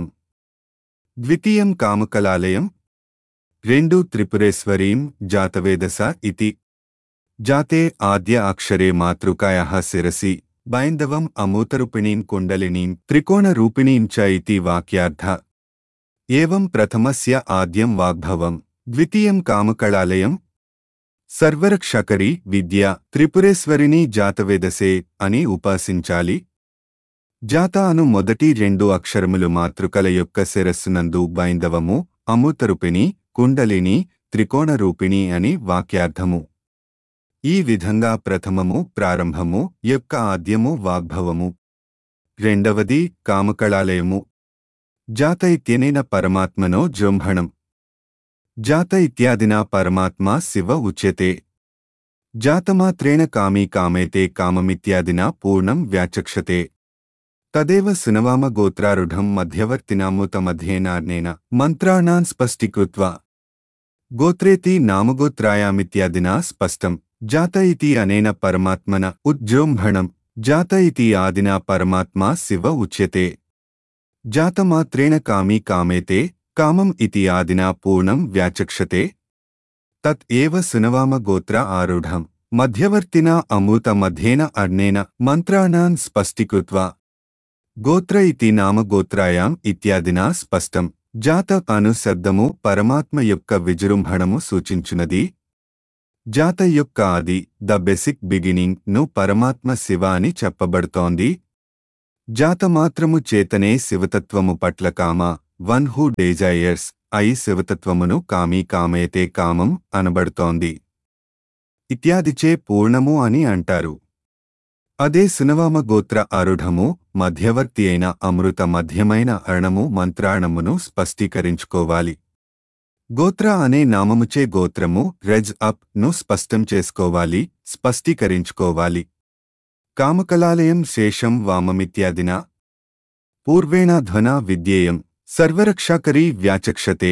Speaker 1: ద్వితీయం కామకలాలయం రెండు త్రిపురేశ్వరీం జాతవేదస ఇతి జాతే ఆద్య అక్షరే మాతృకాయాः శిరసి బైందవం అమూతరూపిణీం కుండలినీం త్రికోణరూపిణీం చ ఇతి వాక్యార్థ ఏవం ప్రథమస్య ఆద్యం వాగ్భవం ద్వితీయం కామకళాలయం సర్వరక్షకరి విద్య త్రిపురేశ్వరిని జాతవేదసే అని ఉపాసించాలి జాత అను మొదటి రెండు అక్షరములు మాతృకల యొక్క శిరస్సునందు బైందవము అమృతరూపిణి కుండలిని త్రికోణరూపిణి అని వాక్యార్థము ఈ విధంగా ప్రథమము ప్రారంభము యొక్క ఆద్యము వాగ్భవము రెండవది కామకళాలయము జాత ఇత్యనేన పరమాత్మనో జృంభణం జాత ఇత్యాదినా పరమాత్మా శివ ఉచ్యతే జాతమాత్రేణ కామీ కామేతే కామమిత్యాదినా పూర్ణం వ్యాచక్షతే తదేవ సునవామ గోత్రారుఢం మధ్యవర్తినామృతమధ్యేనార్నేన మంత్రాణాన్ స్పష్టీకృత్వా గోత్రేతి నామగోత్రాయామిత్యాదినా స్పష్టం జాత ఇతి అనేన పరమాత్మన ఉజ్జృంభణం జాత ఇతి ఆదినా పరమాత్మా శివ ఉచ్యతే జాతమాత్రేణ కామీ కామేతే కామం ఇతి ఆదినా పూర్ణం వ్యాచక్షతే తత్ ఏవ సునవామ గోత్ర ఆరుఢం మధ్యవర్తినా అమృత మధ్యేన అర్ణేన మంత్రాణాన్ స్పష్టీకృత్వా గోత్ర ఇతి నామ గోత్రాయాం ఇత్యాదినా స్పష్టం జాత అను శబ్దము పరమాత్మ యొక్క విజృంభణము సూచించునది జాత యొక్క ఆది ద బెసిక్ బిగినింగ్ ను పరమాత్మ శివ అని చెప్పబడుతోంది జాతమాత్రము చేతనే శివతత్వము పట్ల కామ వన్ హూ డేజైయర్స్ అయి శివతత్వమును కామీ కామేతే కామం అనబడుతోంది ఇత్యాదిచే పూర్ణము అని అంటారు అదే సునవామ గోత్ర అరుఢము మధ్యవర్తి అయిన అమృత మధ్యమైన అర్ణము మంత్రాణమును స్పష్టీకరించుకోవాలి గోత్ర అనే నామముచే గోత్రము రెజ్ అప్ ను స్పష్టం చేసుకోవాలి స్పష్టీకరించుకోవాలి కామకలాలయం శేషం వామమిత్యాదినా పూర్వేణ ధ్వనా విద్యేయం సర్వరక్షాకరీ వ్యాచక్షతే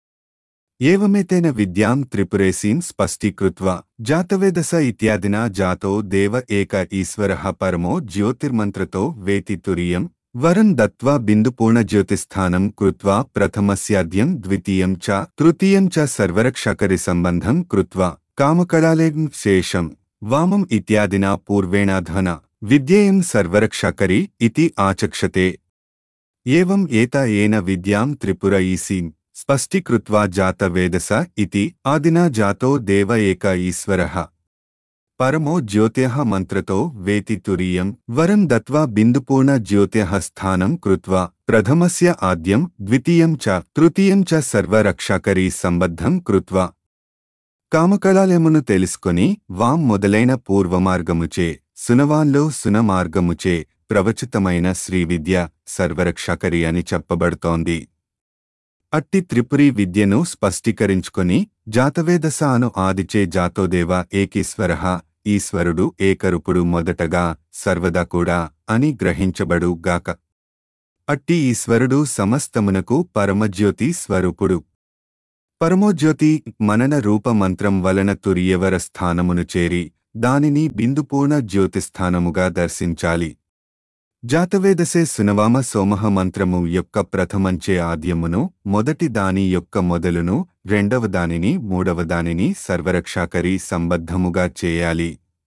Speaker 1: ఏవమేతేన విద్యాం త్రిపురేసీం స్పష్టీకృత్వా జాతవేదస ఇత్యాదినా జాతో దేవ ఏక ఈశ్వరః పరమో జ్యోతిర్మంత్రతో వేతి తురియం వరం దత్వా బిందుపూర్ణజ్యోతిస్థానం కృత్వా ప్రథమస్యాద్యం ద్వితీయం చ తృతీయం చ సర్వరక్షకరి సంబంధం కృత్వా కామకళాలేం శేషం వామం ఇత్యాదినా పూర్వేణాధ్వన విద్యేయం సర్వరక్షకరి ఇతి ఆచక్షతే ఏవం ఏత ఏన విద్యాం త్రిపుర ఈసీం స్పష్టీకృత్వా జాత వేదస ఇతి ఆదినా జాతో దేవ ఏక ఈశ్వరః పరమో జ్యోత్యః మంత్రతో వేతి తురీయం వరం దత్వా బిందుపూర్ణ జ్యోత్యః స్థానం కృత్వా ప్రథమస్య ఆద్యం ద్వితీయం చ తృతీయం చ సర్వరక్షాకరీ సంబద్ధం కృత్వా కామకళాలయమును తెలుసుకొని వాం మొదలైన పూర్వమార్గముచే సునవాన్లో సునమార్గముచే ప్రవచితమైన శ్రీవిద్య సర్వరక్షకరి అని చెప్పబడుతోంది అట్టి త్రిపురి విద్యను స్పష్టీకరించుకొని జాతవేదస అను ఆదిచే జాతోదేవ ఏకీశ్వర ఈశ్వరుడు ఏకరుపుడు మొదటగా సర్వదా కూడా అని గ్రహించబడు గాక అట్టి ఈశ్వరుడు సమస్తమునకు పరమజ్యోతి స్వరూపుడు పరమోజ్యోతి మనన రూప మంత్రం వలన తురియవర స్థానమును చేరి దానిని బిందుపూర్ణ జ్యోతిస్థానముగా దర్శించాలి జాతవేదసే సునవామ సోమహ మంత్రము యొక్క ప్రథమంచే ఆద్యమును మొదటి దాని యొక్క మొదలును రెండవ దానిని మూడవ దానిని సర్వరక్షాకరి సంబద్ధముగా చేయాలి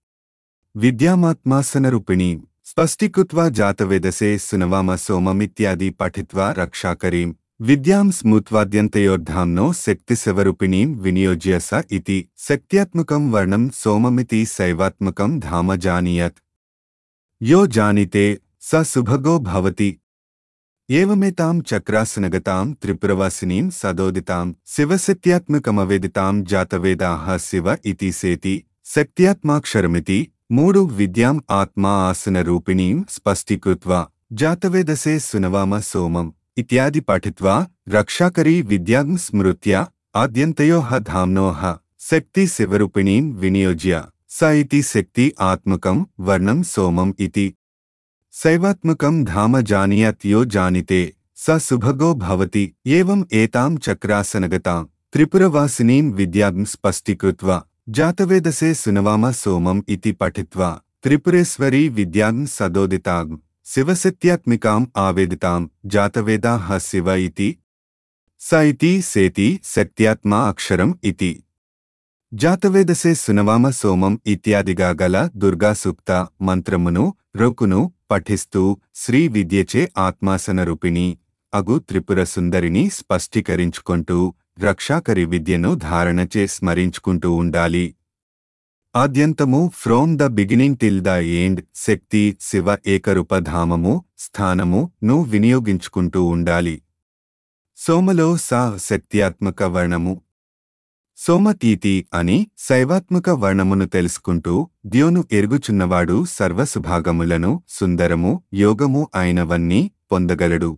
Speaker 1: విద్యామాత్మాసనరూపిణి స్పష్టీకృత్వా జాతవేదసే సునవామ సోమమిత్యాది పఠిత్వా రక్షాకరీం విద్యాం స్మృత్వాద్యంతయోర్ధామ్నో శక్తిశివరూపిణీం వినియోజ్య స ఇతి శక్త్యాత్మకం వర్ణం సోమమితి శైవాత్మకం ధామ జానీయత్ యో జానితే స సుభగో భవతి ఏవమేతాం చక్రాసనగతాం త్రిపురవాసినీం సదోదితాం శివశక్త్యాత్మకమవేదితాం జాతవేదాః శివ ఇతి సేతి శక్త్యాత్మాక్షరమితి మూడు విద్యాం ఆత్మా ఆసన రూపిణీం స్పష్టీకృత్వా జాతవేదసే సునవామ సోమం ఇత్యాది పఠిత్వా రక్షాకరీ విద్యాం స్మృత్య ఆద్యంతయోః ధామ్నోః శక్తి శివరూపిణీం వినియోజ్య స ఇతి శక్తి ఆత్మకం వర్ణం సోమం ఇతి శైవాత్మకం ధామ జానీయత్ యో జానితే స సుభగో భవతి ఏవం ఏతాం చక్రాసనగతాం త్రిపురవాసినీం విద్యాం స్పష్టీకృత్వా జాతవేదసే సునవామ సోమం ఇతి పఠిత్వా త్రిపురేశ్వరీ విద్యాం సదోదితాం శివశక్త్యాత్మికాం ఆవేదితాం జాతవేదాః శివ ఇతి స ఇతి సేతి శక్త్యాత్మా అక్షరం ఇతి జాతవేదసే సునవామ సోమం ఇత్యాదిగా గల దుర్గాసూక్త మంత్రమును రుకును పఠిస్తూ శ్రీ విద్యచే ఆత్మాసన రూపిణి అగు త్రిపుర సుందరిని స్పష్టీకరించుకుంటూ రక్షాకరి విద్యను ధారణచే స్మరించుకుంటూ ఉండాలి ఆద్యంతము from the beginning till the end Shakti Shiva ఏకరూపధామము స్థానము ను వినియోగించుకుంటూ ఉండాలి సోమలో సా శక్త్యాత్మక వర్ణము సోమతీతి అని శైవాత్మక వర్ణమును తెలుసుకుంటూ ద్యోను ఎరుగుచున్నవాడు సర్వసుభాగములను సుందరము యోగము అయినవన్నీ పొందగలడు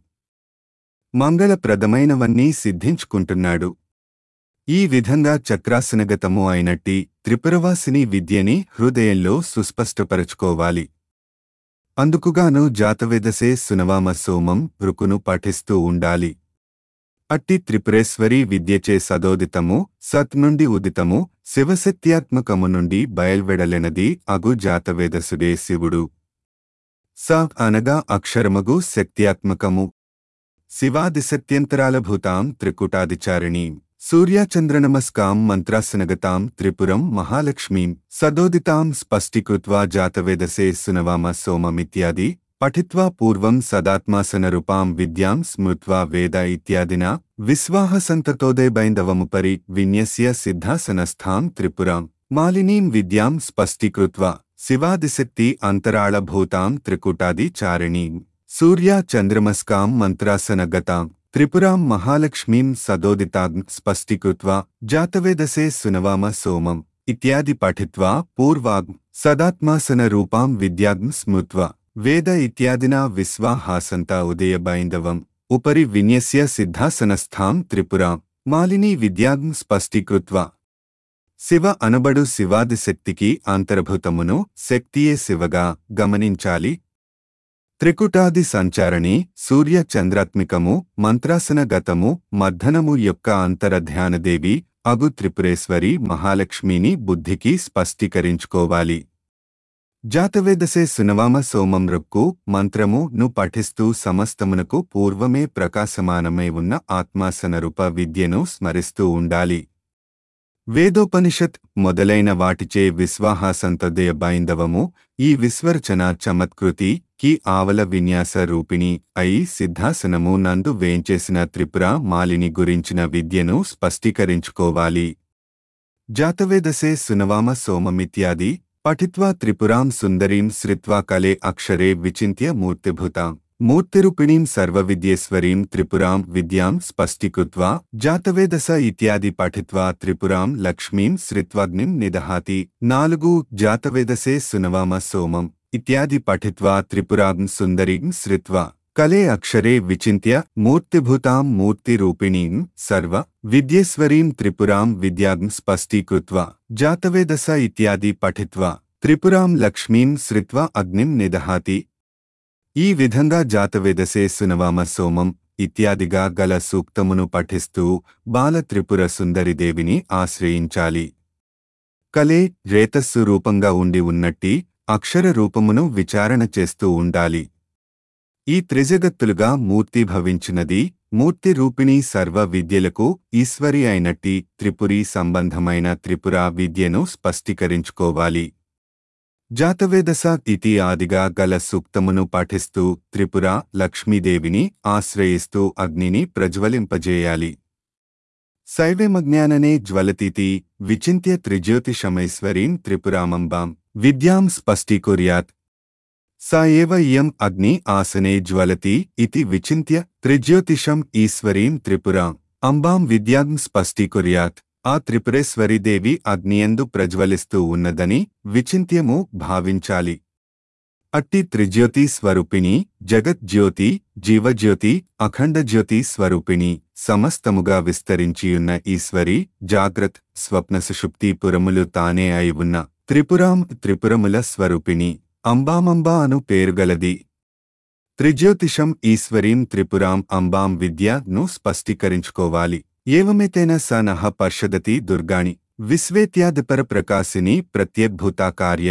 Speaker 1: మంగళప్రదమైనవన్నీ సిద్ధించుకుంటున్నాడు ఈ విధంగా చక్రాసనగతము అయినట్టి త్రిపురవాసిని విద్యని హృదయంలో సుస్పష్టపరచుకోవాలి అందుకుగాను జాతవేదసే సునవామ సోమం రుకును పఠిస్తూ ఉండాలి అట్టి త్రిపురేశ్వరి విద్యచే సదోదితము సత్ నుండి ఉదితము శివశక్త్యాత్మకము నుండి బయల్వెడలెనది అగు జాతవేదసుడే శివుడు స అనగా అక్షరమగు శక్త్యాత్మకము శివాదిశక్త్యంతరాలభూతాం త్రికుటాదిచారిణీం సూర్యాచంద్రనమస్కాం మంత్రాసనగతాం త్రిపురం మహాలక్ష్మీం సదోదితాం స్పష్టీకృత్వా జాతవేదసే సునవామ సోమమిత్యాది పఠిత్వా పూర్వం సదాత్మాసనరూపాం విద్యాం స్మృత్వా వేద ఇత్యాదినా విశ్వాహసంతతోదయబైందవముపరి విన్యస్య సిద్ధాసనస్థాం త్రిపురాం మాలినీం విద్యాం స్పష్టీకృత్వా శివాదిశక్తి అంతరాళభూతాం త్రికుటాది చారిణీం సూర్యా చంద్రమస్కాం మంత్రాసనగతాం త్రిపురాం మహాలక్ష్మీం సదోదితాగ్ స్పష్టీకృత్వా జాతవేదసే సునవామ సోమం ఇత్యాది పఠిత్వా పూర్వాగ్ సదాత్మాసన రూపాం విద్యాగ్ం స్మృత్వా వేద ఇత్యాదినా విశ్వాహాసంత ఉదయబైందవం ఉపరి విన్యస్య సిద్ధాసనస్థాం త్రిపురాం మాలినీ విద్యాగ్ం స్పష్టీకృత్వా శివ అనబడు శివాదిశక్తికి అంతర్భూతమును శక్తియే శివగా గమనించాలి త్రికుటాది సంచారణి సూర్య చంద్రాత్మికము మంత్రాసన గతము మర్ధనము యొక్క అంతరధ్యానదేవి అగు త్రిపురేశ్వరి మహాలక్ష్మిని బుద్ధికి స్పష్టీకరించుకోవాలి జాతవేదసే సునవామ సోమం రొక్కు మంత్రము ను పఠిస్తూ సమస్తమునకు పూర్వమే ప్రకాశమానమై ఉన్న ఆత్మాసన రూప విద్యను స్మరిస్తూ ఉండాలి వేదోపనిషత్ మొదలైన వాటిచే విశ్వాహాసంతదయ బైందవము ఈ విశ్వరచన చమత్కృతి కి ఆవల విన్యాస రూపిణి అయి సిద్ధాసనము నందు వేంచేసిన త్రిపుర మాలిని గురించిన విద్యను స్పష్టీకరించుకోవాలి జాతవేదసే సునవామ సోమమిత్యాది పఠిత్వా త్రిపురాం సుందరీం శ్రిత్వా కలే అక్షరే విచింత్య మూర్తిభూతాం మూర్తిరూపిణీం సర్వవిద్యేశ్వరీం త్రిపురాం విద్యాం స్పష్టీకృత్వా జాతవేదస ఇత్యాది పఠిత్వా త్రిపురాం లక్ష్మీం శ్రిత్వాగ్నిం నిదహాతి నాలుగు జాతవేదసే సునవామ సోమం ఇత్యాది పఠిత్వా త్రిపురాం సుందరీం శ్రిత్వా కలే అక్షరే విచింత్య మూర్తిభూతాం మూర్తిరూపిణీం సర్వ విద్యేశ్వరీం త్రిపురాం విద్యాం స్పష్టీకృత్వా జాతవేదస ఇత్యాది పఠిత్వా త్రిపురాం లక్ష్మీం శ్రిత్వా అగ్నిం నిదహాతి ఈ విధంగా జాతవేదసే సునవామ సోమం ఇత్యాదిగా గల సూక్తమును పఠిస్తూ బాల త్రిపుర సుందరిదేవిని ఆశ్రయించాలి కలే రేతస్సు రూపంగా ఉండి ఉన్నట్టి అక్షర రూపమును విచారణ చేస్తూ ఉండాలి ఈ త్రిజగత్తులుగా మూర్తి భవించినది మూర్తి రూపిణి సర్వ విద్యలకు ఈశ్వరి అయినట్టి త్రిపురి సంబంధమైన త్రిపుర విద్యను స్పష్టీకరించుకోవాలి జాతవేదస ఇతి ఆదిగా గల సూక్తమును పాఠిస్తూ త్రిపుర లక్ష్మీదేవిని ఆశ్రయిస్తూ అగ్నిని ప్రజ్వలింపజేయాలి శైవేమజ్ఞాననే జ్వలతితి విచింత్య త్రిజ్యోతిషమైశ్వరీం త్రిపురామంబాం విద్యాం స్పష్టీకుర్యాత్ సా ఏవ ఇయం అగ్ని ఆసనే జ్వలతి ఇతి విచింత్య త్రిజ్యోతిషం ఈశ్వరీం త్రిపురాం అంబాం విద్యాం స్పష్టీకుర్యాత్ ఆ త్రిపురేశ్వరీదేవి అగ్నియందు ప్రజ్వలిస్తూ ఉన్నదని విచింత్యము భావించాలి అట్టి త్రిజ్యోతి స్వరూపిణి జగజ్యోతి జీవజ్యోతి అఖండజ్యోతి స్వరూపిణి సమస్తముగా విస్తరించియున్న ఈశ్వరి జాగ్రత్ స్వప్న సుషుప్తి పురములు తానే అయి ఉన్న త్రిపురాం త్రిపురముల స్వరూపిణి అంబామంబా అను పేరుగలది త్రిజ్యోతిషం ఈశ్వరీం త్రిపురాం అంబాం విద్యను స్పష్టీకరించుకోవాలి ఏవమైతేన స నః పర్షదతి దుర్గాణి విశ్వేత్యాదిపర ప్రకాశిని ప్రత్యద్భుతా కార్య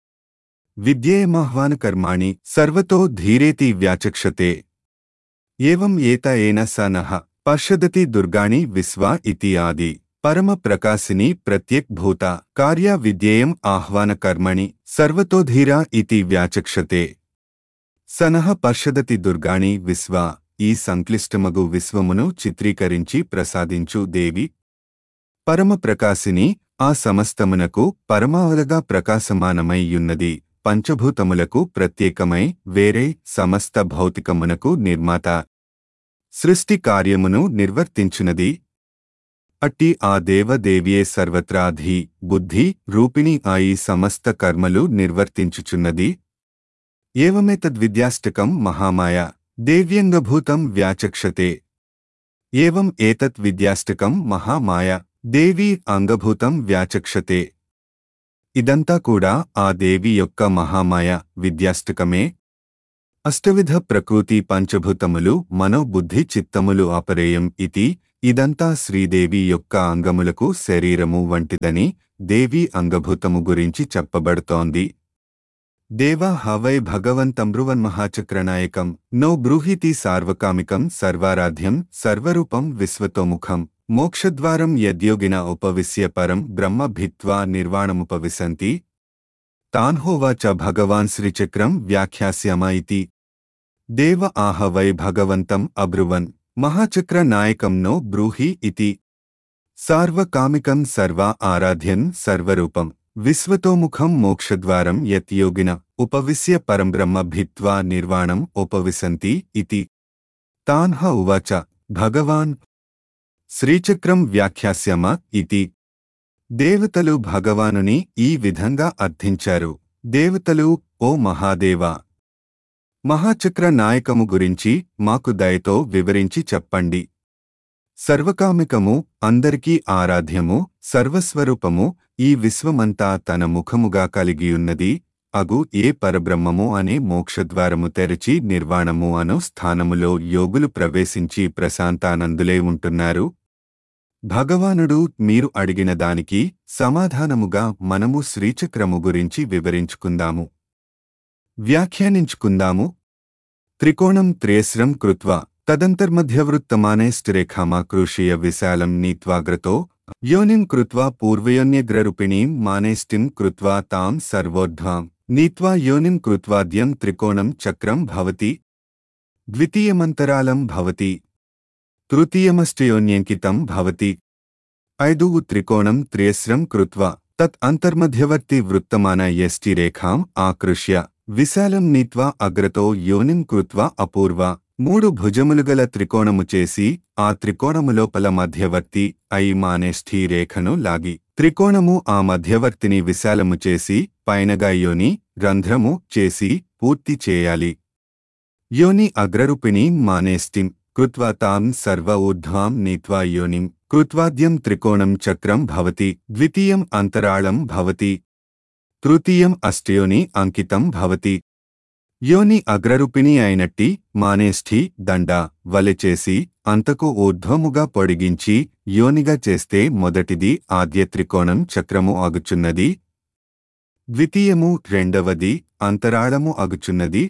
Speaker 1: విద్యేయమాహ్వానకర్మాణి సర్వతో ధీరేతి వ్యాచక్షతే ఏవం ఏత ఏన స నః పశ్యదతి దుర్గాణి విశ్వా ఇతి ఆది పరమ ప్రకాశిని ప్రత్యగ్భూత కార్య విద్యేయం ఆహ్వానకర్మణి సర్వతోధీరా ఇతి వ్యాచక్షతే సనః పశ్యదతి దుర్గాణి విశ్వా ఈ సంక్లిష్టమగు విశ్వమును చిత్రీకరించి ప్రసాదించు దేవి పరమ ప్రకాశిని ఆ సమస్తమునకు పరమావలగా ప్రకాశమానమై యున్నది పంచభూతములకు ప్రత్యేకమై వేరే సమస్త భౌతికమునకు నిర్మాత సృష్టి కార్యమును నిర్వర్తించునది అట్టి ఆ దేవదేవియే సర్వత్రాధి బుద్ధి రూపిణి ఆ ఈ సమస్త కర్మలు నిర్వర్తించుచున్నది ఏవమేతద్విద్యాష్టకం మహామాయ దేవ్యంగభూతం వ్యాచక్షతే ఏవం ఏతత్ విద్యాష్టకం మహామాయ దేవీ అంగభూతం వ్యాచక్షతే ఇదంతా కూడా ఆ దేవి యొక్క మహామాయ విద్యాష్టకమే అష్టవిధ ప్రకృతి పంచభూతములు మనోబుద్ధి చిత్తములు అపరేయం ఇతి ఇదంతా శ్రీదేవి యొక్క అంగములకు శరీరము వంటిదని దేవి అంగభూతము గురించి చెప్పబడుతోంది దేవా హవై భగవంతమృవన్మహాచక్రనాయకం నో బ్రూహితి సార్వకామికం సర్వారాధ్యం సర్వరూపం విశ్వతోముఖం మోక్షద్వారం యద్యోగిన ఉపవిశ్య పరం బ్రహ్మ భిత్వా నిర్వాణముపవిశంతి తాన్హోవాచ భగవాన్ శ్రీచక్రం వ్యాఖ్యాస్యామ ఇతి దేవ ఆహ వై భగవంతం అబ్రువన్ మహాచక్ర నాయకం నో బ్రూహి ఇతి సార్వకామికం సర్వా ఆరాధ్యన్ సర్వరూపం విశ్వతోముఖం మోక్షద్వారం యత్ యోగిన ఉపవిశ్య పరంబ్రహ్మ భిత్వా నిర్వాణం ఉపవిశంతి ఇతి తాన్హ ఉవాచ భగవాన్ శ్రీచక్రం వ్యాఖ్యాస్యమ ఇతి దేవతలు భగవానుని ఈ విధంగా అర్థించారు దేవతలు ఓ మహాదేవా మహాచక్ర నాయకము గురించి మాకు దయతో వివరించి చెప్పండి సర్వకామికము అందరికీ ఆరాధ్యము సర్వస్వరూపము ఈ విశ్వమంతా తన ముఖముగా కలిగియున్నది అగు ఏ పరబ్రహ్మము అనే మోక్షద్వారము తెరచి నిర్వాణము అను స్థానములో యోగులు ప్రవేశించి ప్రశాంతానందులే ఉంటున్నారు భగవానుడు మీరు అడిగిన దానికి సమాధానముగా మనము శ్రీచక్రము గురించి వివరించుకుందాము వ్యాఖ్యానించుకుందాము త్రికోణం త్రేస్రం కృత్వా తదంతర్మధ్యవృత్తమానేష్టిరేఖామాకృషీయ విశాలం నీత్వాగ్రతో యోనిం కృత్వా పూర్వయోన్యగ్రరూపిణీం మానేష్టిం కృత్వా తాం సర్వోర్ధ్వాం నీత్వా యోనిం కృత్వాద్యం త్రికోణం చక్రం భవతి ద్వితీయమంతరాలం భవతి తృతీయమష్టయోన్యంకితం భవతి ఐదు త్రికోణం త్రియస్రం కృత్వా తత్ అంతర్మధ్యవర్తి వృత్తమాన యష్టిరేఖాం ఆకృష్య విశాలం నీత్వా అగ్రతో యోనిం కృత్వా అపూర్వ మూడు భుజములుగల త్రికోణము చేసి ఆ త్రికోణము లోపల మధ్యవర్తి అయి మానేష్ఠీ రేఖను లాగి త్రికోణము ఆ మధ్యవర్తిని విశాలము చేసి పైనగా యోని రంధ్రము చేసి పూర్తి చేయాలి యోని అగ్రరూపిణి మానేష్టిం కృత్వా తాం సర్వ ఊర్ధ్వాం నీత్వా యోనిం కృత్వాద్యం త్రికోణం చక్రం భవతి ద్వితీయం అంతరాళం భవతి తృతీయం అష్టయోని అంకితం భవతి యోని అగ్రరూపిణి అయినట్టి మానేష్ఠి దండ వలెచేసి అంతకు ఊర్ధ్వముగా పొడిగించి యోనిగా చేస్తే మొదటిది ఆద్య త్రికోణం చక్రము అగుచున్నది ద్వితీయము రెండవది అంతరాళము అగుచున్నది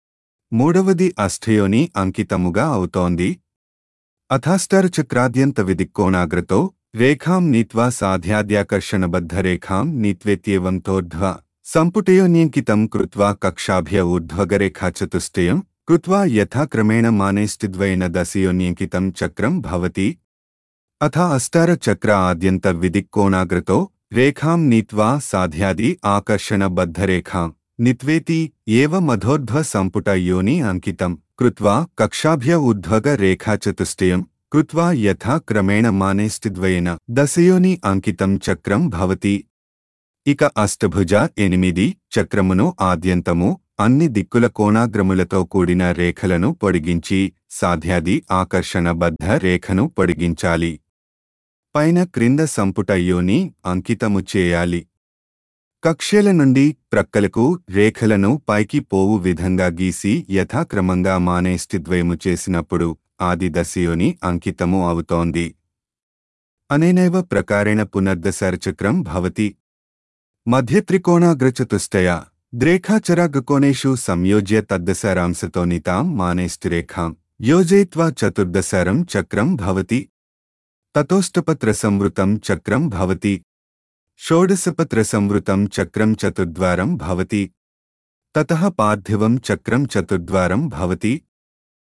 Speaker 1: మూడవది అష్టయోని అంకితముగా అవుతోంది అథాస్టారు చక్రాద్యంత విదిక్కోణాగ్రతో రేఖాం నీత్వా సాధ్యాద్యాకర్షణబద్ధరేఖాం నీత్వేత్యేవంతోర్ధ్వ సంపుటయోన్యంకితం కృత్వా కక్షాభ్య ఊర్ధ్వగరేఖాచతుష్టయం కృత్వా యథాక్రమేణ మానేష్టిద్వయన దశయోన్యంకితం చక్రం భవతి అథ అష్టార చక్ర ఆద్యంత విదిక్కోణాగ్రతో రేఖాం నీత్వా సాధ్యాది ఆకర్షణబద్ధరేఖాం నిత్వేతి ఏవ మధోర్ధ్వ సంపుట యోని అంకితం కృత్వా కక్షాభ్య ఊర్ధ్వగ రేఖాచతుష్టయం కృత్వా యథా క్రమేణ మానేష్టిద్వయేన దశయోని అంకితం చక్రం భవతి ఇక అష్టభుజ ఎనిమిది చక్రమును ఆద్యంతము అన్ని దిక్కుల కోణాగ్రములతో కూడిన రేఖలను పొడిగించి సాధ్యాది ఆకర్షణబద్ధ రేఖను పొడిగించాలి పైన క్రింద సంపుట యోని అంకితము చేయాలి కక్ష్యల నుండి ప్రక్కలకు రేఖలను పైకి పోవు విధంగా గీసి యథాక్రమంగా మానేష్టిద్వయము చేసినప్పుడు ఆది దశయోని అంకితము అవుతోంది అనేనైవ ప్రకారేణ పునర్దశరచక్రం భవతి మధ్యత్రికోణాగ్రచతుష్టయ ద్రేఖాచరాగకోణేషు సంయోజ్య తద్దశరాంశతోనితాం మానేష్టిరేఖాం యోజయిత్వా చతుర్దశరం చక్రం భవతి తతోష్టపత్రసంవృతం చక్రం భవతి షోడశపత్రసంవృతం చక్రం చతుర్ద్వారం భవతి తతః పార్థివం చక్రం చతుర్ద్వారం భవతి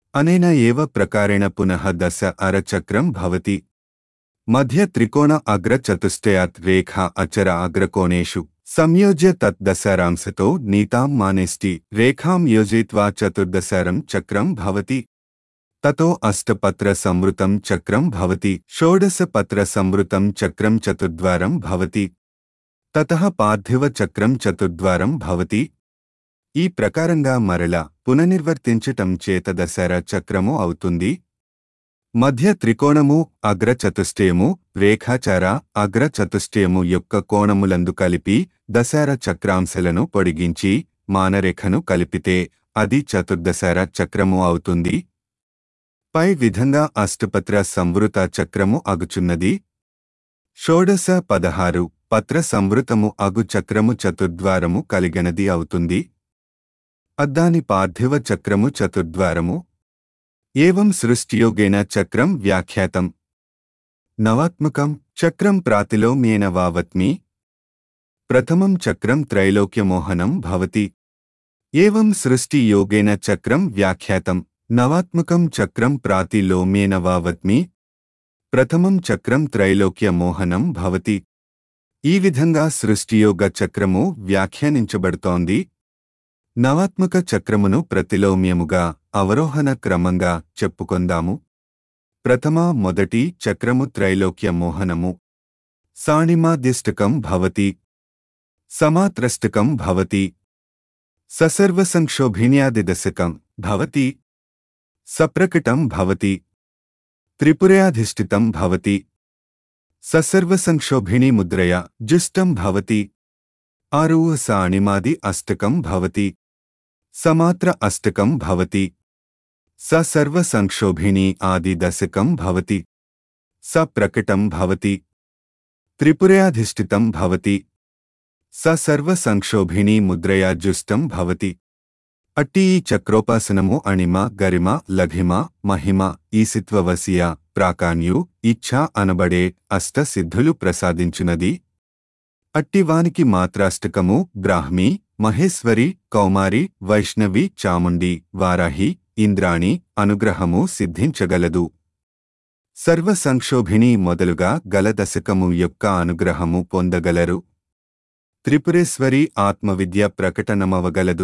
Speaker 1: అనేన ఏవ ప్రకారేణ పునః దశ అరచక్రం భవతి మధ్య త్రికోణ అగ్ర చతుష్టయాత్ రేఖ అచర అగ్రకోణేషు సంయోజ్య తత్ దశారాంశతో నీతాం మానేష్టి రేఖాం యోజయిత్వా చతుర్దశారం చక్రం భవతి తతో అష్టపత్ర సంవృతం చక్రం భవతి షోడశపత్ర సంవృతం చక్రం చతుర్ద్వారం భవతి తతః పార్థివ చక్రం చతుర్ద్వారం భవతి ఈ ప్రకారంగా మరల పుననిర్వర్తించటం చేత దశర చక్రము అవుతుంది మధ్య త్రికోణము అగ్ర చతుష్టయము రేఖాచార అగ్ర చతుష్టయము యొక్క కోణములందు కలిపి దశార చక్రాంశలను పొడిగించి మానరేఖను కలిపితే అది చతుర్దశార చక్రము అవుతుంది పై విధంగా అష్టపత్ర సంవృత చక్రము అగుచున్నది షోడశ పదహారు పత్ర సంవృతము అగు చక్రము చతుర్ద్వారము కలిగనది అవుతుంది అద్దాని పార్థివ చక్రము చతుర్ద్వారము ఏవం సృష్టియోగేన చక్రం వ్యాఖ్యాతం నవాత్మకం చక్రం ప్రాతిలోమ్యేన వావత్మి ప్రథమం చక్రం త్రైలోక్యమోహనం భవతి ఏవం సృష్టియోగేన చక్రం వ్యాఖ్యాతం నవాత్మకం చక్రం ప్రాతిలోమ్యేన వావత్మి ప్రథమం చక్రం త్రైలోక్యమోహనం భవతి ఈ విధంగా సృష్టియోగ చక్రము వ్యాఖ్యానించబడుతోంది నవాత్మక చక్రమును ప్రతిలోమ్యముగా అవరోహణ క్రమంగా చెప్పుకొందాము ప్రథమ మొదటి చక్రము త్రైలోక్య మోహనము సాణిమాద్యష్టకం భవతి సమాత్రష్టకం భవతి ససర్వసంక్షోభిణ్యాదిదశకం భవతి సప్రకటం భవతి త్రిపురయాధిష్ఠితం భవతి ససర్వసంక్షోభిణీ ముద్రయా జుష్టం భవతి ఆరు సాణిమాది అష్టకం భవతి సమాత్ర అష్టకం భవతి స సర్వసంక్షోభిణీ ఆది దశకం భవతి స ప్రకటం భవతి త్రిపురయాధిష్ఠితం భవతి స సర్వసంక్షోభిణీ ముద్రయా జుష్టం భవతి అట్టి ఈ చక్రోపాసనము అణిమ గరిమ లఘిమ మహిమ ఈసిత్వవసియ ప్రాకాన్యు ఇచ్ఛా అనబడే అష్ట సిద్ధులు ప్రసాదించునది అట్టివానికి మాత్రాష్టకము బ్రాహ్మి మహేశ్వరి కౌమారి వైష్ణవి చాముండి వారాహి ఇంద్రాణి అనుగ్రహము సిద్ధించగలదు సర్వసంక్షోభిణి మొదలుగా గలదశకము యొక్క అనుగ్రహము పొందగలరు త్రిపురేశ్వరి ఆత్మవిద్య ప్రకటనమవగలదు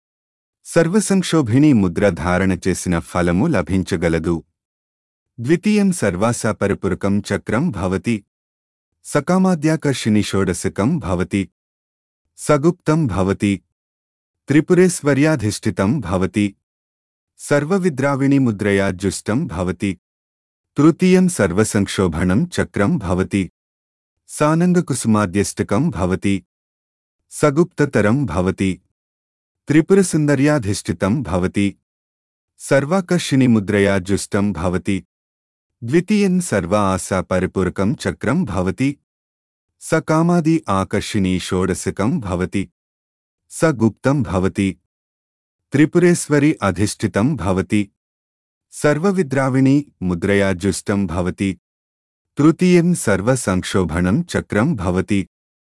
Speaker 1: సర్వసంక్షోభిణి ముద్ర ధారణ చేసిన ఫలము లభించగలదు ద్వితీయం సర్వాసాపరిపురకం చక్రం భవతి సకామాద్యాకర్షిణి షోడశకం భవతి సగుప్తం భవతి త్రిపురేశ్వర్యాధిష్ఠితం భవతి సర్వవిద్రావిణి ముద్రయా జుష్టం భవతి తృతీయం సర్వసంక్షోభణం చక్రం భవతి సానంగకుసుమాద్యష్టకం భవతి సగుప్తతరం భవతి త్రిపురసుందర్యాధిష్ఠితం భవతి సర్వాకర్షిణి ముద్రయా జుష్టం భవతి ద్వితీయం సర్వ ఆశా పరిపూరకం చక్రం భవతి సకామాది ఆకర్షిణీ షోడశకం భవతి స గుప్తం భవతి త్రిపురేశ్వరి అధిష్ఠితం భవతి సర్వవిద్రావిణి ముద్రయా జుష్టం భవతి తృతీయం సర్వసంక్షోభణం చక్రం భవతి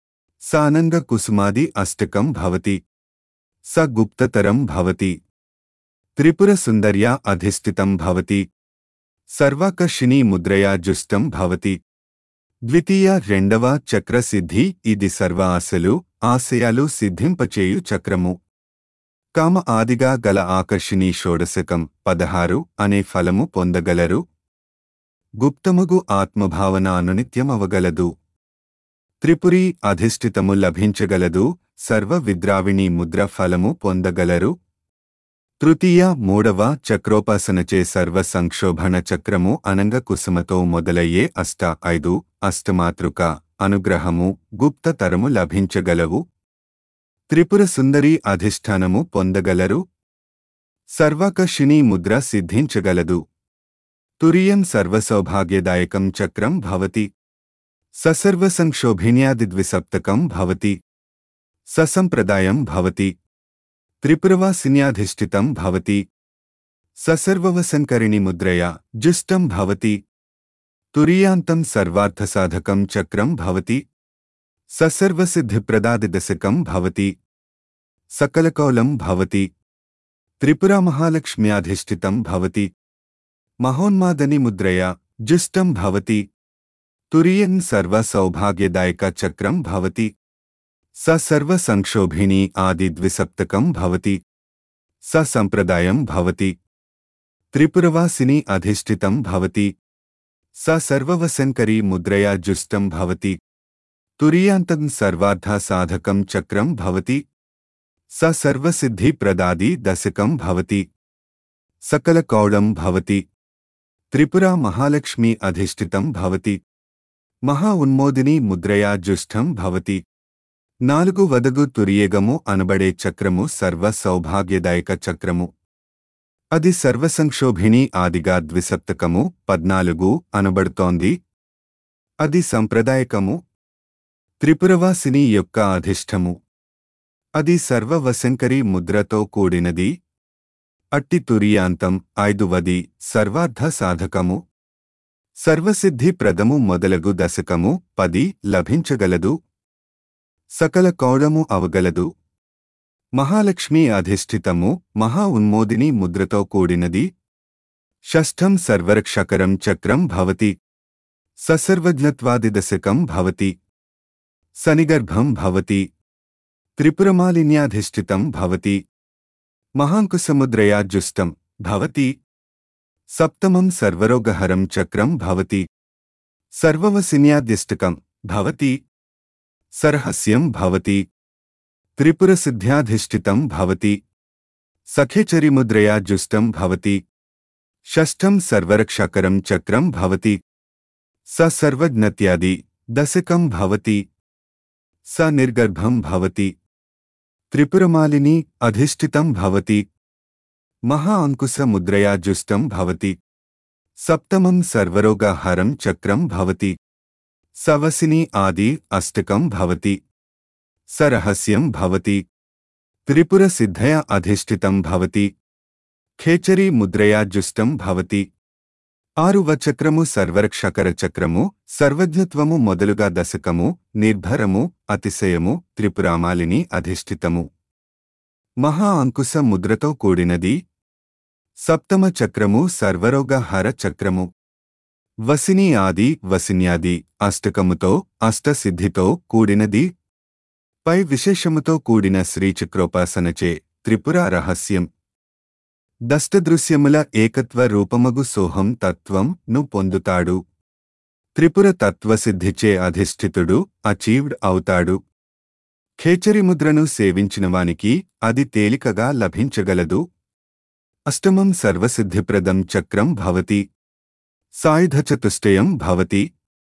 Speaker 1: సానంగకుసుమాది అష్టకం భవతి స గుప్తతరం భవతి త్రిపురసుందర్యా అధిష్ఠితం భవతి సర్వాకర్షిణీ ముద్రయా జుష్టం భవతి ద్వితీయ రెండవ చక్రసిద్ధి ఇది సర్వ ఆశలు ఆశయాలు సిద్ధింపచేయు చక్రము కామ ఆదిగా గల ఆకర్షిణీ షోడశకం పదహారు అనే ఫలము పొందగలరు గుప్తముగు ఆత్మభావన అనునిత్యమవగలదు త్రిపురి అధిష్ఠితము లభించగలదు సర్వ విద్రావిణి ముద్ర ఫలము పొందగలరు తృతీయ మూడవ చక్రోపాసనచే సర్వ సంక్షోభణ చక్రము అనంగ కుసుమతో మొదలయ్యే అష్ట ఐదు అష్టమాతృక అనుగ్రహము గుప్తతరము లభించగలవు త్రిపుర సుందరి అధిష్టానము పొందగలరు సర్వాకర్షిణీ ముద్ర సిద్ధించగలదు తురియం సర్వసౌభాగ్యదాయకం చక్రం భవతి ససర్వసంక్షోభిణ్యాదిద్విసప్తకం భవతి ససంప్రదాయం భవతి త్రిపురవాసిన్యాధిష్ఠితం భవతి ససర్వవసంకరిణి ముద్రయా జుష్టం భవతి తురీయాంతం సర్వార్థసాధకం చక్రం భవతి ససర్వసిద్ధిప్రదాదిదశకం భవతి సకలకౌలం భవతి త్రిపురామహాలక్ష్మ్యాధిష్ఠితం భవతి మహోన్మాదని ముద్రయా జుష్టం భవతి తురియన్ సర్వసౌభాగ్యదాయక చక్రం భవతి స సర్వసంక్షోభిణీ ఆదిద్విసప్తకం భవతి స సంప్రదాయం భవతి త్రిపురవాసిని అధిష్ఠితం భవతి స సర్వవసంకరీ ముద్రయా జుష్టం భవతి తురియాంతం సర్వార్థ సాధకం చక్రం భవతి స సర్వసిద్ధిప్రదాది దశకం భవతి సకల కౌళం భవతి త్రిపురా మహాలక్ష్మి అధిష్ఠితం భవతి మహా ఉన్మోదిని ముద్రయా జుష్టం భవతి నాలుగు వదగు తురియేగము అనబడే చక్రము సర్వ సౌభాగ్యదాయక చక్రము అది సర్వసంక్షోభిణి ఆదిగా ద్విసప్తకము పద్నాలుగు అనబడుతోంది అది సంప్రదాయకము త్రిపురవాసిని యొక్క అధిష్టము అది సర్వవశంకరి ముద్రతో కూడినది అట్టి తురియాంతం ఐదువది సర్వార్థ సాధకము సర్వసిద్ధి ప్రదము మొదలగు దశకము పది లభించగలదు సకల కౌడము అవగలదు మహాలక్ష్మి అధిష్ఠితము మహా ఉన్మోదిని ముద్రతో కూడినది షష్ఠం సర్వరక్షకరం చక్రం భవతి ససర్వజ్ఞత్వాదిదశకం భవతి సనిగర్భం భవతి త్రిపురమాలిన్యాధిష్ఠితం భవతి మహాంకుసముద్రయా జుష్టం భవతి సప్తమం సర్వరోగహరం చక్రం భవతి సర్వవసిన్యాద్యష్టకం భవతి సరహస్యం భవతి త్రిపురసిద్ధ్యాధిష్ఠితం భవతి సఖేచరిముద్రయా జుష్టం భవతి షష్ఠం సర్వరక్షకరం చక్రం భవతి స సర్వజ్ఞత్యాది దశకం భవతి స నిర్గర్భం భవతి త్రిపురమాలిని అధిష్ఠితం భవతి మహా అంకుశ ముద్రయా జుష్టం భవతి సప్తమం సర్వరోగాహారం చక్రం భవతి సవసిని ఆది అష్టకం భవతి సరహస్యం భవతి త్రిపుర సిద్ధయా అధిష్ఠితం భవతి ఖేచరీ ముద్రయా జుష్టం భవతి ఆరువ చక్రము సర్వరక్షకర చక్రము సర్వజ్ఞత్వము మొదలుగా దశకము నిర్భరము అతిశయము త్రిపురామాలిని అధిష్ఠితము మహా అంకుశ ముద్రతో కూడినది సప్తమ చక్రము సర్వరోగహార చక్రము వసిని ఆది వసిన్యాది అష్టకముతో అష్టసిద్ధితో కూడినది పై విశేషముతో కూడిన శ్రీచక్రోపాసనచే త్రిపుర రహస్యం దష్టదృశ్యముల ఏకత్వ రూపమగు సోహం తత్వం ను పొందుతాడు త్రిపుర తత్వసిద్ధిచే అధిష్ఠితుడు అచీవ్డ్ అవుతాడు ఖేచరిముద్రను సేవించినవానికి అది తేలికగా లభించగలదు అష్టమం సర్వసిద్ధిప్రదం చక్రం భవతి సాయుధచతుష్టయం భవతి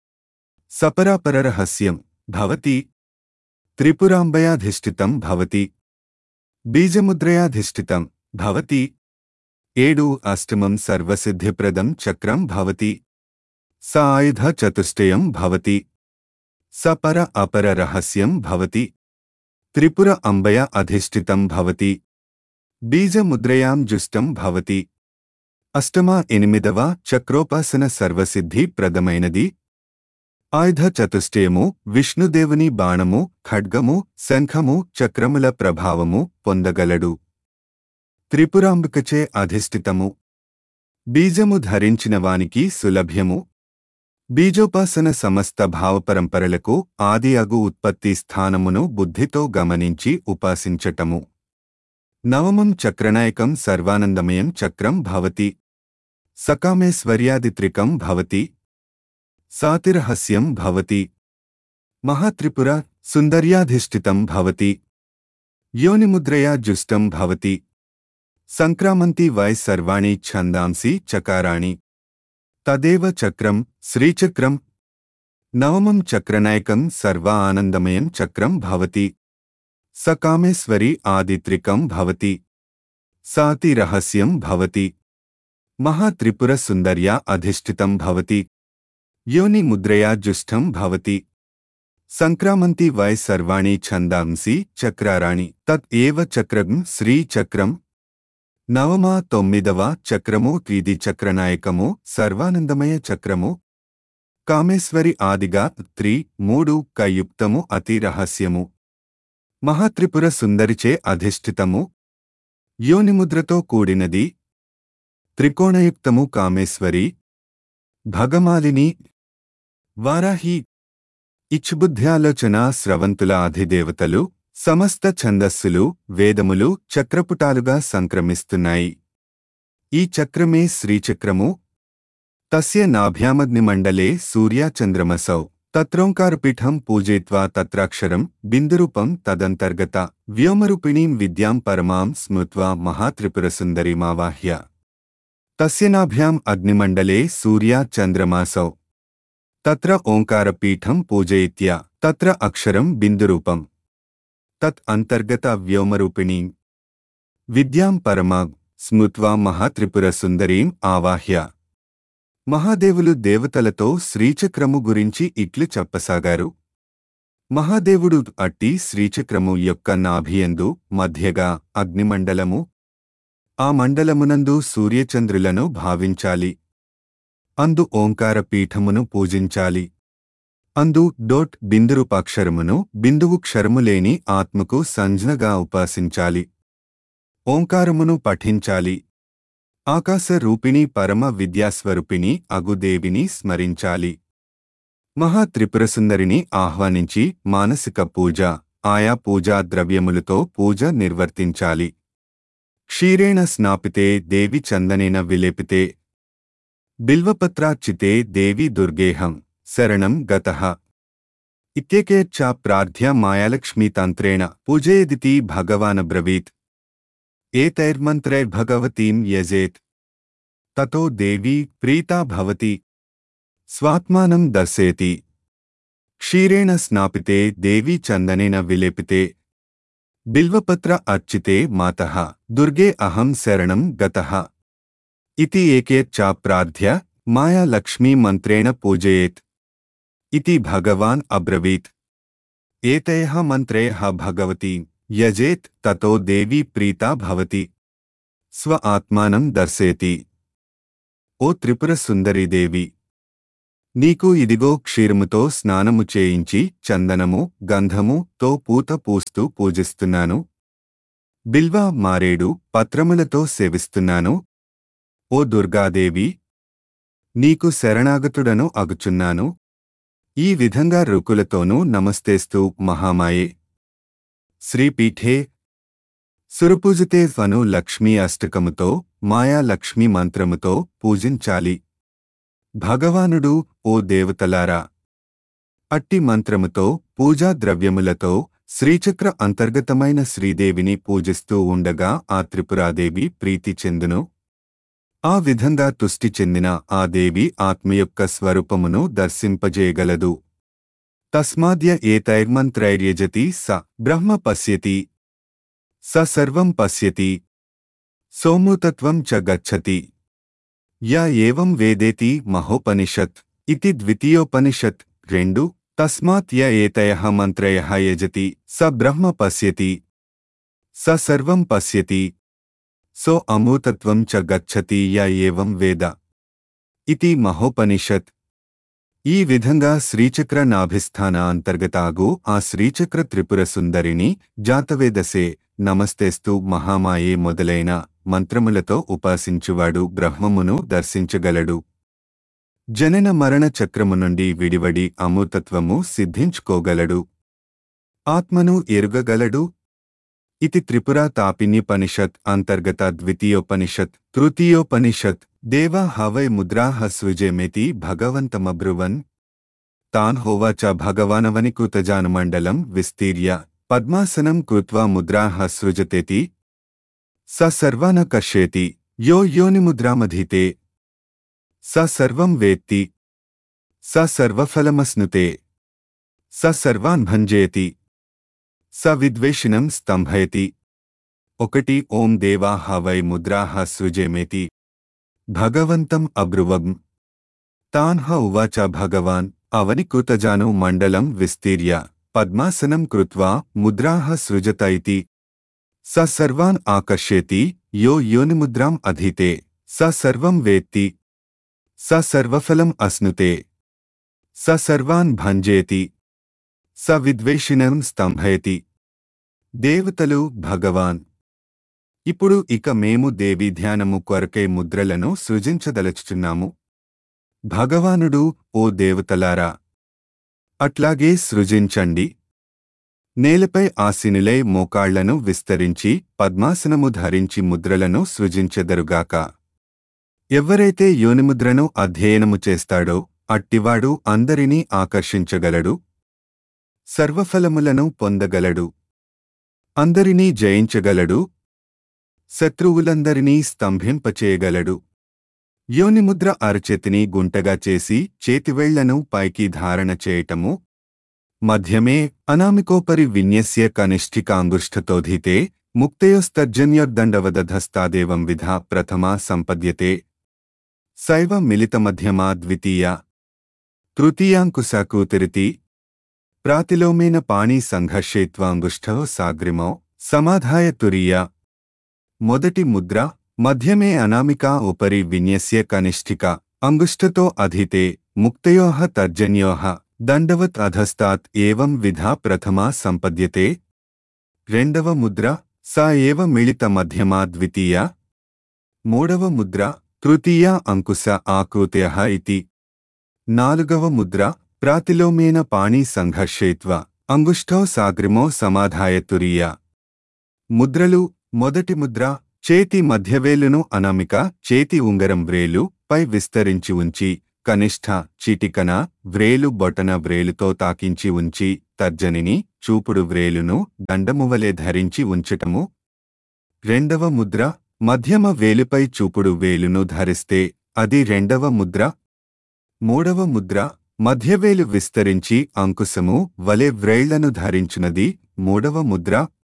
Speaker 1: సపరాపరరహస్యం భవతి త్రిపురాంబయాధిష్ఠితం భవతి బీజముద్రయాధిష్ఠితం భవతి ఏడు అష్టమం సర్వసిద్ధిప్రదం చక్రం భవతి స ఆయుధ చతుష్టయం భవతి సపర అపర రహస్యం భవతి త్రిపుర అంబయ అధిష్ఠితం భవతి బీజముద్రయాం జుష్టం భవతి అష్టమ ఎనిమిదవ చక్రోపాసన సర్వసిద్ధి ప్రదమైనది ఆయుధ చతుష్టయము విష్ణుదేవుని బాణము ఖడ్గము శంఖము చక్రముల ప్రభావము పొందగలడు త్రిపురాంబికచే అధిష్ఠితము బీజము ధరించిన వానికి సులభ్యము బీజోపాసన సమస్త భావపరంపరలకు ఆది అగు ఉత్పత్తి స్థానమును బుద్ధితో గమనించి ఉపాసించటము నవమం చక్రనాయకం సర్వానందమయం చక్రం భవతి సకామేశ్వర్యాదిత్రికం భవతి సాతిరహస్యం భవతి మహాత్రిపుర సుందర్యాధిష్ఠితం భవతి యోనిముద్రయా జుష్టం భవతి సంక్రామంతి వై సర్వాణి ఛందాంసి చకారాణి తదేవ చక్రం శ్రీచక్రం నవమం చక్రనాయకం సర్వ ఆనందమయం చక్రం భవతి సకామేశ్వరి ఆదిత్రికం భవతి సాతి రహస్యం భవతి మహాత్రిపుర సుందర్యా అధిష్ఠితం భవతి యోని ముద్రయా జుష్టం భవతి సంక్రామంతి వై సర్వాణి ఛందాంసి చక్రారాణి తత్ ఏవ చక్రం శ్రీచక్రం నవమ తొమ్మిదవ చక్రము త్రిది చక్రనాయకము సర్వానందమయ చక్రము కామేశ్వరి ఆదిగా త్రి మూడు కయుక్తము అతి రహస్యము మహాత్రిపుర సుందరిచే అధిష్ఠితము యోనిముద్రతో కూడినది త్రికోణయుక్తము కామేశ్వరి భగమాలిని వారాహి ఇచ్చుబుద్ధ్యాలోచన స్రవంతుల అధిదేవతలు సమస్త ఛందస్సులు వేదములు చక్రపుటాలుగా సంక్రమిస్తున్నాయి ఈ చక్రమే శ్రీచక్రము తస్య నాభ్యామగ్నిమండలే సూర్యాచంద్రమసౌ తత్రోంకారపీఠం పూజయిత్వా తత్రాక్షరం బిందురూపం తదంతర్గత వ్యోమరూపిణీం విద్యాం పరమాం స్మృత్వా మహాత్రిపురసుందరీమావాహ్య తస్య నాభ్యాం అగ్నిమండలే సూర్యా చంద్రమాసౌ తత్ర ఓంకారపీఠం పూజయిత్యా తత్ర అక్షరం బిందురూపం తత్ అంతర్గత వ్యోమరూపిణీం విద్యాం పరమాం స్మృత్వా మహాత్రిపురసుందరీం ఆవాహ్య మహాదేవులు దేవతలతో శ్రీచక్రము గురించి ఇట్లు చెప్పసాగారు మహాదేవుడు అట్టి శ్రీచక్రము యొక్క నాభియందు మధ్యగా అగ్నిమండలము ఆ మండలమునందు సూర్యచంద్రులను భావించాలి అందు ఓంకార పీఠమును పూజించాలి అందు డోట్ బిందురూపాక్షరమును బిందువు క్షరము లేని ఆత్మకు సంజ్ఞగా ఉపాసించాలి ఓంకారమును పఠించాలి ఆకాశ రూపిణి పరమ విద్యాస్వరూపిణి అగుదేవిని స్మరించాలి మహాత్రిపురసుందరిని ఆహ్వానించి మానసిక పూజ ఆయా పూజా ద్రవ్యములతో పూజ నిర్వర్తించాలి క్షీరేణ స్నాపితే దేవి చందనేన విలేపితే బిల్వపత్రార్చితే దేవి దుర్గేహం శరణం గతః ఇత్యేకేచ్చా ప్రార్థ్య మాయాలక్ష్మీతంత్రేణ పూజయేదితి భగవానబ్రవీత్ ఏతైర్మంత్రైర్భగవతీం యజేత్ తతో దేవీ ప్రీతా భవతి స్వాత్మానం దర్శయతి క్షీరేణ స్నాపితే దేవీ చందనేన విలేపితే బిల్వపత్ర అర్చితే మాతః దుర్గే అహం శరణం గతః इति एकेच्चाप्रार्थ्य माया लक्ष्मी मन्त्रेण पूजयेत् इति भगवान् अब्रवीत् एतैः मन्त्रैः भगवती यजेत् ततो देवी प्रीता भवति स्व आत्मानं దర్శయతి ఓ త్రిపుర సుందరీదేవి నీకు ఇదిగో క్షీరముతో స్నానము చేయించి చందనము గంధము తో పూత పూస్తూ పూజిస్తున్నాను బిల్వ మారేడు పత్రములతో సేవిస్తున్నాను ఓ దుర్గాదేవి నీకు శరణాగతుడను అగుచున్నాను ఈ విధంగా రుకులతోనూ నమస్తేస్తూ మహామాయే శ్రీపీఠే సురపూజితే ఫను లక్ష్మీ అష్టకముతో మాయా లక్ష్మీ మంత్రముతో పూజించాలి భగవానుడు ఓ దేవతలారా అట్టి మంత్రముతో పూజా ద్రవ్యములతో శ్రీచక్ర అంతర్గతమైన శ్రీదేవిని పూజిస్తూ ఉండగా ఆ త్రిపురాదేవి ప్రీతి చెందును ఆ విధంగా తుష్టి చెందిన ఆ దేవి ఆత్మ యొక్క స్వరూపమును దర్శింపజేయగలదు తస్మాద్య ఏతైర్మంత్రైర్యజతి స బ్రహ్మ పశ్యతి స సర్వం పశ్యతి సోమూతత్వం చ గచ్చతి యా ఏవం వేదేతి మహోపనిషత్ ఇది ద్వితీయోపనిషత్ రెండు తస్మాత్ య ఏతయః మంత్రయః యజతి స బ్రహ్మ పశ్యతి స సర్వం పశ్యతి సో అమూతత్వం చ గచ్చతి య ఏవం వేద ఇతి మహోపనిషత్ ఈ విధంగా శ్రీచక్ర నాభిస్థాన అంతర్గతాగు ఆ శ్రీచక్ర త్రిపుర సుందరిని జాతవేదసే నమస్తేస్తూ మహామాయే మొదలైన మంత్రములతో ఉపాసించువాడు బ్రహ్మమును దర్శించగలడు జనన మరణ చక్రము నుండి విడివడి అమూతత్వము సిద్ధించుకోగలడు ఆత్మను ఎరుగగలడు इति त्रिपुरा तापिन्यपनिषत् अन्तर्गत द्वितीयोपनिषत् तृतीयोपनिषत् देवा हवै मुद्राः सृजेमेति भगवन्तमब्रुवन् तान् होवाच भगवानवनिकृतजानुमण्डलं विस्तीर्य पद्मासनं कृत्वा मुद्राः सृजतेति स सर्वा न कश्येति यो योनिमुद्रामधीते स सर्वं वेत्ति स सर्वफलमश्नुते स सर्वान् भञ्जयति స విద్వేషిణం స్తంభయతి ఒకటి ఓం దేవా హవై ముద్రాహ సృజేమేతి భగవంతం అబ్రువం తాన్ హ ఉవాచ భగవాన్ అవనికృతజాను మండలం విస్తీర్య పద్మాసనం కృత్వా ముద్రాహ సృజత ఇతి స సర్వాన్ ఆకర్షేతి యో యోనిముద్రాం అధీతే స సర్వం వేత్తి స సర్వఫలం అస్నుతే స సర్వాన్ భంజేతి స విద్వేషిణం స్తంభయతి దేవతలు భగవాన్ ఇప్పుడు ఇక మేము దేవి ధ్యానము కొరకై ముద్రలను సృజించదలుచుచున్నాము భగవానుడు ఓ దేవతలారా అట్లాగే సృజించండి నేలపై ఆసీనులై మోకాళ్లను విస్తరించి పద్మాసనము ధరించి ముద్రలను సృజించెదరుగాక ఎవరైతే యోనిముద్రను అధ్యయనము చేస్తాడో అట్టివాడు అందరినీ ఆకర్షించగలడు సర్వఫలములను పొందగలడు అందరినీ జయించగలడు శత్రువులందరినీ స్తంభింపచేయగలడు యోనిముద్ర అరచేతిని గుంటగా చేసి చేతివేళ్లను పైకి ధారణ చేయటము మధ్యమే అనామికోపరి విన్యస్య కనిష్ఠికాంగుష్ఠతోధితే ముక్తయోస్తర్జన్యోర్దండవదధస్తాదేవం విధ ప్రథమా సంపద్యతే శైవ మిలితమధ్యమా ద్వితీయ తృతీయాంకుశాకూతిరితి ప్రాతిలోమేన పాణి సంఘర్షేత్వాంగుష్ఠో సాగ్రిమో సమాధాయ తురీయ మొదటి ముద్ర మధ్యమే అనామికా ఉపరి విన్యస్య కనిష్ఠిక అంగుష్ఠతో అధితే ముక్తయోః తర్జన్యోః దండవత్ అధస్తాత్ ఏవం విధా ప్రథమా సంపద్యతే రెండవ ముద్ర స ఏవ మిళిత మధ్యమా ద్వితీయ మూడవ ముద్ర తృతీయ అంకుశ ఆకృత్య ఇతి నాలుగవ ముద్ర ప్రాతిలోమేన పాణి సంఘర్షయిత్వ అంగుష్ఠో సాగ్రిమో సమాధాయ తురీయ ముద్రలు మొదటి ముద్ర చేతి మధ్యవేలును అనామిక చేతి ఉంగరం వ్రేలు పై విస్తరించి ఉంచి కనిష్ఠ చిటికన వ్రేలు బొటన వ్రేలుతో తాకించి ఉంచి తర్జనిని చూపుడు వ్రేలును దండమువలే ధరించి ఉంచటము రెండవ ముద్ర మధ్యమ వేలుపై చూపుడు వేలును ధరిస్తే అది రెండవ ముద్ర మూడవ ముద్ర మధ్యవేలు విస్తరించి అంకుశము వలె వ్రేళ్లను ధరించునది మూడవ ముద్ర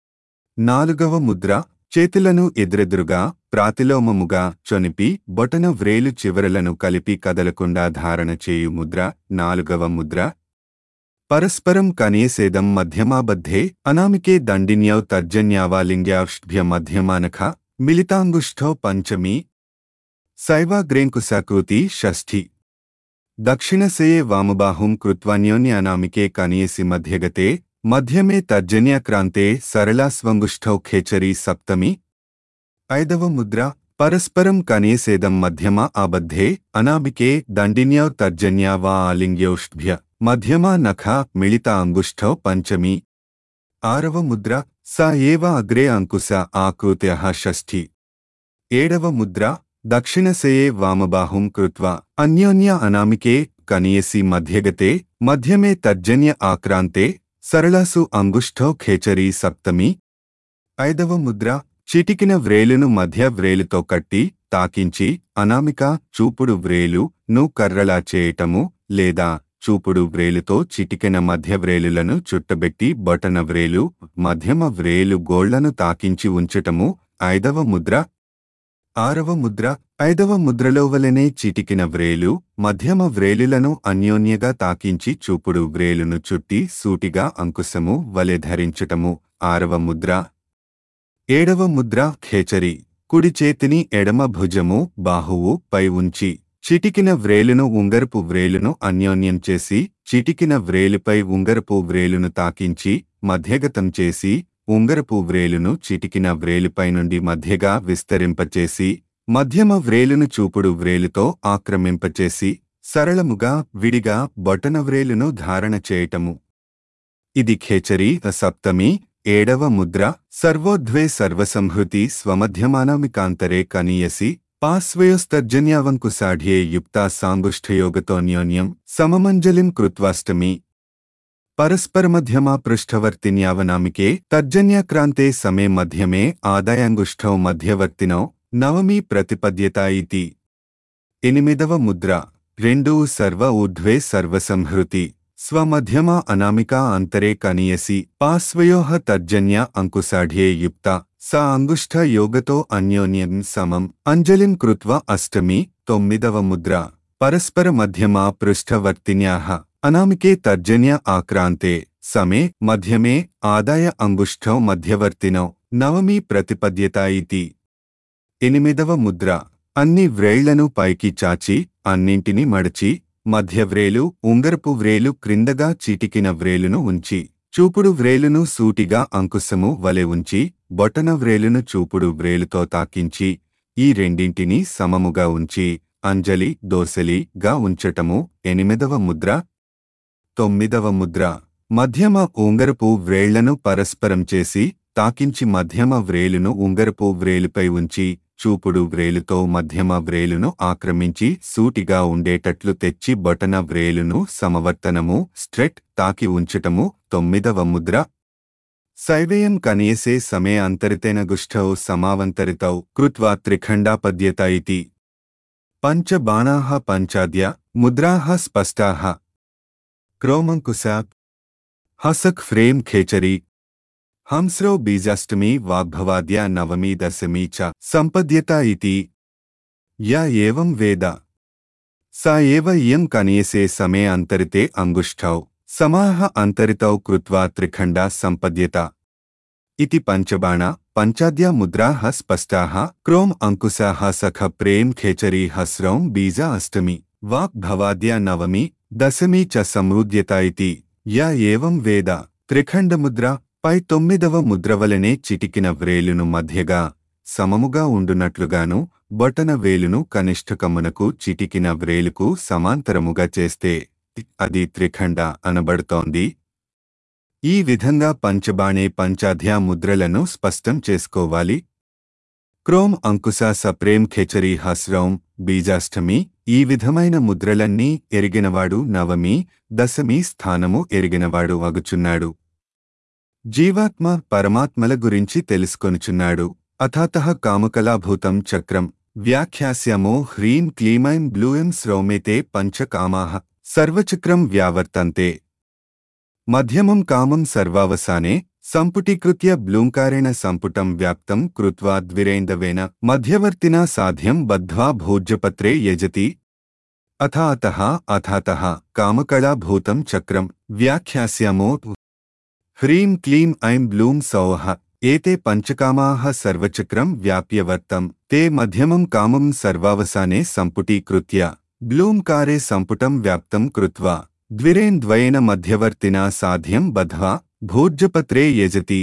Speaker 1: నాలుగవ ముద్ర చేతులను ఎదురెదురుగా ప్రాతిలోమముగా చొనిపి బొటన వ్రేలు చివరలను కలిపి కదలకుండా ధారణ చేయు ముద్ర నాలుగవ ముద్ర పరస్పరం కనేసేదం మధ్యమాబద్ధే అనామికే దండిన్యౌ తర్జన్యావాలింగ్యాష్భ్య మధ్యమానఖ మిలితాంగుష్ఠో పంచమి శైవాగ్రేంకుశాకృతి షష్ఠి దక్షిణసేయే వామబాహుం కృత్వాన్యోన్య అనామికే కనియసి మధ్యగతే మధ్యమే తర్జన్యాక్రాంతే సరళాస్వంగుష్ఠౌ ఖేచరీ సప్తమి ఐదవ ముద్ర పరస్పరం కనేసేదం మధ్యమ ఆబద్ధే అనామికే దండిన్యౌ తర్జన్యా వా ఆలింగ్యౌష్భ్య మధ్యమా నఖ మిళిత అంగుష్ఠౌ పంచమి ఆరవ ముద్ర స ఏవ అగ్రే అంకుశ ఆకృత్య షష్ఠి ఏడవ ముద్ర దక్షిణసేయే వామబాహుం కృత్వా అన్యోన్య అనామికే కనియసి మధ్యగతే మధ్యమే తర్జన్య ఆక్రాంతే సరళాసు అంగుష్ఠో ఖేచరీ సప్తమి ఐదవ ముద్ర చిటికిన వ్రేలును మధ్య వ్రేలుతో కట్టి తాకించి అనామిక చూపుడు వ్రేలు ను కర్రలా చేయటము లేదా చూపుడు వ్రేలుతో చిటికెన మధ్య వ్రేలులను చుట్టబెట్టి బొటన వ్రేలు మధ్యమ వ్రేలు గోళ్లను తాకించి ఉంచటము ఐదవ ముద్ర ఆరవ ముద్ర ఐదవ ముద్రలో వలెనే చిటికిన వ్రేలు మధ్యమ వ్రేలులను అన్యోన్యగా తాకించి చూపుడు వ్రేలును చుట్టి సూటిగా అంకుశము వలె ధరించటము ఆరవ ముద్ర ఏడవ ముద్ర ఖేచరి కుడి చేతిని ఎడమ భుజము బాహువు పై ఉంచి చిటికిన వ్రేలును ఉంగరపు వ్రేలును అన్యోన్యం చేసి చిటికిన వ్రేలుపై ఉంగరపు వ్రేలును తాకించి మధ్యగతం చేసి ఉంగరపు వ్రేలును చిటికిన వ్రేలుపై నుండి మధ్యగా విస్తరింపచేసి మధ్యమ వ్రేలును చూపుడు వ్రేలుతో ఆక్రమింపచేసి సరళముగా విడిగా బొటన వ్రేలును ధారణ చేయటము ఇది ఖేచరీ సప్తమి ఏడవ ముద్ర సర్వోద్వే సర్వసంహృతి స్వమధ్యమానామికాంతరే కనీయసి పార్శ్వయోస్తర్జన్యావంకుశాఢ్యే యుక్తా సాంగుష్ఠయోగతోన్యోన్యం సమమంజలిం కృత్వాష్టమి పరస్పరమధ్యమా పృష్ఠవర్తిన్యావనామికే తర్జన్యాక్రాంతే సమే మధ్యమే ఆదాయాంగుష్ఠౌ మధ్యవర్తినౌ నవమి ప్రతిపద్యత ఇతి ఎనిమిదవ ముద్ర రెండు సర్వ ఊర్ధ్వే సర్వసంహృతి స్వమధ్యమా అనామికా అంతరే కనీయసి పార్శ్వయోః తర్జన్య అంకుశాఢ్యే యుక్త స అంగుష్ఠ యోగతో అన్యోన్యం సమం అంజలిం కృత్వా అష్టమి తొమ్మిదవ ముద్ర పరస్పర మధ్యమా పృష్ఠవర్తిన్యాః అనామికే తర్జన్య ఆక్రాంతే సమే మధ్యమే ఆదాయ అంగుష్ఠౌ మధ్యవర్తినౌ నవమి ప్రతిపద్యత ఇతి ఎనిమిదవ ముద్ర అన్ని వ్రేళ్లను పైకి చాచి అన్నింటిని మడచి మధ్య వ్రేలు ఉంగరపు వ్రేలు క్రిందగా చిటికిన వ్రేలును ఉంచి చూపుడు వ్రేలును సూటిగా అంకుశము వలె ఉంచి బొటన వ్రేలును చూపుడు వ్రేలుతో తాకించి ఈ రెండింటినీ సమముగా ఉంచి అంజలి దోసలి గా ఉంచటము ఎనిమిదవ ముద్ర తొమ్మిదవ ముద్ర మధ్యమ ఉంగరపు వ్రేళ్లను పరస్పరం చేసి తాకించి మధ్యమ వ్రేలును ఉంగరపు వ్రేలుపై ఉంచి చూపుడు వ్రేలుతో మధ్యమ వ్రేలును ఆక్రమించి సూటిగా ఉండేటట్లు తెచ్చి బొటన వ్రేలును సమవర్తనము స్ట్రెట్ తాకి ఉంచటము తొమ్మిదవ ముద్ర శైవేయం కనీయసే సమే అంతరితేన గుష్ఠౌ సమావంతరితౌ కృత్వా త్రిఖండాపద్యత ఇతి పంచబాణాః పంచాద్య ముద్రాः స్పష్టాः క్రోమంకుశ హసక్ ఫ్రేమ్ ఖేచరి హంస్రో బీజాష్టమి వాగ్భవాద్య నవమి దశమి చ సంపద్యత ఇతి య ఏవం వేద స ఏవ ఇయం కనీయసే సమే అంతరితే అంగుష్ఠౌ సమాహ అంతరితౌ కృత్వా త్రిఖండా సంపద్యత ఇతి పంచబాణ పంచాద్య ముద్రాः స్పష్టాः క్రోమ్ అంకుశాः సఖ ప్రేమ్ ఖేచరీ హస్రౌం బీజ అష్టమి వాక్ భవాద్య నవమి దశమి చ సమృద్యత ఇతి య ఏవం వేద త్రిఖండముద్ర పై తొమ్మిదవ ముద్రవలనే చిటికిన వ్రేలును మధ్యగా సమముగా ఉండునట్లుగాను బొటన వేలును కనిష్ఠకమునకు చిటికిన వ్రేలుకు సమాంతరముగా చేస్తే అది త్రిఖండ అనబడుతోంది ఈ విధంగా పంచబాణే పంచాధ్యా ముద్రలను స్పష్టం చేసుకోవాలి క్రోమ్ అంకుశ సప్రేమ్ ఖెచరీ హస్రౌం బీజాష్టమి ఈ విధమైన ముద్రలన్నీ ఎరిగినవాడు నవమి దశమి స్థానము ఎరిగినవాడు అగుచున్నాడు జీవాత్మ పరమాత్మల గురించి తెలుసుకొనుచున్నాడు అథాతః కామకలాభూతం చక్రం వ్యాఖ్యాస్యమో హ్రీం క్లీమైం బ్లూయం శ్రౌమేతే పంచకామాః సర్వచక్రం వ్యావర్తంతే మధ్యమం కామం సర్వావసానే సంపుటీకృత్య బ్లూంకారేణ సంపుటం వ్యాప్తం కృత్వా ద్విరేందవేన మధ్యవర్తినా సాధ్యం బద్ధ్వా భోజ్యపత్రే యజతి అథాతః అథాతః కామకళాభూతం చక్రం వ్యాఖ్యాస్యామో హ్రీం క్లీం ఐం బ్లూం సౌః ఏతే పంచకామాః సర్వచక్రం వ్యాప్యవర్తం తే మధ్యమం కామం సర్వావసానే సంపుటీకృత్య బ్లూంకారే సంపుటం వ్యాప్తం కృత్వా ద్విరేంద్వయేన మధ్యవర్తినా సాధ్యం బధ్వా భూర్జపత్రే యజతి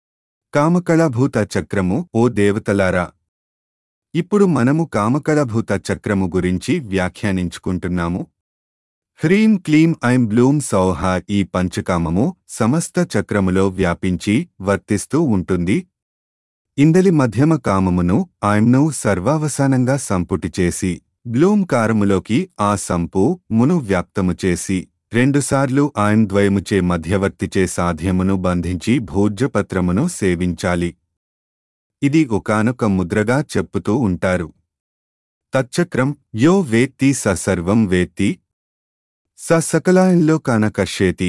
Speaker 1: కామకళాభూత చక్రము ఓ దేవతలారా ఇప్పుడు మనము కామకళాభూత చక్రము గురించి వ్యాఖ్యానించుకుంటున్నాము హ్రీం క్లీం ఐం బ్లూం సౌహ ఈ పంచకామము సమస్త చక్రములో వ్యాపించి వర్తిస్తూ ఉంటుంది ఇందలి మధ్యమ కామమును ఐంను సర్వావసానంగా సంపుటి చేసి బ్లూం కారములోకి ఆ సంపు మును వ్యాప్తము చేసి రెండుసార్లు ఆయన ద్వయముచే మధ్యవర్తిచే సాధ్యమును బంధించి భోజ్యపత్రమును సేవించాలి ఇది ఒకానొక ముద్రగా చెప్పుతూ ఉంటారు తచ్చక్రం యో వేత్తి స సర్వం వేత్తి స సకలాయంలో కానకర్షేతి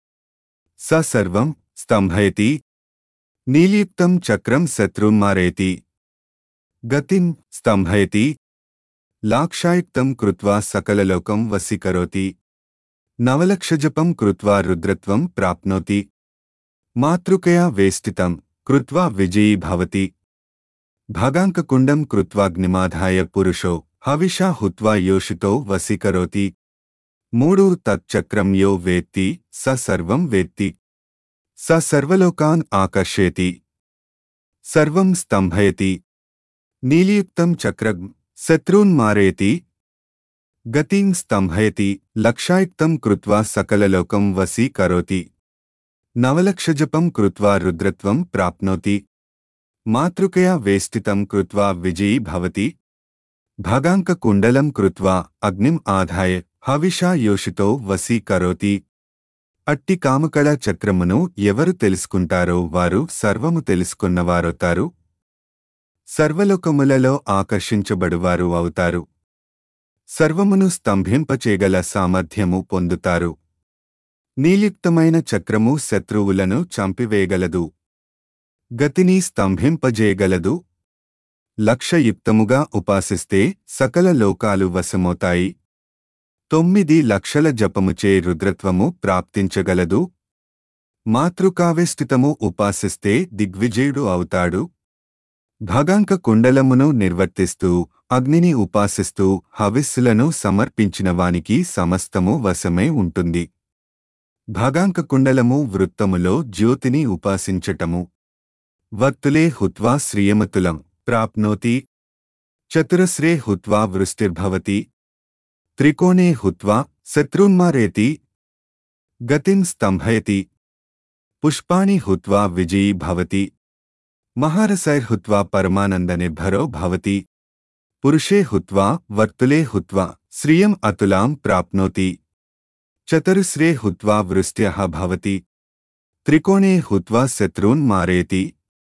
Speaker 1: స సర్వం స్తంభయతి నీలియుక్తం చక్రం శత్రున్మారేతి గతిం స్తంభయతి లాక్షాయుక్తం కృత్వా సకలలోకం వశీకరోతి నవలక్షజపం కృత్వా రుద్రత్వం ప్రాప్నోతి మాతృకయా వేష్టితం కృత్వా విజయీ భవతి భగాంకకుండం కృత్వాగ్నిమాధాయ పురుషో హవిషా హుత్వా యోషితో వశీకరోతి మూడు తచ్చక్రం యో వేత్తి స సర్వం వేత్తి స సర్వలోకాన్ ఆకర్షేతి సర్వం స్తంభయతి నీలియుక్తం చక్రం శత్రూన్ మారేతి గతిం స్తంభయతి లక్షాయుక్తం కృత్వా సకలలోకం వశీకరోతి నవలక్షజపం కృత్వా రుద్రత్వం ప్రాప్నోతి మాతృకయా వేష్టితం కృత్వా విజయీ భవతి భగాంకకుండలం కృత్వా అగ్నిం ఆదాయ హవిషా యోషితో వశీకరోతి అట్టి కామకళ చక్రమును ఎవరు తెలుసుకుంటారో వారు సర్వము తెలుసుకున్నవారవుతారు సర్వలోకములలో ఆకర్షించబడువారు అవుతారు సర్వమును స్తంభింపచేగల సామర్థ్యము పొందుతారు నీలియుక్తమైన చక్రము శత్రువులను చంపివేయగలదు గతిని స్తంభింపజేయగలదు లక్షయుక్తముగా ఉపాసిస్తే సకల లోకాలు వశమవుతాయి తొమ్మిది లక్షల జపముచే రుద్రత్వము ప్రాప్తించగలదు మాతృకావేష్టితము ఉపాసిస్తే దిగ్విజయుడు అవుతాడు భగాంక కుండలమును నిర్వర్తిస్తూ అగ్నిని ఉపాసిస్తూ హవిస్సులను సమర్పించిన వానికి సమస్తము వశమై ఉంటుంది భాగాంక కుండలము వృత్తములో జ్యోతిని ఉపాసించటము వత్తులే హుత్వా శ్రియమతులం ప్రాప్నోతి చతురస్రే హుత్వా వృష్టిర్భవతి త్రికోణే హుత్వా శత్రున్మారేతి గతిం స్తంభయతి పుష్పాణి హుత్వా విజయీ భవతి మహారసైర్హుత్వా పరమానందనిర్భరో భవతి పురుషే హుత్వా వర్తులే హుత్వా శ్రియం అతులాం ప్రాప్నోతి చతురస్రే హుత్వా వృష్ట్యః భవతి త్రికోణే హుత్వా శత్రూన్ మారేతి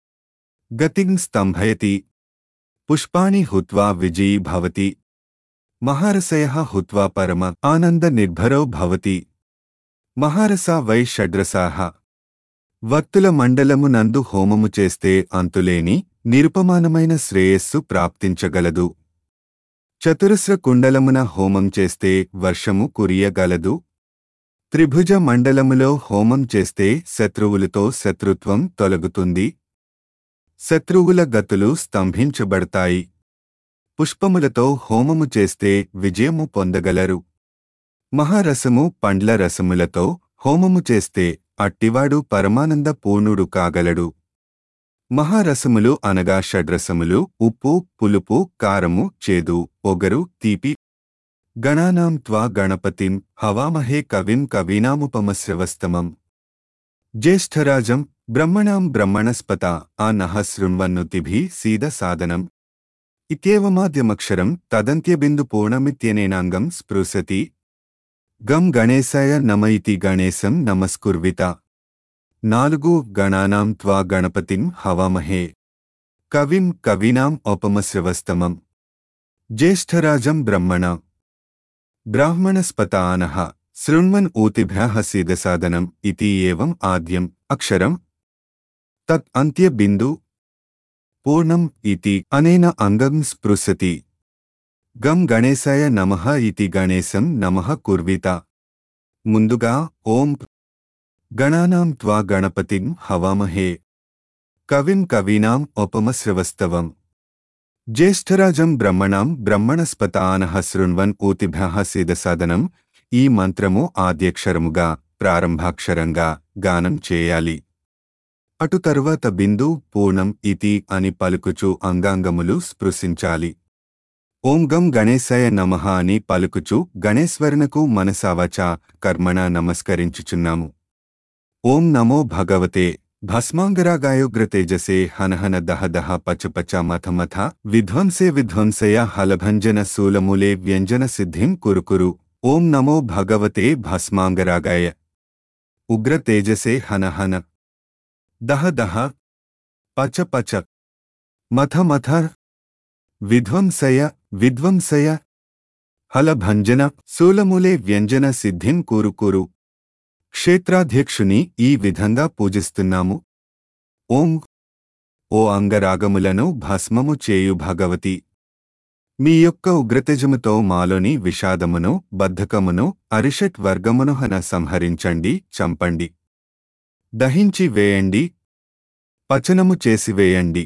Speaker 1: గతిం స్తంభయతి పుష్పాణి హుత్వా విజయీ భవతి మహారసయః హుత్వా పరమ ఆనందనిర్భరో భవతి మహారసా వై షడ్రసాః వర్తుల మండలము నందు హోమము చేస్తే అంతులేని నిరుపమానమైన శ్రేయస్సు ప్రాప్తించగలదు చతురస్ర కుండలమున హోమం చేస్తే వర్షము కురియగలదు త్రిభుజ మండలములో హోమం చేస్తే శత్రువులతో శత్రుత్వం తొలగుతుంది శత్రువుల గతులు స్తంభించబడతాయి పుష్పములతో హోమము చేస్తే విజయము పొందగలరు మహారసము పండ్ల రసములతో హోమము చేస్తే అట్టివాడు పరమానంద పూర్ణుడు కాగలడు మహారసములు అనగా షడ్రసములు ఉప్పు పులుపు కారము చేదు ఒగరు తీపి గణానాం త్వా గణపతిం హవామహే కవిం కవీనాముపమశ్రవస్తమం జ్యేష్ఠరాజం బ్రహ్మణాం బ్రహ్మణస్పత ఆ నః శృణ్వన్నుతిభి సీద సాదనం ఇత్యేవమాద్యమక్షరం తదంత్యబిందు పూర్ణమిత్యనేనాంగం స్పృశతి గం గణేశాయ నమ ఇతి గణేశం నమస్కుర్విత నాలుగు గణానాం త్వా గణపతిం హవామహే కవిం కవీనాం ఉపమశ్రవస్తమం జ్యేష్ఠరాజం బ్రహ్మణ బ్రాహ్మణస్పత ఆనః శృణ్వన్ ఊతిభ్యः సీదసాదనం ఇతి ఏవం ఆద్యం అక్షరం తత్ అంత్య బిందు పూర్ణం ఇతి అనేన అంగం స్పృశతి గం గణేశాయ నమః ఇతి గణేశం నమః కుర్విత ముందుగా ఓం గణానాం త్వా గణపతిం హవామహే కవిం కవీనాం ఉపమశ్రవస్తవం జ్యేష్ఠరాజం బ్రహ్మణాం బ్రహ్మణస్పత ఆనః శృణ్వన్ ఊతిభ్యः సీదసాదనం ఈ మంత్రము ఆద్యక్షరముగా ప్రారంభాక్షరంగా గానం చేయాలి అటు తరువాత బిందు పూర్ణం ఇతి అని పలుకుచు అంగాంగములు స్పృశించాలి ఓం గం గణేశాయ నమః అని పలుకుచు గణేశ్వరునకు మనసావచ కర్మణ నమస్కరించుచున్నాము ఓం నమో భగవతే భస్మాంగరాగాయోగ్రతేజసే హనహన దహ దహ పచ పచ మథ మథ విధ్వంసే విధ్వంసయ హలభంజన శూలమూలే వ్యంజన సిద్ధిం కురుకురు ఓం నమో భగవతే భస్మాంగరాగాయ ఉగ్రతేజసే హనహన దహ దహ పచ పచ మథ మథ విధ్వంసయ విధ్వంసయ హలభంజన శూలములే వ్యంజన సిద్ధిం కూరుకూరు క్షేత్రాధ్యక్షుని ఈ విధంగా పూజిస్తున్నాము ఓం ఓ అంగరాగములను భస్మము చేయు భగవతి మీ యొక్క ఉగ్రతేజముతో మాలోని విషాదమును బద్ధకమును అరిషట్ వర్గమును హన సంహరించండి చంపండి దహించి వేయండి పచనము చేసివేయండి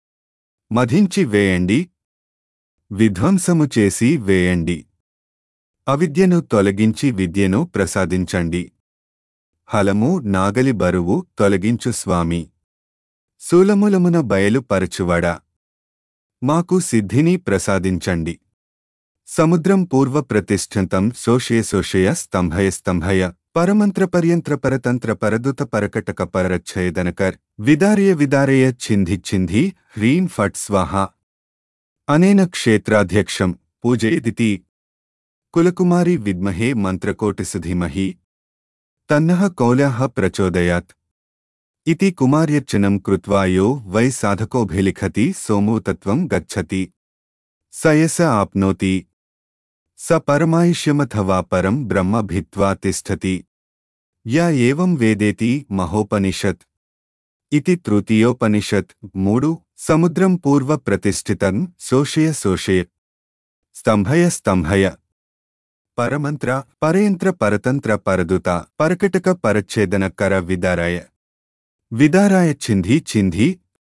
Speaker 1: మధించి వేయండి విధ్వంసము చేసి వేయండి అవిద్యను తొలగించి విద్యను ప్రసాదించండి హలము నాగలి బరువు తొలగించు స్వామి శూలములమున బయలుపరచువడా మాకు సిద్ధిని ప్రసాదించండి సముద్రం పూర్వ ప్రతిష్ఠితం శోషయ శోషయ స్తంభయ స్తంభయ పరమంత్ర పర్యంత్ర పరతంత్ర పరదుత పరకటక పరచ్ఛేదనకర్ విదారయ విదారయ ఛింధి ఛింధి హ్రీం ఫట్ స్వాహ అనేన క్షేత్రాధ్యక్షం పూజయదితి కులకుమారి విద్మహే మంత్రకోటిసు ధీమహి తన్నః కౌలః ప్రచోదయాత్ ఇతి కుమార్యర్చనం కృత్వా యో వై సాధకోభిలిఖతి సోమోతత్వం గచ్చతి సయస ఆప్నోతి స పరమాయుష్యమథవా పరం బ్రహ్మ భిత్వా తిష్టతి యా ఏవం వేదేతి మహోపనిషత్ ఇతి తృతీయోపనిషత్ మూడు సముద్రం పూర్వ ప్రతిష్ఠితం శోషయ శోషయ స్తంభయ స్తంభయ పరమంత్ర పరయంత్ర పరతంత్ర పరదుత పరకటక పరచ్ఛేదన కర విదారాయ విదారాయ చింధి చింధి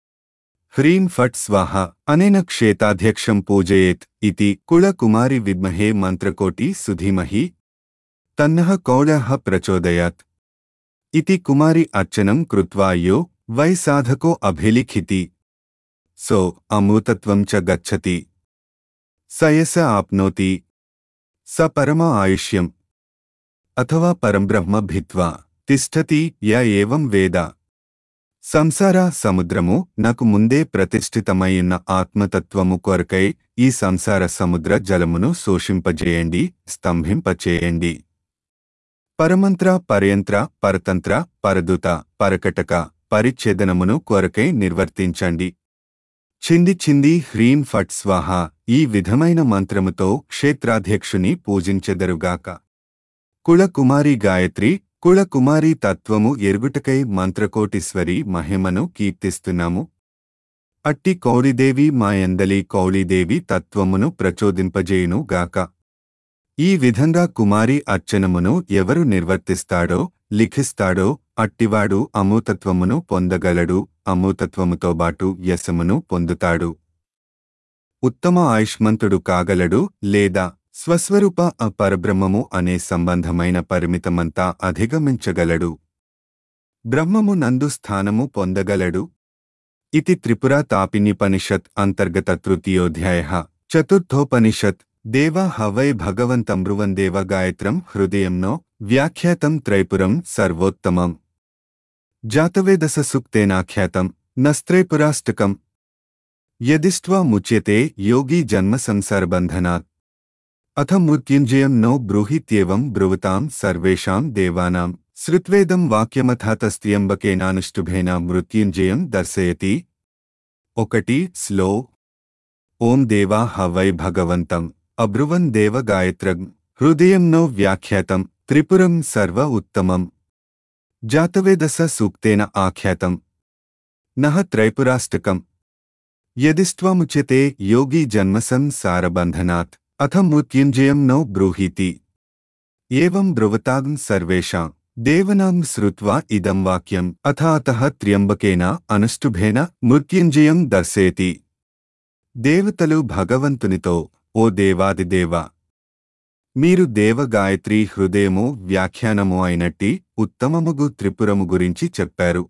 Speaker 1: హ్రీం ఫట్ స్వాహ అనేన క్షేతాధ్యక్షం పూజయేత్ ఇతి కుళకుమారి విద్మహే మంత్రకోటి సుధీమహి తన్నః కౌళః ప్రచోదయాత్ ఇతి కుమారి అర్చనం కృత్వా యో వై సాధకో అభిలిఖితి సో అమూతత్వం చ గచ్చతి సయస ఆప్నోతి స పరమ ఆయుష్యం అథవా పరంబ్రహ్మ భిత్వా తిష్టతి య ఏవం వేద సంసార సముద్రము నాకు ముందే ప్రతిష్ఠితమైయున్న ఆత్మతత్వము కొరకై ఈ సంసార సముద్ర జలమును శోషింపజేయండి స్తంభింపచేయండి పరమంత్ర పరయంత్ర పరతంత్ర పరదుత పరకటక పరిచ్ఛేదనమును కొరకై నిర్వర్తించండి చింది చింది హ్రీం ఫట్ స్వాహ ఈ విధమైన మంత్రముతో క్షేత్రాధ్యక్షుని పూజించెదరుగాక కుళకుమారి గాయత్రి కుళకుమారి తత్వము ఎరుగుటకై మంత్రకోటీశ్వరి మహిమను కీర్తిస్తున్నాము అట్టి కౌళిదేవి మాయందలి కౌళిదేవి తత్వమును ప్రచోదింపజేయును గాక ఈ విధంగా కుమారి అర్చనమును ఎవరు నిర్వర్తిస్తాడో లిఖిస్తాడో అట్టివాడు అమూతత్వమును పొందగలడు అమూతత్వముతో బాటు యశమును పొందుతాడు ఉత్తమ ఆయుష్మంతుడు కాగలడు లేదా స్వస్వరూప ఆ పరబ్రహ్మము అనే సంబంధమైన పరిమితమంతా అధిగమించగలడు బ్రహ్మము నందు స్థానము పొందగలడు ఇతి త్రిపురా తాపినిపనిషత్ అంతర్గత తృతీయోధ్యాయ చతుర్థోపనిషత్ దేవా హవై భగవంతమృవందేవ గాయత్రం హృదయంనో వ్యాఖ్యాతం త్రైపురం సర్వోత్తమం జాతవేదస సూక్తేనాఖ్యాతం నస్త్రైపురాష్టకం యదిష్ట్వా ముచ్యతే యోగి జన్మ సంసారబంధనాత్ అథ మృత్యుంజయం నో బ్రూహిత్యేవం బ్రువతాం సర్వేషాం దేవానాం శ్రుత్వేదం వాక్యమథాతస్త్యంబకేనానుష్టుభేన మృత్యుంజయం దర్శయతి ఒకటి స్లో ఓం దేవా హవై భగవంతం అబ్రువన్ దేవ గాయత్రం హృదయం నో వ్యాఖ్యాతం త్రిపురం సర్వ ఉత్తమం జాతవేదస సూక్తేన ఆఖ్యాతం నహ త్రైపురాష్టకం యదిష్ట్వాముచ్యతే యోగి జన్మసం సారబంధనాత్ అథ మృత్యుంజయం నో బ్రూహీతి ఏవం బ్రువతాం సర్వేషాం దేవనాం శ్రుత్వా ఇదం వాక్యం అథ అతః త్ర్యంబకేన అనుష్ఠుభేన మృత్యుంజయం దర్శయతి దేవతలు భగవంతునితో ఓ దేవాదిదేవ మీరు దేవగాయత్రి హృదయము వ్యాఖ్యానము అయినట్టి ఉత్తమముగు త్రిపురము గురించి చెప్పారు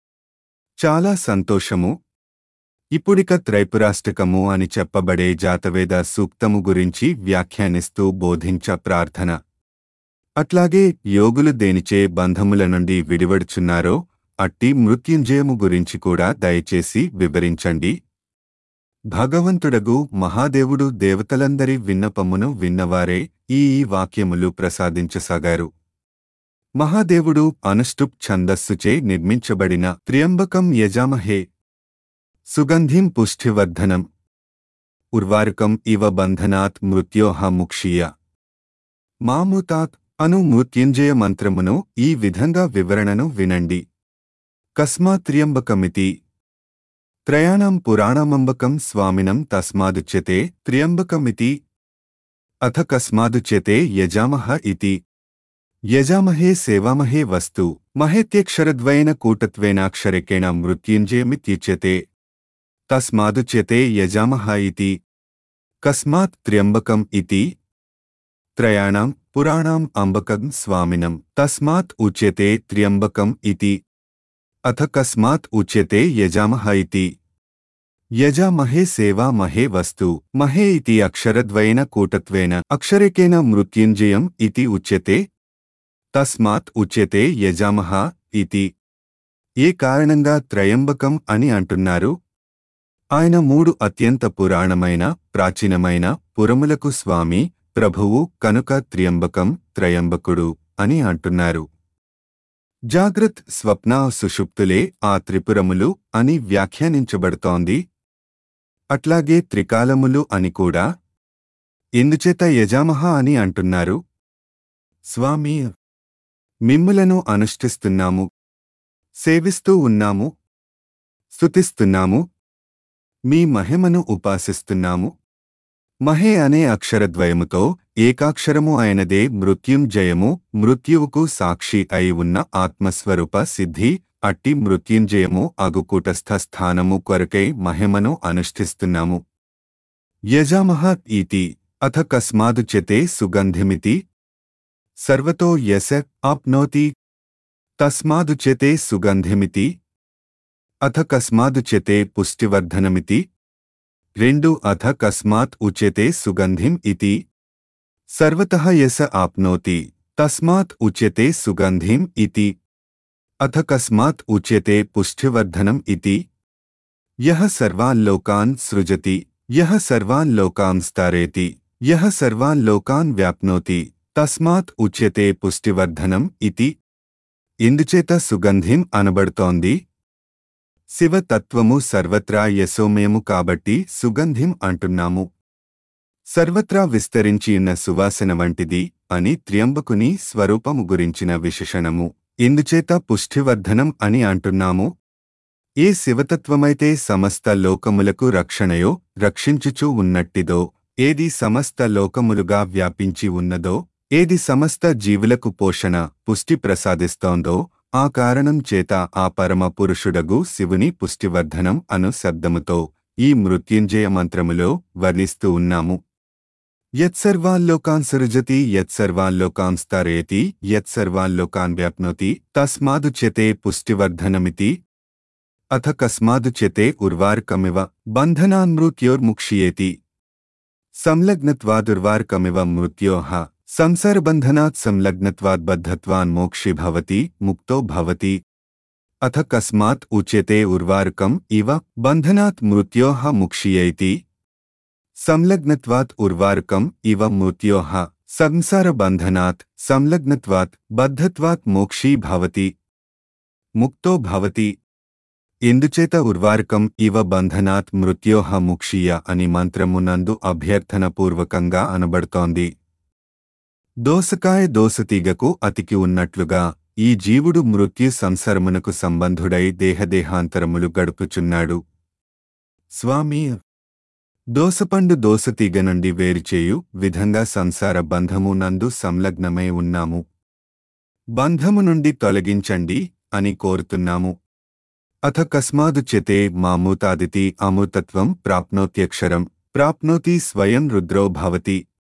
Speaker 1: చాలా సంతోషము ఇప్పుడిక త్రైపురాష్టకము అని చెప్పబడే జాతవేద సూక్తము గురించి వ్యాఖ్యానిస్తూ బోధించ ప్రార్థన అట్లాగే యోగులు దేనిచే బంధముల నుండి విడివడుచున్నారో అట్టి మృత్యుంజయము గురించి కూడా దయచేసి వివరించండి భగవంతుడగు మహాదేవుడు దేవతలందరి విన్నపమును విన్నవారే ఈ ఈ వాక్యములు ప్రసాదించసాగారు మహాదేవుడు అనుష్టుప్ ఛందస్సుచే నిర్మించబడిన త్ర్యంబకం యజామహే సుగంధిం పుష్టివర్ధనం ఉర్వారుకం ఇవ బంధనాత్ మృత్యోహ ముక్షీయ మామూతాత్ అను మృత్యుంజయ మంత్రమును ఈ విధంగా వివరణను వినండి కస్మాత్ర్యంబకమితి త్రయాణం పురాణమంబకం స్వామినం తస్మాదుచ్యతే త్ర్యంబకమితి అథ కస్మాదుచ్యతే యజామహ ఇతి యజామహే సేవామహే వస్తు మహేత్యక్షరద్వయన కూటత్వేనాక్షరికేణ మృత్యుంజయమిత్యుచ్యతే తస్మాదుచ్యతే యజామహ ఇతి కస్మాత్ త్ర్యంబకం ఇతి త్రయాణం పురాణం అంబకం స్వామినం తస్మాత్ ఉచ్యతే త్ర్యంబకం ఇతి అథ కస్మాత్ ఉచ్యతే యజామహ ఇతి యజామహే సేవామహే వస్తు మహే ఇతి అక్షరద్వయన కూటత్వేన అక్షరేకేన మృత్యుంజయం ఇతి ఉచ్యతే తస్మాత్ ఉచ్యతే యజామహ ఇతి ఏ కారణంగా త్రయంబకం అని అంటున్నారు ఆయన మూడు అత్యంత పురాణమైన ప్రాచీనమైన పురములకు స్వామి ప్రభువు కనుక త్ర్యంబకం త్రయంబకుడు అని అంటున్నారు జాగ్రత్ స్వప్న సుషుప్తులే ఆ త్రిపురములు అని వ్యాఖ్యానించబడుతోంది అట్లాగే త్రికాలములు అని కూడా ఎందుచేత యజామహ అని అంటున్నారు స్వామి మిమ్ములను అనుష్ఠిస్తున్నాము సేవిస్తూ ఉన్నాము స్తుతిస్తున్నాము మీ మహిమను ఉపాసిస్తున్నాము మహే అనే అక్షరద్వయముతో ఏకాక్షరము అయినదే మృత్యుంజయము మృత్యువుకు సాక్షి అయి ఉన్న ఆత్మస్వరూప సిద్ధి అట్టి మృత్యుంజయము అగుకూటస్థ స్థానము కొరకై మహిమను అనుష్ఠిస్తున్నాము యజామహ ఈతి అథ కస్మాదుచ్యతే సుగంధిమితి సర్వతో యశ ఆప్నోతి తస్మాదుచ్యతే సుగంధిమితి అథ కస్మాదుచ్యతే పుష్టివర్ధనమితి రెండు అథ కస్మాత్ ఉచ్యతే సుగంధిం ఇతి సర్వతః యస ఆప్నోతి తస్మాత్ ఉచ్యతే సుగంధిం ఇతి అథ కస్మాత్ ఉచ్యతే పుష్టివర్ధనం ఇతి యః సర్వాన్ లోకాన్ సృజతి యః సర్వాన్ లోకాన్ స్తారేతి యః సర్వాన్ లోకాన్ వ్యాప్నోతి తస్మాత్ ఉచ్యతే పుష్టివర్ధనం ఇతి ఇందుచేత సుగంధిం అనబడుతోంది శివతత్వము సర్వత్రా యశోమయము కాబట్టి సుగంధిం అంటున్నాము సర్వత్రా విస్తరించియున్న సువాసన వంటిది అని త్ర్యంబకుని స్వరూపము గురించిన విశేషణము ఇందుచేత పుష్టివర్ధనం అని అంటున్నాము ఏ శివతత్వమైతే సమస్త లోకములకు రక్షణయో రక్షించుచూ ఉన్నట్టిదో ఏది సమస్త లోకములుగా వ్యాపించి ఉన్నదో ఏది సమస్త జీవులకు పోషణ పుష్టి ప్రసాదిస్తోందో ఆ కారణం చేత ఆ పరమ పురుషుడగు శివుని పుష్టివర్ధనం అను శబ్దముతో ఈ మృత్యుంజయ మంత్రములో వర్ణిస్తూ ఉన్నాము యత్సర్వాల్లోకాన్ సృజతి యత్సర్వాల్లోకాన్ స్తరేతి యత్సర్వాల్లోకాన్ వ్యాప్నోతి తస్మాదుచ్యతే పుష్టివర్ధనమితి అథ కస్మాదుచ్యతే ఉర్వార్కమివ బంధనాన్మృత్యోర్ముక్ష్యేతి సంలగ్నత్వాదుర్వార్కమివ మృత్యోః సంసారబంధనాత్ సంలగ్నత్వాద్ బద్ధత్వాన్ మోక్షి భవతి ముక్తో భవతి అథ కస్మాత్ ఉచ్యతే ఉర్వార్కం ఇవ బంధనాత్ మృత్యోః ముక్ష్యేతి సంలగ్నత్వాత్ ఉర్వార్కం ఇవ మృత్యోః సంసారబంధనాత్ సంలగ్నత్వాత్ బద్ధత్వాత్ మోక్షీ భవతి ముక్తో భవతి ఎందుచేత ఉర్వార్కం ఇవ బంధనాత్ మృత్యోహ ముక్షీయ అని మంత్రమునందు అభ్యర్థనపూర్వకంగా అనబడుతోంది దోసకాయ దోసతీగకు అతికి ఉన్నట్లుగా ఈ జీవుడు మృత్యు సంసరమునకు సంబంధుడై దేహదేహాంతరములు గడుపుచున్నాడు స్వామి దోసపండు దోసతీగ నుండి వేరుచేయు విధంగా సంసార బంధము నందు సంలగ్నమై ఉన్నాము బంధము నుండి తొలగించండి అని కోరుతున్నాము అథ కస్మాదుచ్యతే మామూతాదితి అమూతత్వం ప్రాప్నోత్యక్షరం ప్రాప్నోతి స్వయం రుద్రో భవతి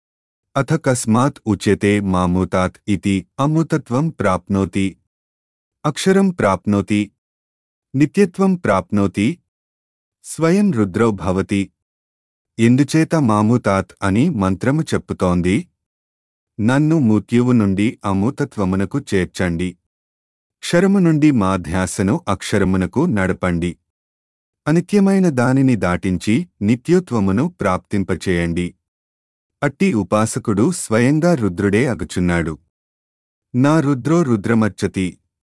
Speaker 1: అథ కస్మాత్ ఉచ్యతే మామూతాత్ ఇతి అమూతత్వం ప్రాప్నోతి అక్షరం ప్రాప్నోతి నిత్యత్వం ప్రాప్నోతి స్వయం రుద్రో భవతి ఇందుచేత మామూతాత్ అని మంత్రము చెప్పుతోంది నన్ను మృత్యువు నుండి అమూతత్వమునకు చేర్చండి క్షరము నుండి మా ధ్యాసను అక్షరమునకు నడపండి అనిత్యమైన దానిని దాటించి నిత్యోత్వమును ప్రాప్తింపచేయండి అట్టి ఉపాసకుడు స్వయంగా రుద్రుడే అగుచున్నాడు నా రుద్రో రుద్రమర్చతి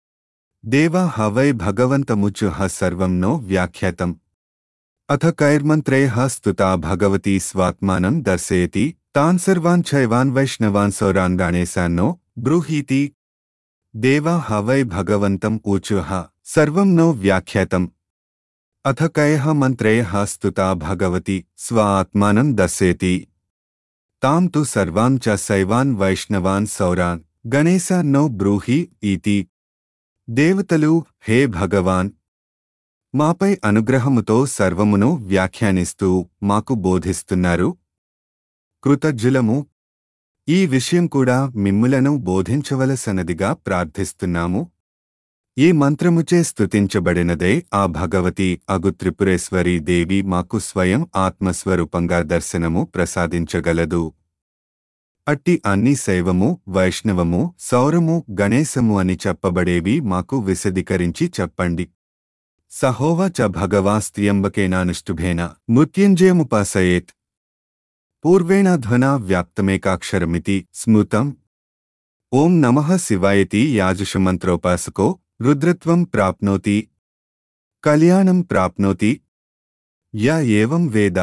Speaker 1: దేవా హవై భగవంతముచుహ సర్వం నో వ్యాఖ్యాతం అథ కైర్మంత్రైః స్తుతా భగవతి స్వాత్మానం దర్శయతి తాన్ సర్వాన్ చైవాన్ వైష్ణవాన్ సౌరాన్ గణేశాన్నో బ్రూహీతి దేవా హవై భగవంతం ఊచుః సర్వం నో వ్యాఖ్యాతం అథ కయః మంత్రైః స్తుతా భగవతి స్వ ఆత్మానం దర్శయతి తాం తు సర్వాన్ చ శైవాన్ వైష్ణవాన్ సౌరాన్ గణేశాన్నో బ్రూహి ఈతి దేవతలు హే భగవాన్ మాపై అనుగ్రహముతో సర్వమును వ్యాఖ్యానిస్తూ మాకు బోధిస్తున్నారు కృతజ్ఞులము ఈ విషయం కూడా మిమ్ములను బోధించవలసనదిగా ప్రార్థిస్తున్నాము ఈ మంత్రముచే స్తుతించబడినదే ఆ భగవతి అగు త్రిపురేశ్వరీ దేవి మాకు స్వయం ఆత్మస్వరూపంగా దర్శనము ప్రసాదించగలదు అట్టి అన్ని శైవము వైష్ణవము సౌరము గణేశము అని చెప్పబడేవి మాకు విశదీకరించి చెప్పండి సహోవ చ భగవాస్త్రియంబకేనానుష్ఠుభేన మృత్యుంజయముపాసయేత్ పూర్వేణాధ్వనా వ్యాప్తమేకాక్షరమితి స్మృతం ఓం నమః శివాయతి యాజుషమంత్రోపాసకో రుద్రత్వం ప్రాప్నోతి కళ్యాణం ప్రాప్నోతి య ఏవం వేద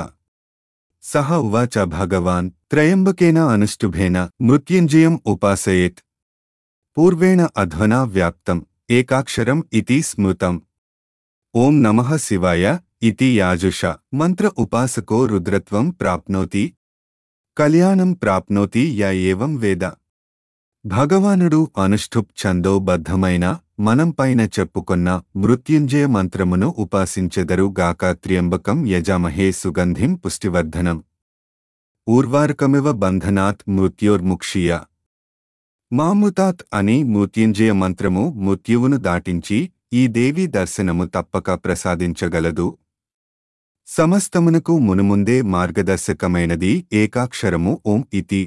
Speaker 1: సహ ఉవాచ భగవాన్ త్రయంబకేన అనుష్ఠుభేన మృత్యుంజయం ఉపాసయేత్ పూర్వేణ అధ్వనా వ్యాప్తం ఏకాక్షరం ఇతి స్మృతం ఓం నమః శివాయ ఇతి యాజుష మంత్ర ఉపాసకో రుద్రత్వం ప్రాప్నోతి కళ్యాణం ప్రాప్నోతి య ఏవం వేద భగవానుడు అనుష్ఠుప్ ఛందోబద్ధమైన మనం పైన చెప్పుకొన్న మృత్యుంజయ మంత్రమును ఉపాసించెదరు గాక త్ర్యంబకం యజామహే సుగంధిం పుష్టివర్ధనం ఊర్వార్కమివ బంధనాత్ మృత్యోర్ముక్షియ మామృతాత్ అని మృత్యుంజయ మంత్రము మృత్యువును దాటించి ఈ దేవి దర్శనము తప్పక ప్రసాదించగలదు సమస్తమునకు మునుముందే మార్గదర్శకమైనది ఏకాక్షరము ఓం ఇతి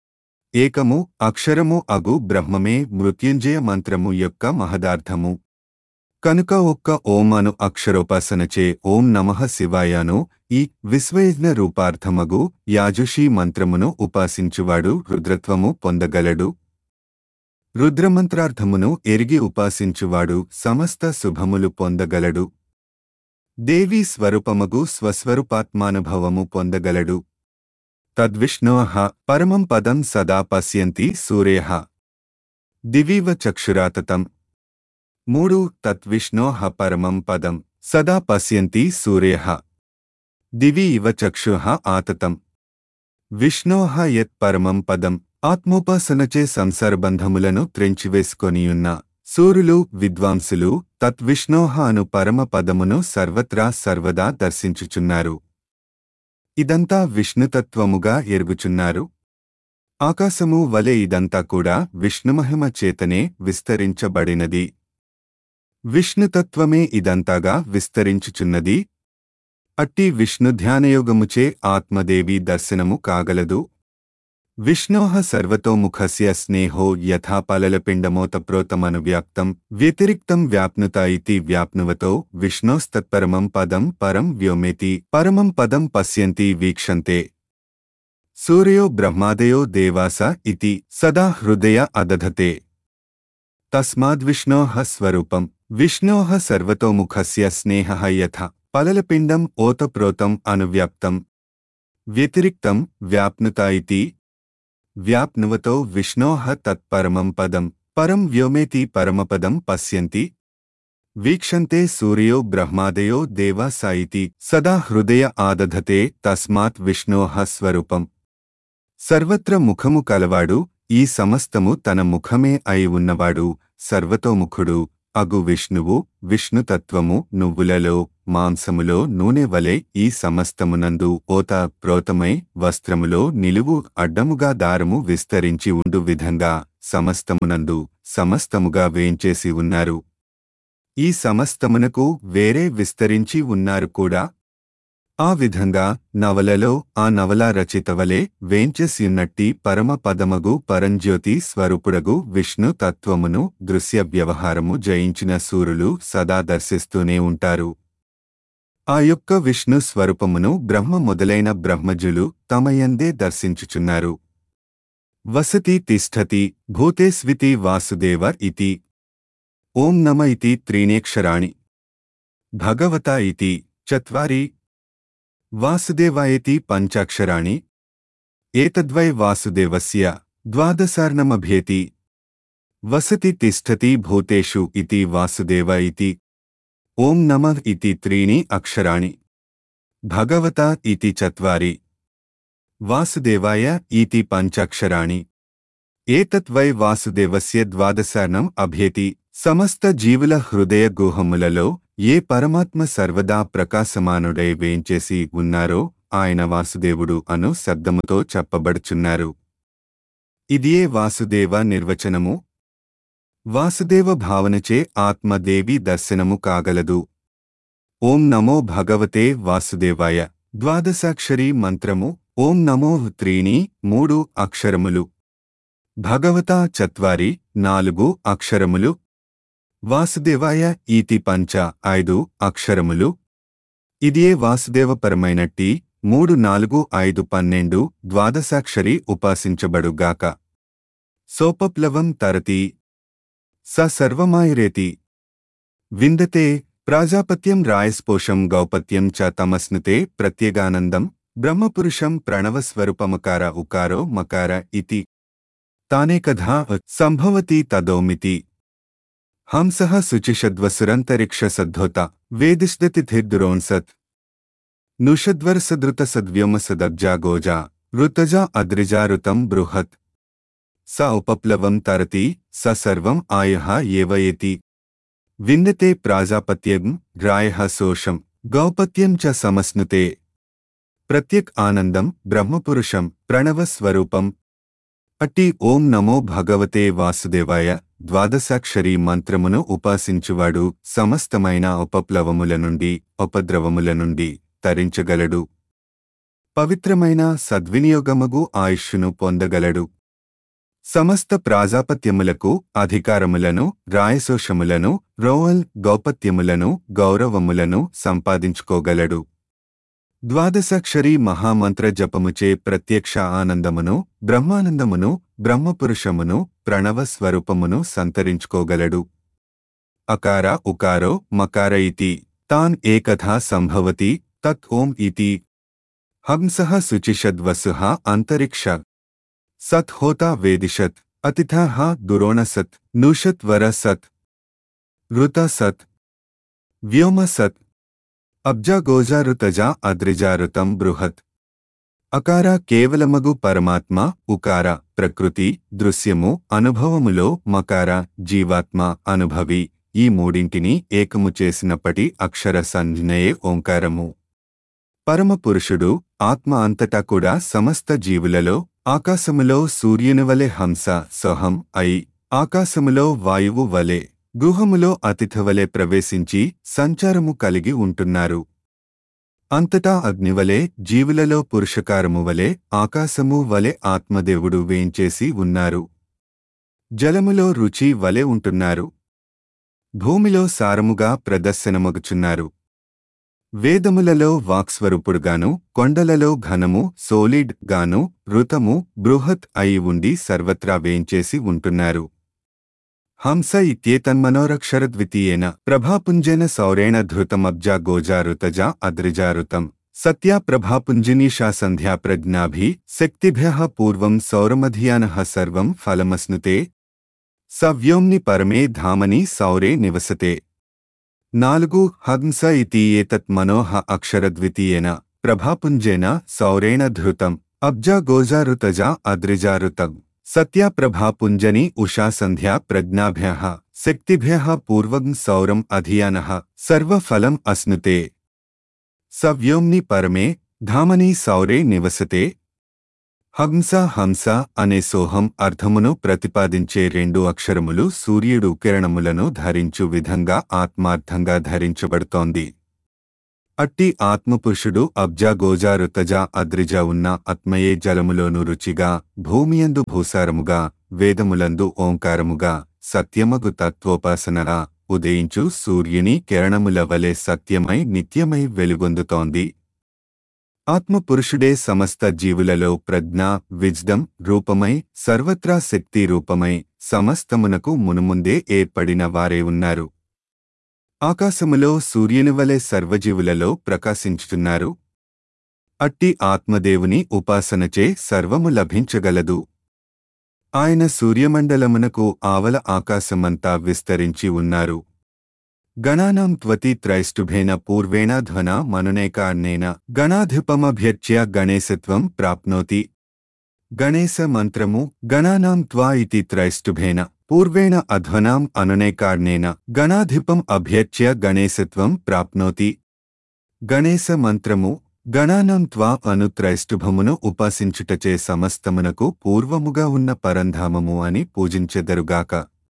Speaker 1: ఏకము అక్షరము అగు బ్రహ్మమే మృత్యుంజయ మంత్రము యొక్క మహదార్థము కనుక ఒక్క ఓం అను అక్షరోపాసనచే ఓం నమః శివాయను ఈ విశ్వయజ్ఞ రూపార్థమగు యాజుషీ మంత్రమును ఉపాసించువాడు రుద్రత్వము పొందగలడు రుద్రమంత్రార్థమును ఎరిగి ఉపాసించువాడు సమస్త శుభములు పొందగలడు దేవీ స్వరూపమగు స్వస్వరూపాత్మానుభవము పొందగలడు తద్విష్ణోః పరమం పదం సదా పశ్యంతి సూర్యః దివీవ చక్షురాతతం మూడు తద్విష్ణోః పరమం పదం సదా పశ్యంతి సూర్యః దివి ఇవ చక్షుః ఆతతం విష్ణోః యత్ పరమం పదం ఆత్మోపాసనచే సంసారబంధములను త్రెంచివేసుకొనియున్న సూరులు విద్వాంసులు తద్విష్ణోహ అను పరమ పదమును సర్వత్రా సర్వదా దర్శించుచున్నారు ఇదంతా విష్ణుతత్వముగా ఎరుగుచున్నారు ఆకాశము వలె ఇదంతా కూడా విష్ణుమహిమ చేతనే విస్తరించబడినది విష్ణుతత్వమే ఇదంతాగా విస్తరించుచున్నది అట్టి విష్ణు ధ్యానయోగముచే ఆత్మదేవి దర్శనము కాగలదు విష్ణోః సర్వతోముఖస్య స్నేహో యథా పలలపిండమోతప్రోతమనువ్యాప్తం వ్యతిరిక్తం వ్యాప్నుత ఇతి వ్యాప్నువతో విష్ణోస్తత్పరమం పదం పరం వ్యోమేతి పరమం పదం పశ్యంతి వీక్షంతే సూర్యో బ్రహ్మాదయో దేవాస ఇతి సదా హృదయ అదధతే తస్మాద్విష్ణోః స్వరూపం విష్ణోః సర్వతోముఖస్య స్నేహః యథ పలలపిండం ఓతప్రోతం అనువ్యాప్తం వ్యతిరిక్తం వ్యాప్నుత ఇతి వ్యాప్నువతో విష్ణోః తత్పరమం పదం పరం వ్యోమేతి పరమపదం పశ్యంతి వీక్షంతే సూర్యో బ్రహ్మాదయో దేవా సాయితి సదా హృదయ ఆదధతే తస్మాత్ విష్ణోః స్వరూపం సర్వత్ర ముఖము కలవాడు ఈ సమస్తము తన ముఖమే అయి ఉన్నవాడు సర్వతోముఖుడు అగు విష్ణువు విష్ణుతత్వము నువ్వులలో మాంసములో నూనె వలె ఈ సమస్తమునందు ఓత ప్రోతమై వస్త్రములో నిలువు అడ్డముగా దారము విస్తరించి ఉండు విధంగా సమస్తమునందు సమస్తముగా వేంచేసి ఉన్నారు ఈ సమస్తమునకు వేరే విస్తరించి ఉన్నారు కూడా ఆ విధంగా నవలలో ఆ నవల రచితవలే వేంచెసియున్నట్టి పరమ పదమగు పరంజ్యోతి స్వరూపుడగు విష్ణు తత్వమును దృశ్య వ్యవహారము జయించిన సూరులు సదా దర్శిస్తూనే ఉంటారు ఆ యొక్క విష్ణు స్వరూపమును బ్రహ్మ మొదలైన బ్రహ్మజులు తమయందే దర్శించుచున్నారు వసతి తిష్టతి భూతేస్వితి వాసుదేవ ఇతి ఓం నమ ఇతి త్రీణేక్షరాణి భగవత ఇతి చత్వారి వాసుదేవాయతి పంచాక్షరాణి ఏతద్వై వాసుదేవస్య ద్వాదశార్ణమభ్యేతి వసతి తిష్టతి భూతేషు ఇతి వాసుదేవ ఇతి ఓం నమః ఇతి త్రీణి అక్షరాణి భగవత ఇతి చత్వారి వాసుదేవాయ ఇతి పంచాక్షరాణి ఏతత్వై వాసుదేవస్య ద్వాదశార్ణం అభ్యేతి సమస్త జీవుల హృదయ గుహములలో ఏ పరమాత్మ సర్వదా ప్రకాశమానుడై వేంచేసి ఉన్నారో ఆయన వాసుదేవుడు అను శబ్దముతో చెప్పబడుచున్నారు ఇదియే వాసుదేవ నిర్వచనము వాసుదేవ భావనచే ఆత్మదేవి దర్శనము కాగలదు ఓం నమో భగవతే వాసుదేవాయ ద్వాదశాక్షరీ మంత్రము ఓం నమో త్రీణి మూడు అక్షరములు భగవతా చత్వారి నాలుగు అక్షరములు వాసుదేవాయ ఈతి పంచ ఐదు అక్షరములు ఇదియే వాసుదేవపరమైనట్టి మూడు నాలుగు ఐదు పన్నెండు ద్వాదశాక్షరి ఉపాసించబడుగాక సోపప్లవం తరతి స సర్వమాయురేతి విందతే ప్రాజాపత్యం రాయస్పోషం గౌపత్యం చ తమస్నుతే ప్రత్యేగానందం బ్రహ్మపురుషం ప్రణవస్వరూపమకార ఉకారో మకార ఇతి తానేకథా సంభవతి తదోమితి హంసః శుచిషద్వసురంతరిక్షసద్ధోత వేదిష్దతిథిర్దురోన్సత్ నుషద్వరసదృతసద్వ్యోమసదబ్జా ఋతజా అద్రిజారుతం బృహత్ స ఉపప్లవం తరతి స సర్వం ఆయః ఏవయేతి విందతే ప్రాజాపత్యం రాయః శోషం గౌపత్యం చ సమస్నుతే ప్రత్యక్ ఆనందం బ్రహ్మపురుషం ప్రణవస్వరూపం అట్టి ఓం నమో భగవతే వాసుదేవాయ ద్వాదశాక్షరి మంత్రమును ఉపాసించువాడు సమస్తమైన ఉపప్లవముల నుండి ఉపద్రవముల నుండి తరించగలడు పవిత్రమైన సద్వినియోగమగు ఆయుష్ను పొందగలడు సమస్త ప్రాజాపత్యములకు అధికారములను రాయశోషములను రోవల్ గౌపత్యములను గౌరవములను సంపాదించుకోగలడు ద్వాదశాక్షరి మహామంత్ర జపముచే ప్రత్యక్ష ఆనందమును బ్రహ్మానందమును బ్రహ్మపురుషమును ప్రణవ స్వరూపమును సంతరించుకోగలడు అకార ఉకారో మకార ఇతి తాన్ ఏకథా సంభవతి తత్ ఓం ఇతి హంసః శుచిషద్వసుః అంతరిక్ష సత్ హోతా వేదిషత్ అతిథః దురోణసత్ నూషత్ వర సత్ ఋత సత్ వ్యోమ సత్ అబ్జాగోజారుతజా అద్రిజారుతం బృహత్ అకార కేవలమగు పరమాత్మ ఉకార ప్రకృతి దృశ్యము అనుభవములో మకార జీవాత్మ అనుభవి ఈ మూడింటిని ఏకము చేసినప్పటి అక్షర సంజ్ఞయే ఓంకారము పరమపురుషుడు ఆత్మ అంతటా కూడా సమస్త జీవులలో ఆకాశములో సూర్యుని వలె హంస సొహం అయి ఆకాశములో వాయువు వలె గుహములో అతిథి వలె ప్రవేశించి సంచారము కలిగి ఉంటున్నారు అంతటా అగ్నివలే జీవులలో పురుషకారము వలె ఆకాశము వలె ఆత్మదేవుడు వేంచేసి ఉన్నారు జలములో రుచి వలె ఉంటున్నారు భూమిలో సారముగా ప్రదర్శనమగుచున్నారు వేదములలో వాక్స్వరూపుడుగాను కొండలలో ఘనము సోలిడ్ గాను ఋతము బృహత్ అయి ఉండి సర్వత్రా వేంచేసి ఉంటున్నారు హంస ఇత్యేతన్మనోరక్షరద్వితీయేన ప్రభాపుంజేన సౌరేణ ధృతమబ్జా గోజారుతజా అద్రిజారుతం సత్యా ప్రభాపుంజినీషా సంధ్యా ప్రజ్ఞాభి శక్తిభ్య పూర్వం సౌరమధియానః సర్వం ఫలమస్నుతే సవ్యోమ్ని పరమే ధామని సౌరే నివసతే నాలుగు హంస ఇతి ఏతత్ మనోహ అక్షరద్వితీయేన ప్రభాపుంజేన సౌరేణ ధృతం అబ్జా గోజారుతజా అద్రిజారుతం సత్యా ప్రభాపుంజని ఉషా సంధ్యా ప్రజ్ఞాభ్య శక్తిభ్య పూర్వం సౌరం అధియానః సర్వఫలం అస్నుతే సవ్యోమ్ని పరమే ధామని సౌరే నివసతే హంస హంస అనే సోహం అర్థమును ప్రతిపాదించే రెండు అక్షరములు సూర్యుడు కిరణములను ధరించు విధంగా ఆత్మార్థంగా ధరించబడుతోంది అట్టి ఆత్మపురుషుడు అబ్జా గోజారుతజా అద్రిజ ఉన్న ఆత్మయే జలములోను రుచిగా భూమియందు భూసారముగా వేదములందు ఓంకారముగా సత్యమగు తత్వోపాసనగా ఉదయించు సూర్యుని కిరణముల వలె సత్యమై నిత్యమై వెలుగొందుతోంది ఆత్మపురుషుడే సమస్త జీవులలో ప్రజ్ఞ విజ్డమ్ రూపమై సర్వత్రా శక్తి రూపమై సమస్తమునకు మునుముందే ఏర్పడిన వారే ఉన్నారు ఆకాశములో సూర్యుని వలె సర్వజీవులలో ప్రకాశించుతున్నారు అట్టి ఆత్మదేవుని ఉపాసనచే సర్వము లభించగలదు ఆయన సూర్యమండలమునకు ఆవల ఆకాశమంతా విస్తరించి ఉన్నారు గణానాం త్వతి త్రైష్టుభేన పూర్వేణ ధ్వన మనునేకాన్నేన గణాధిపమభ్యర్చ్య గణేశత్వం ప్రాప్నోతి గణేశ మంత్రము గణానాం త్వా ఇతి త్రైష్టుభేన పూర్వేణ అధ్వనాం అనునేకార్ణేన గణాధిపం అభ్యర్చ్య గణేశత్వం ప్రాప్నోతి గణేశ మంత్రము గణానం త్వా అను త్రైష్టుభమును ఉపాసించుటచే సమస్తమునకు పూర్వముగా ఉన్న పరంధామము అని పూజించెదరుగాక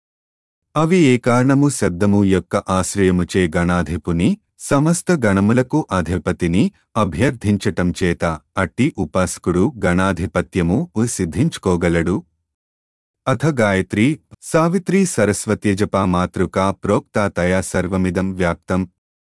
Speaker 1: అవి ఏ కారణము శబ్దము యొక్క ఆశ్రయముచే గణాధిపుని సమస్త గణములకు అధిపతిని అభ్యర్థించటం చేత అట్టి ఉపాసకుడు గణాధిపత్యము సిద్ధించుకోగలడు అథ గాయత్రి సావిత్రీ సరస్వత్యజపా మాతృకా ప్రోక్తా తయా సర్వమిదం వ్యాప్తం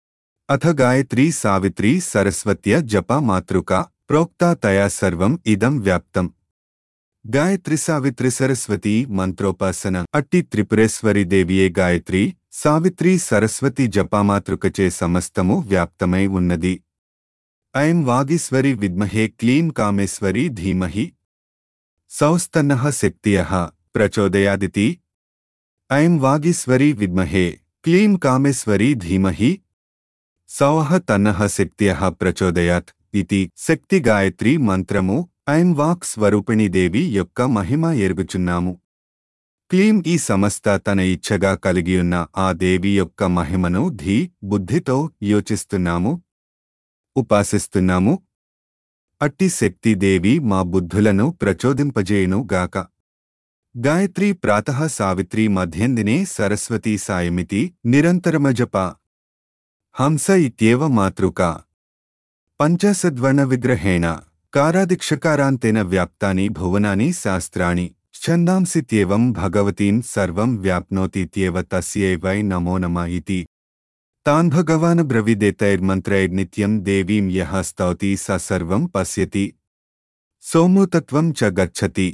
Speaker 1: అథ గాయత్రీ సావిత్రీ సరస్వత్య జపా మాతృకా ప్రోక్తా తయా సర్వం ఇదం వ్యాప్తం గాయత్రి సావిత్రి సరస్వతి మంత్రోపాసన అట్టి త్రిపురేశ్వరి దేవియే గాయత్రి సావిత్రి సరస్వతి జపామాతృకచే సమస్తము వ్యాప్తమై ఉన్నది ఐం వాగీశ్వరి విద్మహే క్లీం కామేశ్వరి ధీమహి సౌస్తన్నః శక్తియః ప్రచోదయాదితి ఐం వాగీశ్వరి విద్మహే క్లీం కామేశ్వరి ధీమహి సౌహ తన్నః శక్తియః ప్రచోదయాత్ ఇతి శక్తి గాయత్రి మంత్రము ఐం వాక్ స్వరూపిణి దేవి యొక్క మహిమ ఎరుగుచున్నాము క్లీం ఈ సమస్త తన ఇచ్ఛగా కలిగియున్న ఆ దేవి యొక్క మహిమను ధీ బుద్ధితో యోచిస్తున్నాము ఉపాసిస్తున్నాము అట్టి శక్తి దేవి మా బుద్ధులను ప్రచోదింపజేయును గాక గాయత్రీ ప్రాతః సావిత్రీ మధ్యందినే సరస్వతీ సాయమితి నిరంతరమజప హంస ఇత్యేవ మాతృకా పంచాశద్వర్ణవిగ్రహేణ కారాదిక్షకారాంతేన వ్యాప్తాని భువనాని శాస్త్రాణి ఛందాంసిత్యేవం భగవతీం సర్వం వ్యాప్నోतीत्येव తస్యైవై నమో నమ ఇతి తాన్ భగవాన్ బ్రవిదేతైర్మంత్రైర్నిత్యం దేవీం యః స్తౌతి స సర్వం పశ్యతి సోమూతత్వం చ గచ్చతి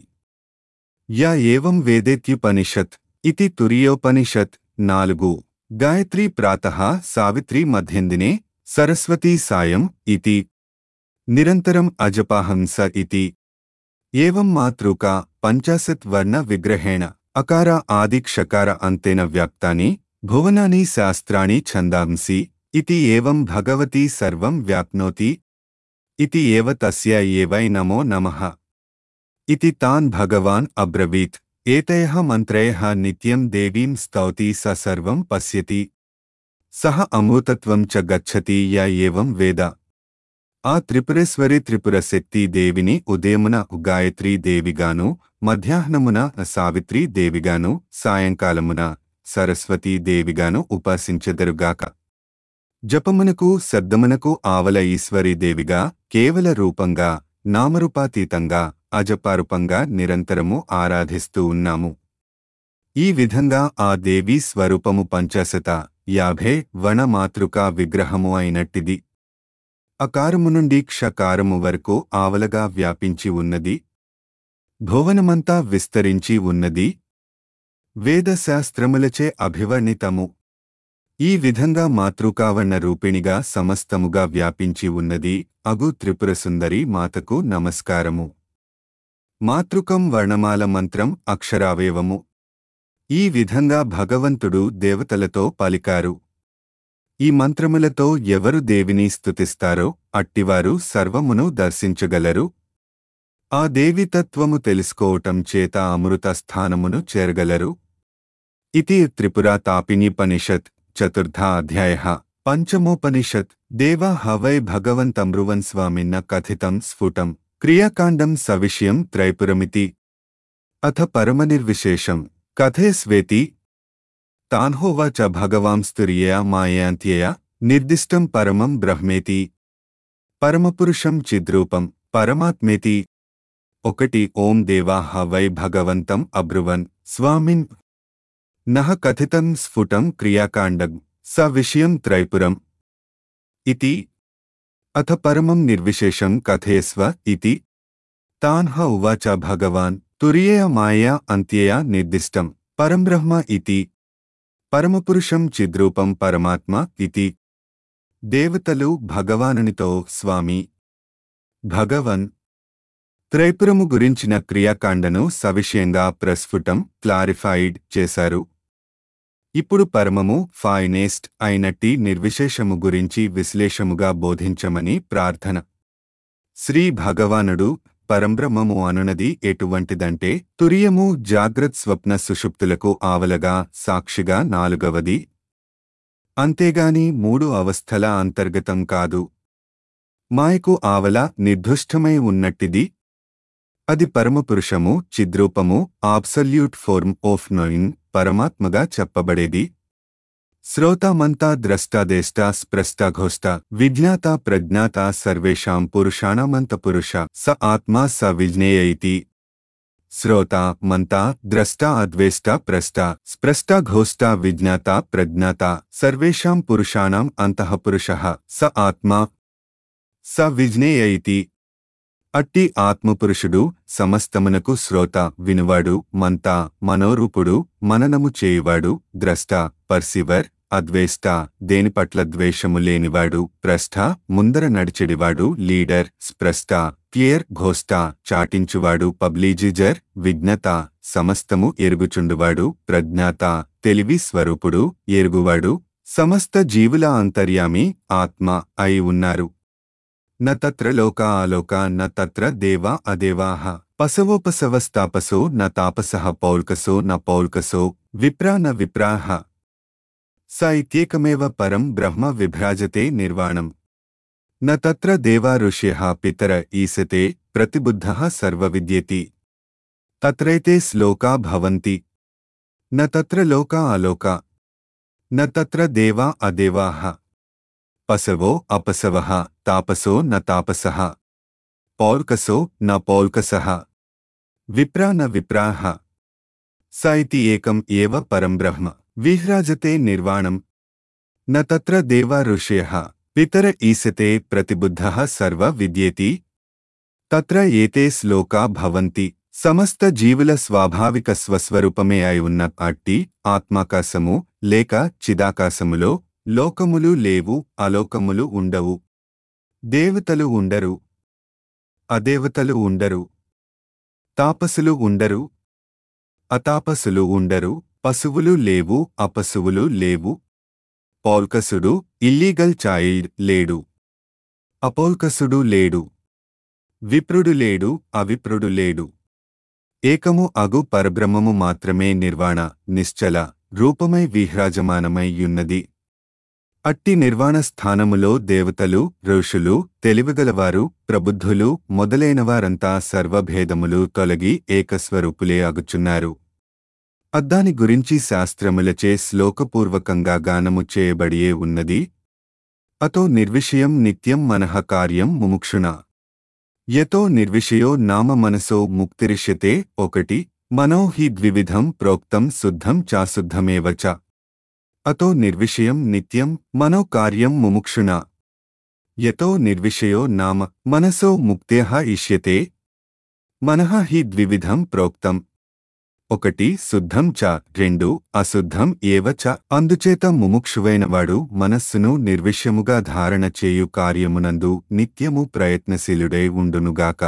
Speaker 1: యా ఏవం వేదేత్యుపనిషత్ ఇతి తురియోపనిషత్ నాలుగు గాయత్రీ ప్రాతః సావిత్రీ మధ్యందినే సరస్వతీ సాయం ఇతి నిరంతరం అజపాహంస ఇతి ఏవం మాతృకా పంచాశత్ వర్ణ విగ్రహేణ అకార ఆది క్షకార అంతేన వ్యాప్తాని భువనాని శాస్త్రాణి ఛందాంసి ఇతి ఏవం భగవతి సర్వం వ్యాప్నోతి ఇతి ఏవ తస్య ఏవై నమో నమః ఇతి తాన్ భగవాన్ అబ్రవీత్ ఏతయః మంత్రయః నిత్యం దేవీం స్తౌతి స సర్వం పశ్యతి సహ అమృతత్వం చ గచ్చతి య ఏవం వేద ఆ త్రిపురేశ్వరి త్రిపుర శక్తి దేవిని ఉదయమున గాయత్రీ దేవిగాను మధ్యాహ్నమున సావిత్రీ దేవిగాను సాయంకాలమున సరస్వతీ దేవిగాను ఉపాసించెదరుగాక జపమునకు శబ్దమునకు ఆవల ఈశ్వరీ దేవిగా కేవల రూపంగా నామరూపాతీతంగా అజపారూపంగా నిరంతరము ఆరాధిస్తూ ఉన్నాము ఈ విధంగా ఆ దేవీ స్వరూపము పంచశత యాభై వనమాతృకా విగ్రహము అయినట్టిది అకారము నుండి క్షకారము వరకు ఆవలగా వ్యాపించి ఉన్నది భువనమంతా విస్తరించి ఉన్నది వేదశాస్త్రములచే అభివర్ణితము ఈ విధంగా మాతృకావర్ణ రూపిణిగా సమస్తముగా వ్యాపించి ఉన్నది అగు త్రిపురసుందరి మాతకు నమస్కారము మాతృకం వర్ణమాల మంత్రం అక్షరావయవము ఈ విధంగా భగవంతుడు దేవతలతో పలికారు ఈ మంత్రములతో ఎవరు దేవిని స్తుతిస్తారో అట్టివారు సర్వమును దర్శించగలరు ఆ దేవితత్వము తెలుసుకోవటం చేత అమృత స్థానమును చేరగలరు ఇతి త్రిపురా తాపినీపనిషత్ చతుర్థా అధ్యాయ పంచమోపనిషత్ దేవా హవై భగవంతమృవన్ స్వామిన్న కథితం స్ఫుటం క్రియాకాండం సవిషయం త్రైపురమితి అథ పరమనిర్విశేషం కథేస్వేతి తాన్హోవాచ భగవాంస్తుర్యయా మాయాంత్యయా నిర్దిష్టం పరమం బ్రహ్మేతి పరమపురుషం చిద్రూపం పరమాత్మేతి ఒకటి ఓం దేవా హవై భగవంతం అబ్రువన్ స్వామిన్ నహ కథితం స్ఫుటం క్రియాకాండం స విషయం త్రైపురం ఇతి అథ పరమం నిర్విశేషం కథయస్వ ఇతి తాన్హ ఉవాచ భగవాన్ తురియయ మాయా అంత్యయా నిర్దిష్టం పరంబ్రహ్మ ఇతి పరమపురుషం చిద్రూపం పరమాత్మ ఇతి దేవతలు భగవానునితో స్వామి భగవన్ త్రైపురము గురించిన క్రియాకాండను సవిషయంగా ప్రస్ఫుటం క్లారిఫైడ్ చేశారు ఇప్పుడు పరమము ఫైనేస్ట్ అయినట్టి నిర్విశేషము గురించి విశ్లేషముగా బోధించమని ప్రార్థన శ్రీ భగవానుడు పరంబ్రహ్మము అనునది ఎటువంటిదంటే తురియము జాగ్రత్ స్వప్న సుషుప్తులకు ఆవలగా సాక్షిగా నాలుగవది అంతేగాని మూడు అవస్థల అంతర్గతం కాదు మాయకు ఆవల నిర్దుష్టమై ఉన్నట్టిది అది పరమపురుషము చిద్రూపము ఆబ్సల్యూట్ ఫోర్మ్ ఆఫ్ నోయింగ్ పరమాత్మగా చెప్పబడేది శ్రోతామంతా ద్రష్టాదేష్ట స్ప్రష్టాఘోష్ట విజ్ఞాత ప్రజ్ఞాత సర్వేషాం పురుషాణమంత పురుష స ఆత్మా స విజ్ఞేయ ఇతి శ్రోత మంత ద్రష్ట అద్వేష్ట ప్రష్ట స్ప్రష్ట ఘోష్ట విజ్ఞాత ప్రజ్ఞాత సర్వేషాం పురుషాణం అంతః పురుషః స ఆత్మా స విజ్ఞేయ ఇతి అట్టి ఆత్మపురుషుడు సమస్తమునకు శ్రోత వినువాడు మంత మనోరూపుడు మననము చేయువాడు ద్రష్ట పర్సివర్ అద్వేష్ట దేని పట్ల ద్వేషము లేనివాడు ప్రష్ట ముందర నడిచెడివాడు లీడర్ స్ప్రష్ట క్లియర్ ఘోష్ట చాటించువాడు పబ్లీజిజర్ విజ్ఞత సమస్తము ఎరుగుచుండువాడు ప్రజ్ఞాత తెలివి స్వరూపుడు ఎరుగువాడు సమస్త జీవుల అంతర్యామి ఆత్మ అయి ఉన్నారు న తత్ర లోకా ఆలోకా న తత్ర దేవా అదేవాః పసవోపసవస్తాపసో న తాపసః పౌల్కసో న పౌల్కసో విప్రా న విప్రాః స ఇత్యేకమేవ పరం బ్రహ్మ విభ్రాజతే నిర్వాణం న తత్ర దేవా ఋష్యః పితర ఈసతే ప్రతిబుద్ధః సర్వవిద్యేతి తత్రైతే శ్లోకా భవంతి న తత్ర లోకా అలోకా న తత్ర దేవా అదేవాః పశవో అపశవః తాపసో న తాపసః పౌల్కసో న పౌల్కసః విప్రా న విప్రాః స ఇతి ఏకం ఏవ పరం బ్రహ్మ విహ్రాజతే నిర్వాణం న తత్ర దేవా ఋషయః పితర ఈసతే ప్రతిబుద్ధః సర్వ విద్యేతి తత్ర ఏతే శ్లోకా భవంతి సమస్త జీవుల స్వాభావిక స్వస్వరూపమే అయి ఉన్న అట్టి ఆత్మాకాశము లేక చిదాకాశములో లోకములు లేవు అలోకములు ఉండవు దేవతలు ఉండరు అదేవతలు ఉండరు తాపసులు ఉండరు అతాపసులు ఉండరు పశువులు లేవు అపశువులు లేవు పౌల్కసుడు ఇల్లీగల్ చైల్డ్ లేడు అపౌల్కసుడు లేడు విప్రుడు లేడు అవిప్రుడు లేడు ఏకము అగు పరబ్రహ్మము మాత్రమే నిర్వాణ నిశ్చల రూపమై విహ్రాజమానమై యున్నది అట్టి నిర్వాణ స్థానములో దేవతలు ఋషులు తెలివిగలవారు ప్రబుద్ధులు మొదలైనవారంతా సర్వభేదములు తొలగి ఏకస్వరూపులే అగుచున్నారు అద్దాని గురించి శాస్త్రములచే శ్లోకపూర్వకంగా గానము చేయబడియే ఉన్నది అతో నిర్విషయం నిత్యం మనః కార్యం ముముక్షుణ యతో నిర్విషయో నామ మనసో ముక్తిరిష్యతే ఒకటి మనో హి ద్వివిధం ప్రోక్తం శుద్ధం చాశుద్ధమేవ చ అతో నిర్విషయం నిత్యం మనో కార్యం ముముక్షుణ యతో నిర్విషయో నామ మనసో ముక్త్యః ఇష్యతే మనః హి ద్వివిధం ప్రోక్తం ఒకటి శుద్ధం చ రెండు అశుద్ధం ఏవ చ అందుచేత ముముక్షువైనవాడు మనస్సును నిర్విష్యముగా ధారణ చేయు కార్యమునందు నిత్యము ప్రయత్నశీలుడై ఉండునుగాక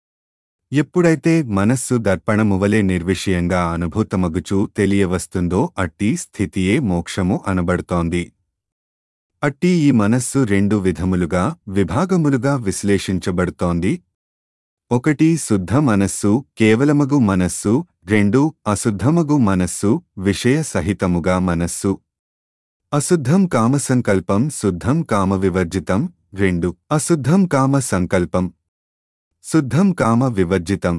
Speaker 1: ఎప్పుడైతే మనస్సు దర్పణమువలే నిర్విషయంగా అనుభూతమగుచూ తెలియవస్తుందో అట్టి స్థితియే మోక్షము అనబడుతోంది అట్టి ఈ మనస్సు రెండు విధములుగా విభాగములుగా విశ్లేషించబడుతోంది ఒకటి శుద్ధ మనస్సు కేవలమగు మనస్సు రెండు అశుద్ధమగు మనస్సు విషయ సహితముగా మనస్సు అశుద్ధం కామ సంకల్పం శుద్ధం కామ వివర్జితం రెండు అశుద్ధం కామ సంకల్పం శుద్ధం కామ వివర్జితం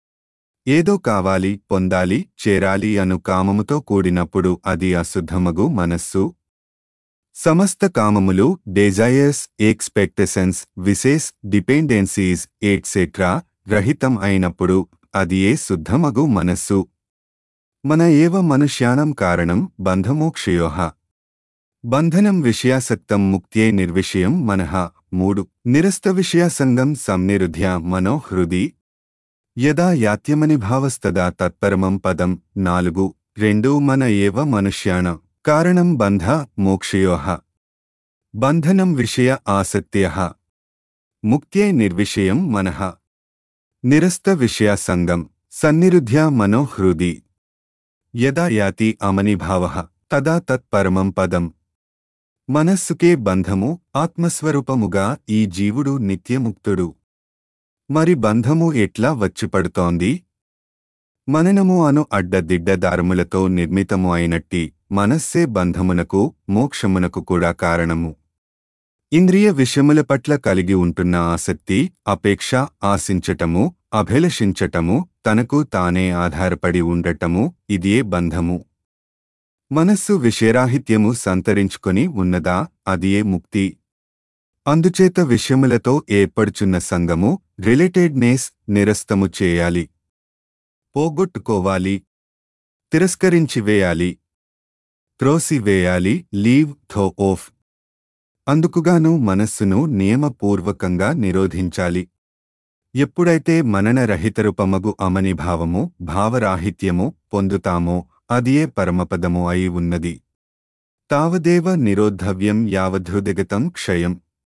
Speaker 1: ఏదో కావాలి పొందాలి చేరాలి అను కామముతో కూడినప్పుడు అది అశుద్ధమగు మనస్సు సమస్త కామములు డెజైర్స్ ఎక్స్పెక్టేషన్స్ విశేష్ డిపెండెన్సీస్ ఎట్సెట్రా రహితం అయినప్పుడు అది ఏ శుద్ధమగు మనస్సు మన ఏవ మనుష్యాణం కారణం బంధమోక్షయోహ బంధనం విషయాసక్తం ముక్త్యే నిర్విషయం మనః మూడు నిరస్త విషయాసంగం సంనిరుధ్య మనో హృది యదా యాత్యమని భావస్తదా తత్పరమం పదం నాలుగు రెండు మన ఏవ మనుష్యాణ కారణం బంధ మోక్షయోః బంధనం విషయ ఆసక్త్యః ముక్త్యై నిర్విషయం మనః నిరస్త విషయాసంగం సన్నిరుధ్య మనో హృది యదా యాతి అమనిభావః తదా తత్పరమం పదం మనస్సుకే బంధము ఆత్మస్వరూపముగా ఈ జీవుడు నిత్యముక్తుడు మరి బంధము ఎట్లా వచ్చిపడుతోంది మననము అను అడ్డదిడ్డ దారములతో నిర్మితము అయినట్టి మనస్సే బంధమునకు మోక్షమునకు కూడా కారణము ఇంద్రియ విషయముల పట్ల కలిగి ఉంటున్న ఆసక్తి అపేక్ష ఆశించటము అభిలషించటము తనకు తానే ఆధారపడి ఉండటము ఇదియే బంధము మనస్సు విషయరాహిత్యము సంతరించుకొని ఉన్నదా అదియే ముక్తి అందుచేత విషయములతో ఏర్పడుచున్న సంగము రిలేటెడ్నెస్ నిరస్తము చేయాలి పోగొట్టుకోవాలి తిరస్కరించివేయాలి త్రోసివేయాలి లీవ్ థో ఓఫ్ అందుకుగాను మనస్సును నియమపూర్వకంగా నిరోధించాలి ఎప్పుడైతే మనన రహితరూపమగు అమనిభావము భావరాహిత్యము పొందుతామో అదియే పరమపదము అయి ఉన్నది తావదేవ నిరోద్ధవ్యం యావధృదిగతం క్షయం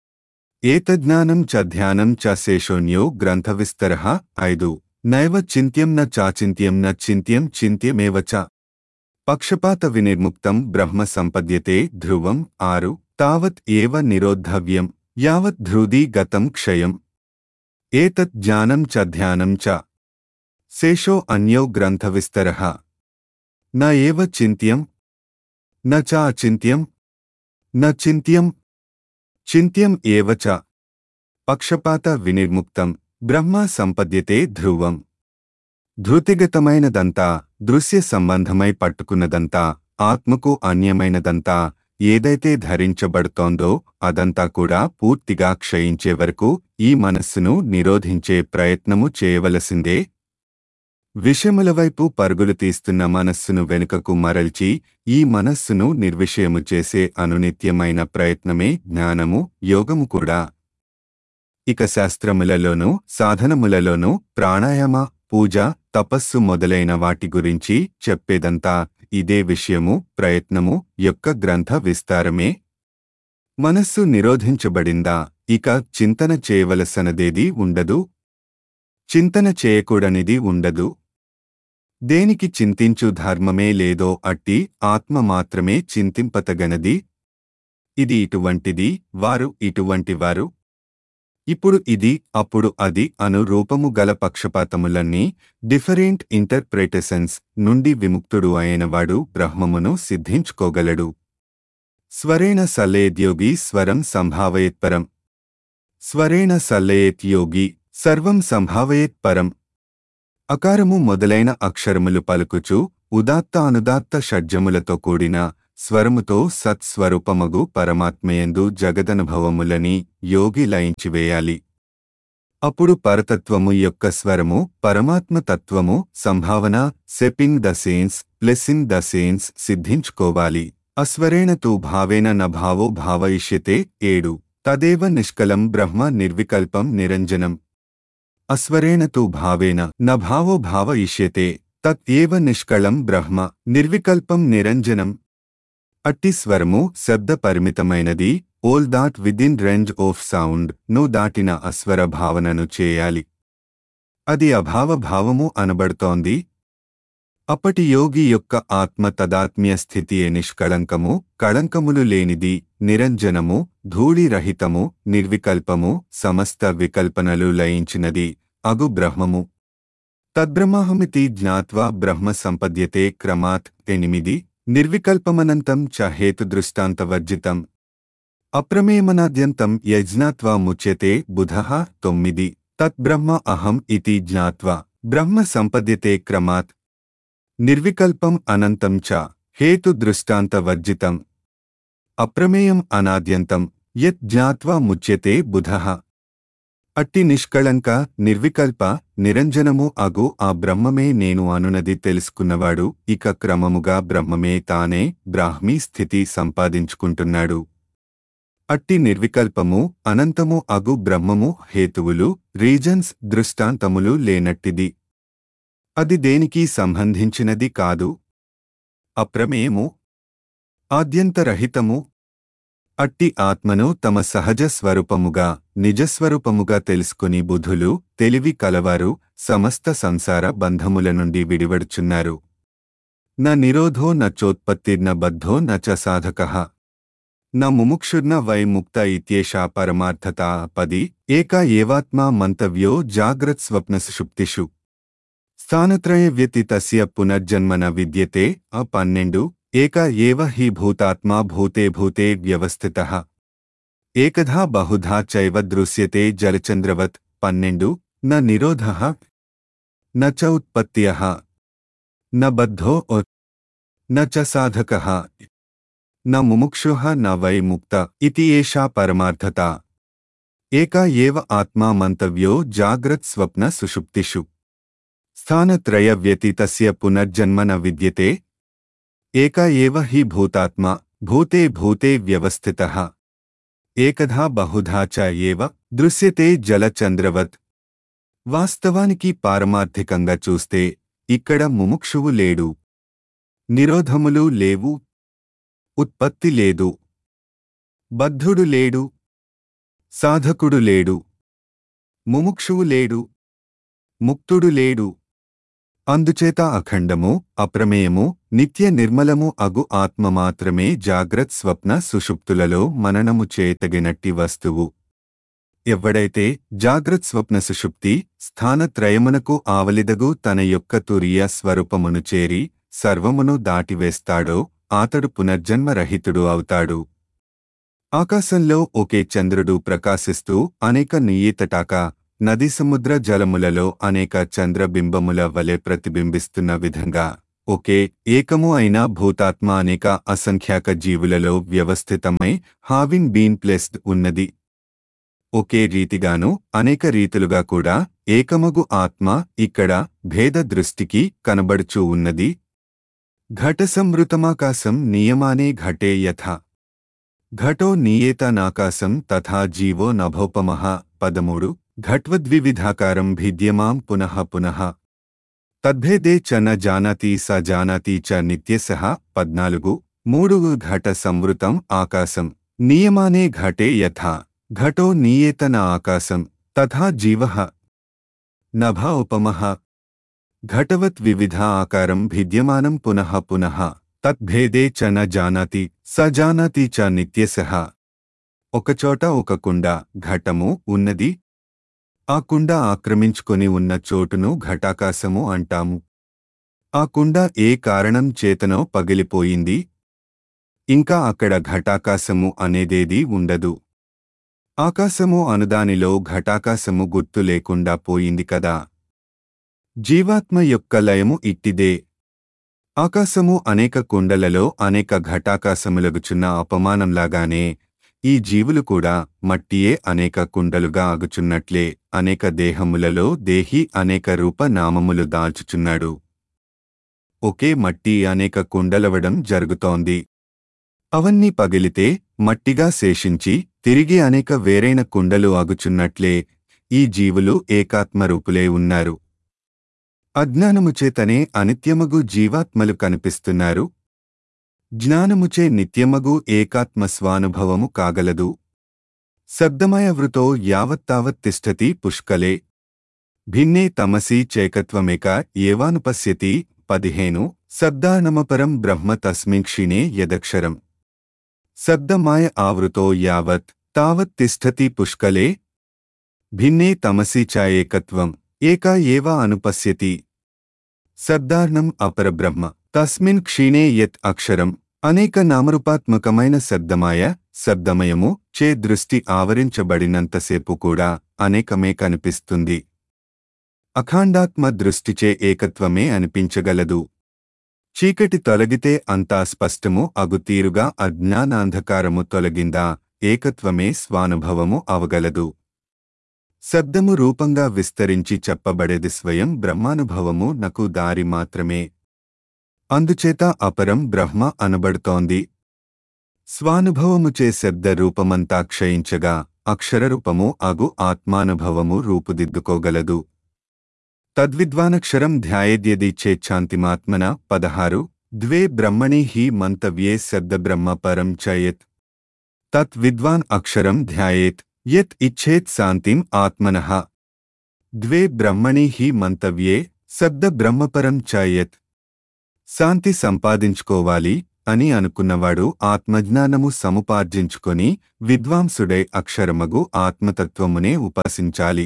Speaker 1: ఏతజ్ఞానం చ ధ్యానం చ శేషోన్యో గ్రంథవిస్తర ఐదు నైవ చింత్యం న చాచింత్యం న చింత్యం చింత్యమేవ చ పక్షపాత వినిర్ముక్తం బ్రహ్మ సంపద్యతే ధ్రువం ఆరు తావత్ ఏవ నిరోద్ధవ్యం యావత్ ధ్రుదీ గతం క్షయం ఏతత్ జ్ఞానం చ ధ్యానం చ శేషో అన్యో గ్రంథవిస్తరః న ఏవ చింత్యం న చ అచింత్యం న చింత్యం చింత్యం ఏవ చ పక్షపాత వినిర్ముక్తం బ్రహ్మ సంపద్యతే ధ్రువం ధృతిగతమైనదంతా దృశ్య సంబంధమై పట్టుకున్నదంతా ఆత్మకు అన్యమైనదంతా ఏదైతే ధరించబడుతోందో అదంతా కూడా పూర్తిగా క్షయించే వరకు ఈ మనస్సును నిరోధించే ప్రయత్నము చేయవలసిందే విషయముల వైపు పరుగులు తీస్తున్న మనస్సును వెనుకకు మరల్చి ఈ మనస్సును నిర్విషయము చేసే అనునిత్యమైన ప్రయత్నమే జ్ఞానము యోగము కూడా ఇక శాస్త్రములలోనూ సాధనములలోనూ ప్రాణాయామ పూజ తపస్సు మొదలైన వాటి గురించి చెప్పేదంతా ఇదే విషయము ప్రయత్నము యొక్క గ్రంథ విస్తారమే మనస్సు నిరోధించబడిందా ఇక చింతన చేయవలసనదేది ఉండదు చింతన చేయకూడనిది ఉండదు దేనికి చింతించు ధర్మమే లేదో అట్టి ఆత్మ మాత్రమే చింతింపతగనది ఇది ఇటువంటిది వారు ఇటువంటివారు ఇప్పుడు ఇది అప్పుడు అది అను రూపము గల పక్షపాతములన్నీ డిఫరెంట్ ఇంటర్ప్రిటేషన్స్ నుండి విముక్తుడు అయినవాడు బ్రహ్మమును సిద్ధించుకోగలడు స్వరేణ సల్లేద్యోగి స్వరం సంభావయేత్పరం స్వరేణ సల్లయేత్ యోగి సర్వం సంభావయేత్ పరం అకారము మొదలైన అక్షరములు పలుకుచు ఉదాత్త అనుదాత్త షడ్జములతో కూడిన స్వరముతో సత్స్వరూపమగు పరమాత్మయందు జగదనుభవములని యోగి లయించివేయాలి అప్పుడు పరతత్వము యొక్క స్వరము పరమాత్మ తత్వము సంభావన seeping the sense pleasing the sense సిద్ధించుకోవాలి అస్వరేణ తూ భావేన నభావో భావయిష్యతే ఏడు తదేవ నిష్కలం బ్రహ్మ నిర్వికల్పం నిరంజనం అస్వరేణ తూ భావేన నభావో భావయిష్యతే తత్ ఏవ నిష్కళం బ్రహ్మ నిర్వికల్పం నిరంజనం అట్టి స్వరము శబ్ద పరిమితమైనది all that within range of sound ను దాటిన అస్వర భావనను చేయాలి అది అభావ భావము అనబడుతోంది అప్పటి యోగి యొక్క ఆత్మ తదాత్మ్య స్థితియే నిష్కళంకము కళంకములు లేనిది నిరంజనము ధూళిరహితము నిర్వికల్పము సమస్త వికల్పనలు లయించినది అగు బ్రహ్మము తద్బ్రహ్మాహమితి జ్ఞాత్వా బ్రహ్మ సంపద్యతే క్రమాత్ ఎనిమిది నిర్వికల్పమనంతం చ హేతుదృష్టాంతవర్జితం అప్రమేమనాద్యంతం యజ్ఞాత్వా ముచ్యతే బుధః తొమ్మిది తద్బ్రహ్మ అహం ఇతి జ్ఞాత్వా బ్రహ్మ సంపద్యతే క్రమాత్ నిర్వికల్పం అనంతం చ హేతుదృష్టాంతవర్జితం అప్రమేయం అనాద్యంతం యత్ జ్ఞాత్వా ముచ్యతే బుధః అట్టి నిష్కళంక నిర్వికల్ప నిరంజనము అగు ఆ బ్రహ్మమే నేను అనునది తెలుసుకున్నవాడు ఇక క్రమముగా బ్రహ్మమే తానే బ్రాహ్మీ స్థితి సంపాదించుకుంటున్నాడు అట్టి నిర్వికల్పము అనంతము అగు బ్రహ్మము హేతువులు రీజన్స్ దృష్టాంతములు లేనట్టిది అది దేనికి సంబంధించినది కాదు అప్రమేయము ఆద్యంతరహితము అట్టి ఆత్మను తమ సహజ స్వరూపముగా నిజస్వరూపముగా తెలుసుకుని బుధులు తెలివి కలవారు సమస్త సంసార బంధముల నుండి విడివడుచున్నారు న నిరోధో న చోత్పత్తిర్న బద్ధో న చ సాధకః న ముముక్షుర్న వై ముక్త ఇత్యేషా పరమార్థత పది ఏక ఏవాత్మా మంతవ్యో జాగ్రత్ స్వప్నసుషుప్తిషు స్థానత్రయ వ్యతితస్య పునర్జన్మన విద్యతే అ పన్నెండు ఏక ఏవ హి భూతాత్మా భూతే భూతే వ్యవస్థితః ఏకధా బహుధా చైవ దృశ్యతే జలచంద్రవత్ పన్నెండు న నిరోధః న చ ఉత్పత్త్యః న బద్ధో ఉ- న చ సాధకः న ముముక్షుః న వై ముక్త ఇతి ఏషా పరమార్థత ఏక ఏవ ఆత్మా మంతవ్యో జాగ్రత్ స్వప్న సుషుప్తిషు స్థానత్రయ వ్యతితస్య పునర్జన్మ న విద్యతే ఏక ఏవ హి భూతాత్మా భూతే భూతే వ్యవస్థితః ఏకధా బహుధా చ ఏవ దృశ్యతే జలచంద్రవత్ వాస్తవానికి పారమార్థికంగా చూస్తే ఇక్కడ ముముక్షువు లేడు నిరోధములు లేవు ఉత్పత్తి లేదు బద్ధుడు లేడు సాధకుడు లేడు ముముక్షువు లేడు ముక్తుడు లేడు అందుచేత అఖండము అప్రమేయము నిత్య నిర్మలము అగు ఆత్మ మాత్రమే జాగ్రత్ స్వప్న సుషుప్తులలో మననము చేయతగినట్టి వస్తువు ఎవ్వడైతే జాగ్రత్ స్వప్న సుషుప్తి స్థానత్రయమునకు ఆవలిదగు తన యొక్క తురియ స్వరూపమును చేరి సర్వమును దాటివేస్తాడో ఆతడు పునర్జన్మరహితుడు అవుతాడు ఆకాశంలో ఒకే చంద్రుడు ప్రకాశిస్తూ అనేక నియతటాక నది సముద్ర జలములలో అనేక చంద్రబింబముల వలె ప్రతిబింబిస్తున్న విధంగా ఒకే ఏకము అయిన భూతాత్మ అనేక అసంఖ్యాక జీవులలో వ్యవస్థితమై హావిన్ బీన్ ప్లెస్డ్ ఉన్నది ఒకే రీతిగాను అనేక రీతులుగా కూడా ఏకమగు ఆత్మ ఇక్కడ భేద దృష్టికి కనబడుచూ ఉన్నది ఘట సంవృతమాకాశం నియమానే ఘటే యథ ఘటో నియేత నాకాశం తథా జీవో నభోపమః పదమూడు ఘట్వద్వివిధాకారం భిద్యమాం పునః పునః తద్భేదే చ న జానాతి స జానాతి చ నిత్యసః పద్నాలుగు మూడు ఘట సంవృతం ఆకాశం నియమానే ఘటే యథా ఘటో నియేత న ఆకాశం తథా జీవః నభ ఉపమః ఘటవత్ వివిధ ఆకారం భిద్యమానం పునః పునః తద్భేదే చ న జానాతి స జానాతి చ నిత్యసః ఒకచోట ఒక కుండ ఘటము ఉన్నది ఆ కుండ ఆక్రమించుకొని ఉన్న చోటును ఘటాకాశము అంటాము ఆ కుండ ఏ కారణం చేతనో పగిలిపోయింది ఇంకా అక్కడ ఘటాకాశము అనేదేదీ ఉండదు ఆకాశము అనుదానిలో ఘటాకాశము గుర్తు లేకుండా పోయింది కదా జీవాత్మ యొక్క లయము ఇట్టిదే ఆకాశము అనేక కుండలలో అనేక ఘటాకాశములగుచున్న అపమానంలాగానే ఈ జీవులు కూడా మట్టియే అనేక కుండలుగా అగుచున్నట్లే అనేక దేహములలో దేహి అనేక రూప నామములు దాల్చుచున్నాడు ఒకే మట్టి అనేక కుండలవడం జరుగుతోంది అవన్నీ పగిలితే మట్టిగా శేషించి తిరిగి అనేక వేరైన కుండలు అగుచున్నట్లే ఈ జీవులు ఏకాత్మరూపులే ఉన్నారు అజ్ఞానముచేతనే అనిత్యమగు జీవాత్మలు కనిపిస్తున్నారు జ్ఞానముచే నిత్యమగు ఏకాత్మ స్వానుభవము కాగలదు శబ్దమయ వృతో యావత్తావత్ తిష్టతి పుష్కలే భిన్నే తమసి చైకత్వమేక ఏవానుపశ్యతి పదిహేను శబ్దానమపరం బ్రహ్మ తస్మిన్ క్షీణే యదక్షరం శబ్దమాయ ఆవృతో యావత్ తావత్ తిష్టతి పుష్కలే భిన్నే తమసి చ ఏకత్వం ఏకా ఏవ అనుపశ్యతి శబ్దార్ణం అపరబ్రహ్మ తస్మిన్ క్షీణే యత్ అక్షరం అనేక నామరూపాత్మకమైన శబ్దమాయ శబ్దమయము చే దృష్టి ఆవరించబడినంతసేపు కూడా అనేకమే కనిపిస్తుంది అఖాండాత్మ దృష్టిచే ఏకత్వమే అనిపించగలదు చీకటి తొలగితే అంతా స్పష్టము అగుతీరుగా అజ్ఞానాంధకారము తొలగిందా ఏకత్వమే స్వానుభవము అవగలదు శబ్దము రూపంగా విస్తరించి చెప్పబడేది స్వయం బ్రహ్మానుభవము నకు దారి మాత్రమే అందుచేత అపరం బ్రహ్మ అనబడుతోంది స్వానుభవముచే శబ్ద రూపమంతా క్షయించగా అక్షరరూపము అగు ఆత్మానుభవము రూపుదిద్దుకోగలదు తద్విద్వానక్షరం ధ్యాయేద్యది చేచ్ఛాంతిమాత్మన పదహారు ద్వే బ్రహ్మణి హి మంతవ్యే శబ్దబ్రహ్మ పరం చయత్ తత్ విద్వాన్ అక్షరం ధ్యాయేత్ యత్ ఇచ్చేత్ శాంతిం ఆత్మనః ద్వే బ్రహ్మణి హి మంతవ్యే శబ్ద బ్రహ్మపరం చయత్ శాంతి సంపాదించుకోవాలి అని అనుకున్నవాడు ఆత్మజ్ఞానము సముపార్జించుకొని విద్వాంసుడై అక్షరమగు ఆత్మతత్వమునే ఉపాసించాలి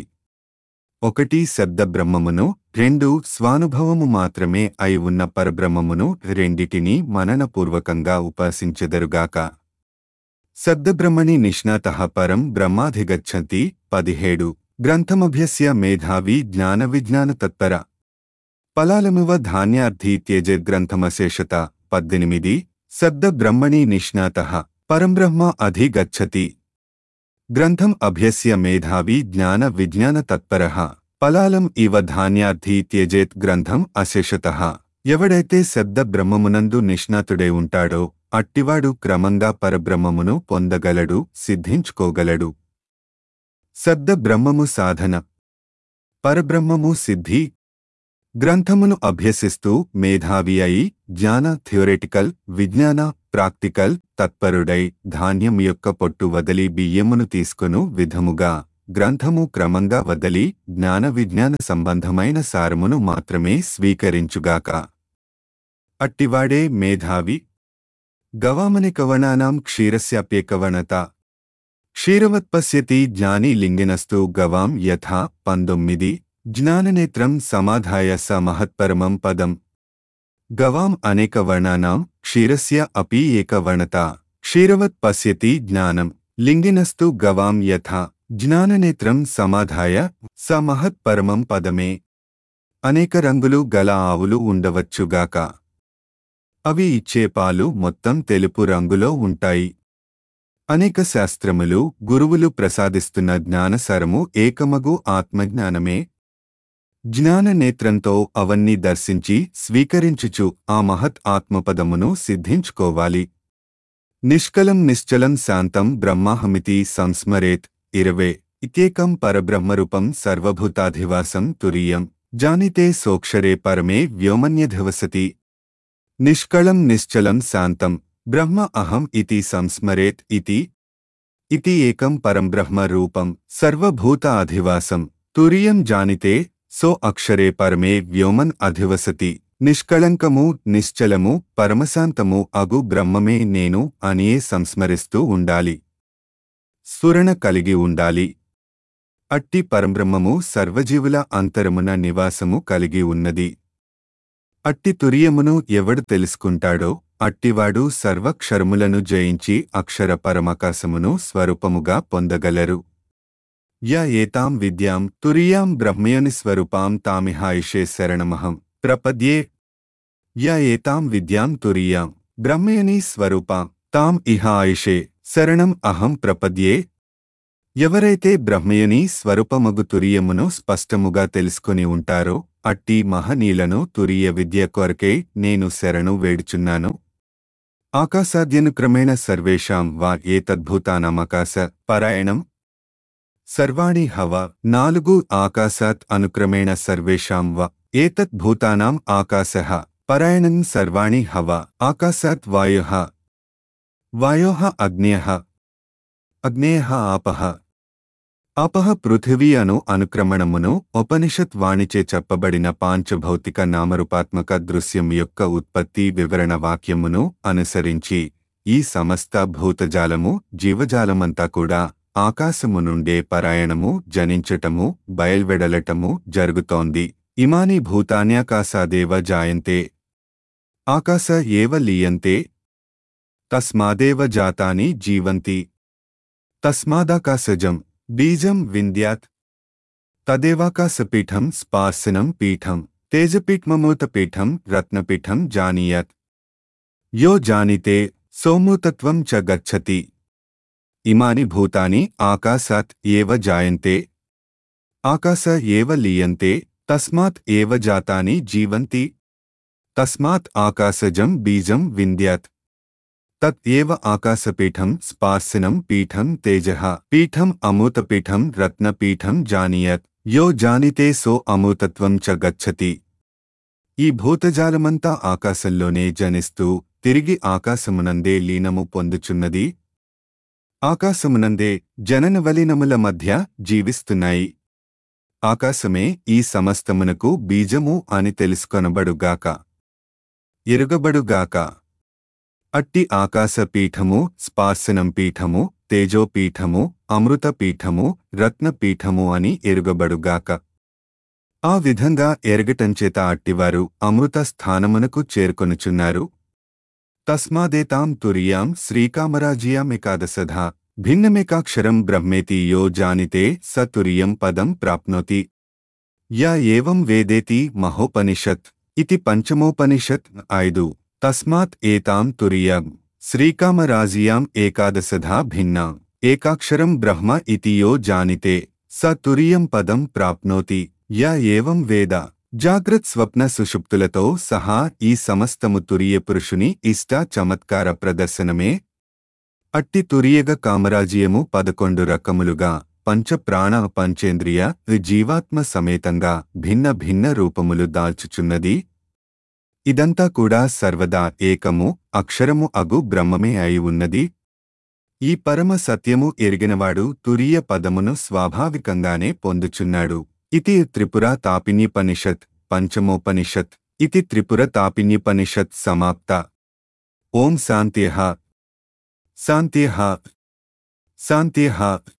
Speaker 1: ఒకటి శబ్ద బ్రహ్మమును రెండు స్వానుభవము మాత్రమే అయి ఉన్న పరబ్రహ్మమును రెండిటినీ మననపూర్వకంగా ఉపాసించెదరుగాక శబ్దబ్రహ్మణి నిష్ణాత పరం బ్రహ్మాధిగచ్చతి పదిహేడు గ్రంథమభ్యస్య మేధావి జ్ఞాన విజ్ఞాన తత్పర ఫలాలమివ ధాన్యార్థి త్యజగ్రంథమశేషత పద్దెనిమిది శబ్ద బ్రహ్మణి నిష్ణాత పరంబ్రహ్మ అధిగచ్చతి గ్రంథం అభ్యస్య మేధావి జ్ఞాన విజ్ఞాన తత్పర ఫలాలం ఇవ ధాన్యార్థి త్యజేత్ గ్రంథం అశేషత ఎవడైతే శబ్ద బ్రహ్మమునందు నిష్ణాతుడై ఉంటాడో అట్టివాడు క్రమంగా పరబ్రహ్మమును పొందగలడు సిద్ధించుకోగలడు శబ్ద బ్రహ్మము సాధన పరబ్రహ్మము సిద్ధి గ్రంథమును అభ్యసిస్తూ మేధావి అయి జ్ఞాన థియోరెటికల్ విజ్ఞాన ప్రాక్టికల్ తత్పరుడై ధాన్యం యొక్క పొట్టు వదలి బియ్యమును తీసుకొను విధముగా గ్రంథము క్రమంగా వదలి జ్ఞాన విజ్ఞాన సంబంధమైన సారమును మాత్రమే స్వీకరించుగాక అట్టివాడే మేధావి గవామని కవణానాం క్షీరస్యాప్యేకవణత క్షీరవత్పశ్యతి జ్ఞాని లింగినస్తు గవాం యథా పంతొమ్మిది జ్ఞాననేత్రం సమాధాయ స మహత్పరమం పదం గవాం అనేక వర్ణానాం క్షీరస్య అపి ఏకవర్ణత క్షీరవత్ పశ్యతి జ్ఞానం లింగినస్తు గవాం యథా జ్ఞాననేత్రం సమాధాయ స మహత్ పరమం పదమే అనేక రంగులు గల ఆవులు ఉండవచ్చుగాక అవి ఇచ్చే పాలు మొత్తం తెలుపు రంగులో ఉంటాయి అనేక శాస్త్రములు గురువులు ప్రసాదిస్తున్న జ్ఞానసరము ఏకమగు ఆత్మజ్ఞానమే జ్ఞాన నేత్రంతో అవన్నీ దర్శించి స్వీకరించుచు ఆ మహత్ ఆత్మపదమును సిద్ధించుకోవాలి నిష్కలం నిశ్చలం శాంతం బ్రహ్మాహమితి సంస్మరేత్ ఇరవే ఇత్యేకం పరబ్రహ్మరూపం సర్వభూతాధివాసం తురీయం జానితే సోక్షరే పరమే వ్యోమన్యధివసతి నిష్కళం నిశ్చలం శాంతం బ్రహ్మ అహం ఇతి సంస్మరేత్ ఇతి ఇతి ఏకం పరం బ్రహ్మ రూపం సర్వభూత అధివాసం తురియం జానితే సో అక్షరే పరమే వ్యోమన్ అధివసతి నిష్కళంకము నిశ్చలము పరమశాంతము అగు బ్రహ్మమే నేను అనియే సంస్మరిస్తూ ఉండాలి స్ఫురణ కలిగి ఉండాలి అట్టి పరబ్రహ్మము సర్వజీవుల అంతరమున నివాసము కలిగి ఉన్నది అట్టి తురియమును ఎవడు తెలుసుకుంటాడో అట్టివాడు సర్వక్షరములను జయించి అక్షర పరమాకాశమును స్వరూపముగా పొందగలరు య ఏతాం విద్యాం తురియాం బ్రహ్మయోని స్వరూపాం తామిహాయిషే శరణమహం ప్రపద్యే య ఏతాం విద్యాం తురియాం బ్రహ్మయోని స్వరూపాం తాం ఇహ ఆయుషే శరణం అహం ప్రపద్యే ఎవరైతే బ్రహ్మయుని స్వరూపమగు తురియమును స్పష్టముగా తెలుసుకుని ఉంటారో అట్టి మహనీయులను తురియ విద్య కొరకే నేను శరణు వేడుచున్నాను ఆకాశాద్యనుక్రమేణ సర్వేషాం వా ఏతద్భూతానామాకాశ పరాయణం సర్వాణి హవ నాలుగు ఆకాశాత్ అనుక్రమేణ సర్వేషాం వ ఏతద్భూతానాం ఆకాశః పరాయణం సర్వాణి హవ ఆకాశాత్ వాయుః వాయోః అగ్నేయః అగ్నేయః ఆపః ఆపహ పృథివీ అను అనుక్రమణమును ఉపనిషత్ వాణిచే చెప్పబడిన పాంచభౌతిక నామరూపాత్మక దృశ్యం యొక్క ఉత్పత్తి వివరణ వాక్యమును అనుసరించి ఈ సమస్త భూతజాలము జీవజాలమంతా కూడా ఆకాశము నుండే పరాయణము జనించటము బయల్వెడలటము జరుగుతోంది ఇమాని భూతాన్యాకాశాదేవ జాయంతే ఆకాశ ఏవ లీయంతే తస్మాదేవ జాతాని జీవంతి తస్మాదాకాశజం బీజం వింద్యాత్ తదేవాకాశపీఠం స్పార్శనం పీఠం తేజపీఠమమూతపీఠం రత్నపీఠం జానీయత్ యో జానితే సోమూతత్వం చ గచ్చతి ఇమాని భూతాని ఆకాశాత్ ఏవ జాయంతే ఆకాశ ఏవ లీయంతే తస్మాత్ ఏవ జాతాని జీవంతి తస్మాత్ ఆకాశజం బీజం వింద్యాత్ తత్ ఏవ ఆకాశపీఠం స్పార్శనం పీఠం తేజః పీఠం అమూతపీఠం రత్నపీఠం జానీయత్ యో జానితే సో అమూతత్వం చ గచ్చతి ఈ భూతజాలమంతా ఆకాశంలోనే జనిస్తూ తిరిగి ఆకాశమునందే లీనము పొందుచున్నది ఆకాశమునందే జనన వలినముల మధ్య జీవిస్తున్నాయి ఆకాశమే ఈ సమస్తమునకు బీజము అని తెలుసుకొనబడుగాక ఎరుగబడుగాక అట్టి ఆకాశపీఠము స్పార్శనం పీఠము తేజోపీఠము అమృతపీఠము రత్నపీఠము అని ఎరుగబడుగాక ఆ విధంగా ఎరగటంచేత అట్టివారు అమృత స్థానమునకు చేరుకొనుచున్నారు తస్మాదేతాం తురియాం శ్రీకామరాజియామేకాదశధా భిన్నమేకాక్షరం బ్రహ్మేతి యో జానితే స తురియం పదం ప్రాప్నోతి యా ఏవం వేదేతి మహోపనిషత్ ఇతి పంచమోపనిషత్ ఐదు తస్మాత్ ఏతాం తురియం శ్రీకామరాజియాం ఏకాదశధా భిన్నా ఏకాక్షరం బ్రహ్మ ఇతి యో జానితే స తురియం పదం ప్రాప్నోతి యా ఏవం వేద జాగ్రత్ స్వప్న సుషుప్తులతో సహా ఈ సమస్తము తురియ పురుషుని ఇష్ట చమత్కార ప్రదర్శనమే అట్టి తురియగ కామరాజ్యము పదకొండు రకములుగా పంచ ప్రాణ పంచేంద్రియ జీవాత్మ సమేతంగా భిన్న భిన్న రూపములు దాల్చుచున్నది ఇదంతా కూడా సర్వదా ఏకము అక్షరము అగు బ్రహ్మమే అయి ఉన్నది ఈ పరమ సత్యము ఎరిగినవాడు తురియ పదమును స్వాభావికంగానే పొందుచున్నాడు ఇతి త్రిపుర తాపిన్యపనిషత్ పంచమోపనిషత్ ఇతి త్రిపుర తాపిన్యపనిషత్ సమాప్త ఓం శాంత్యః శాంత్యః శాంత్యః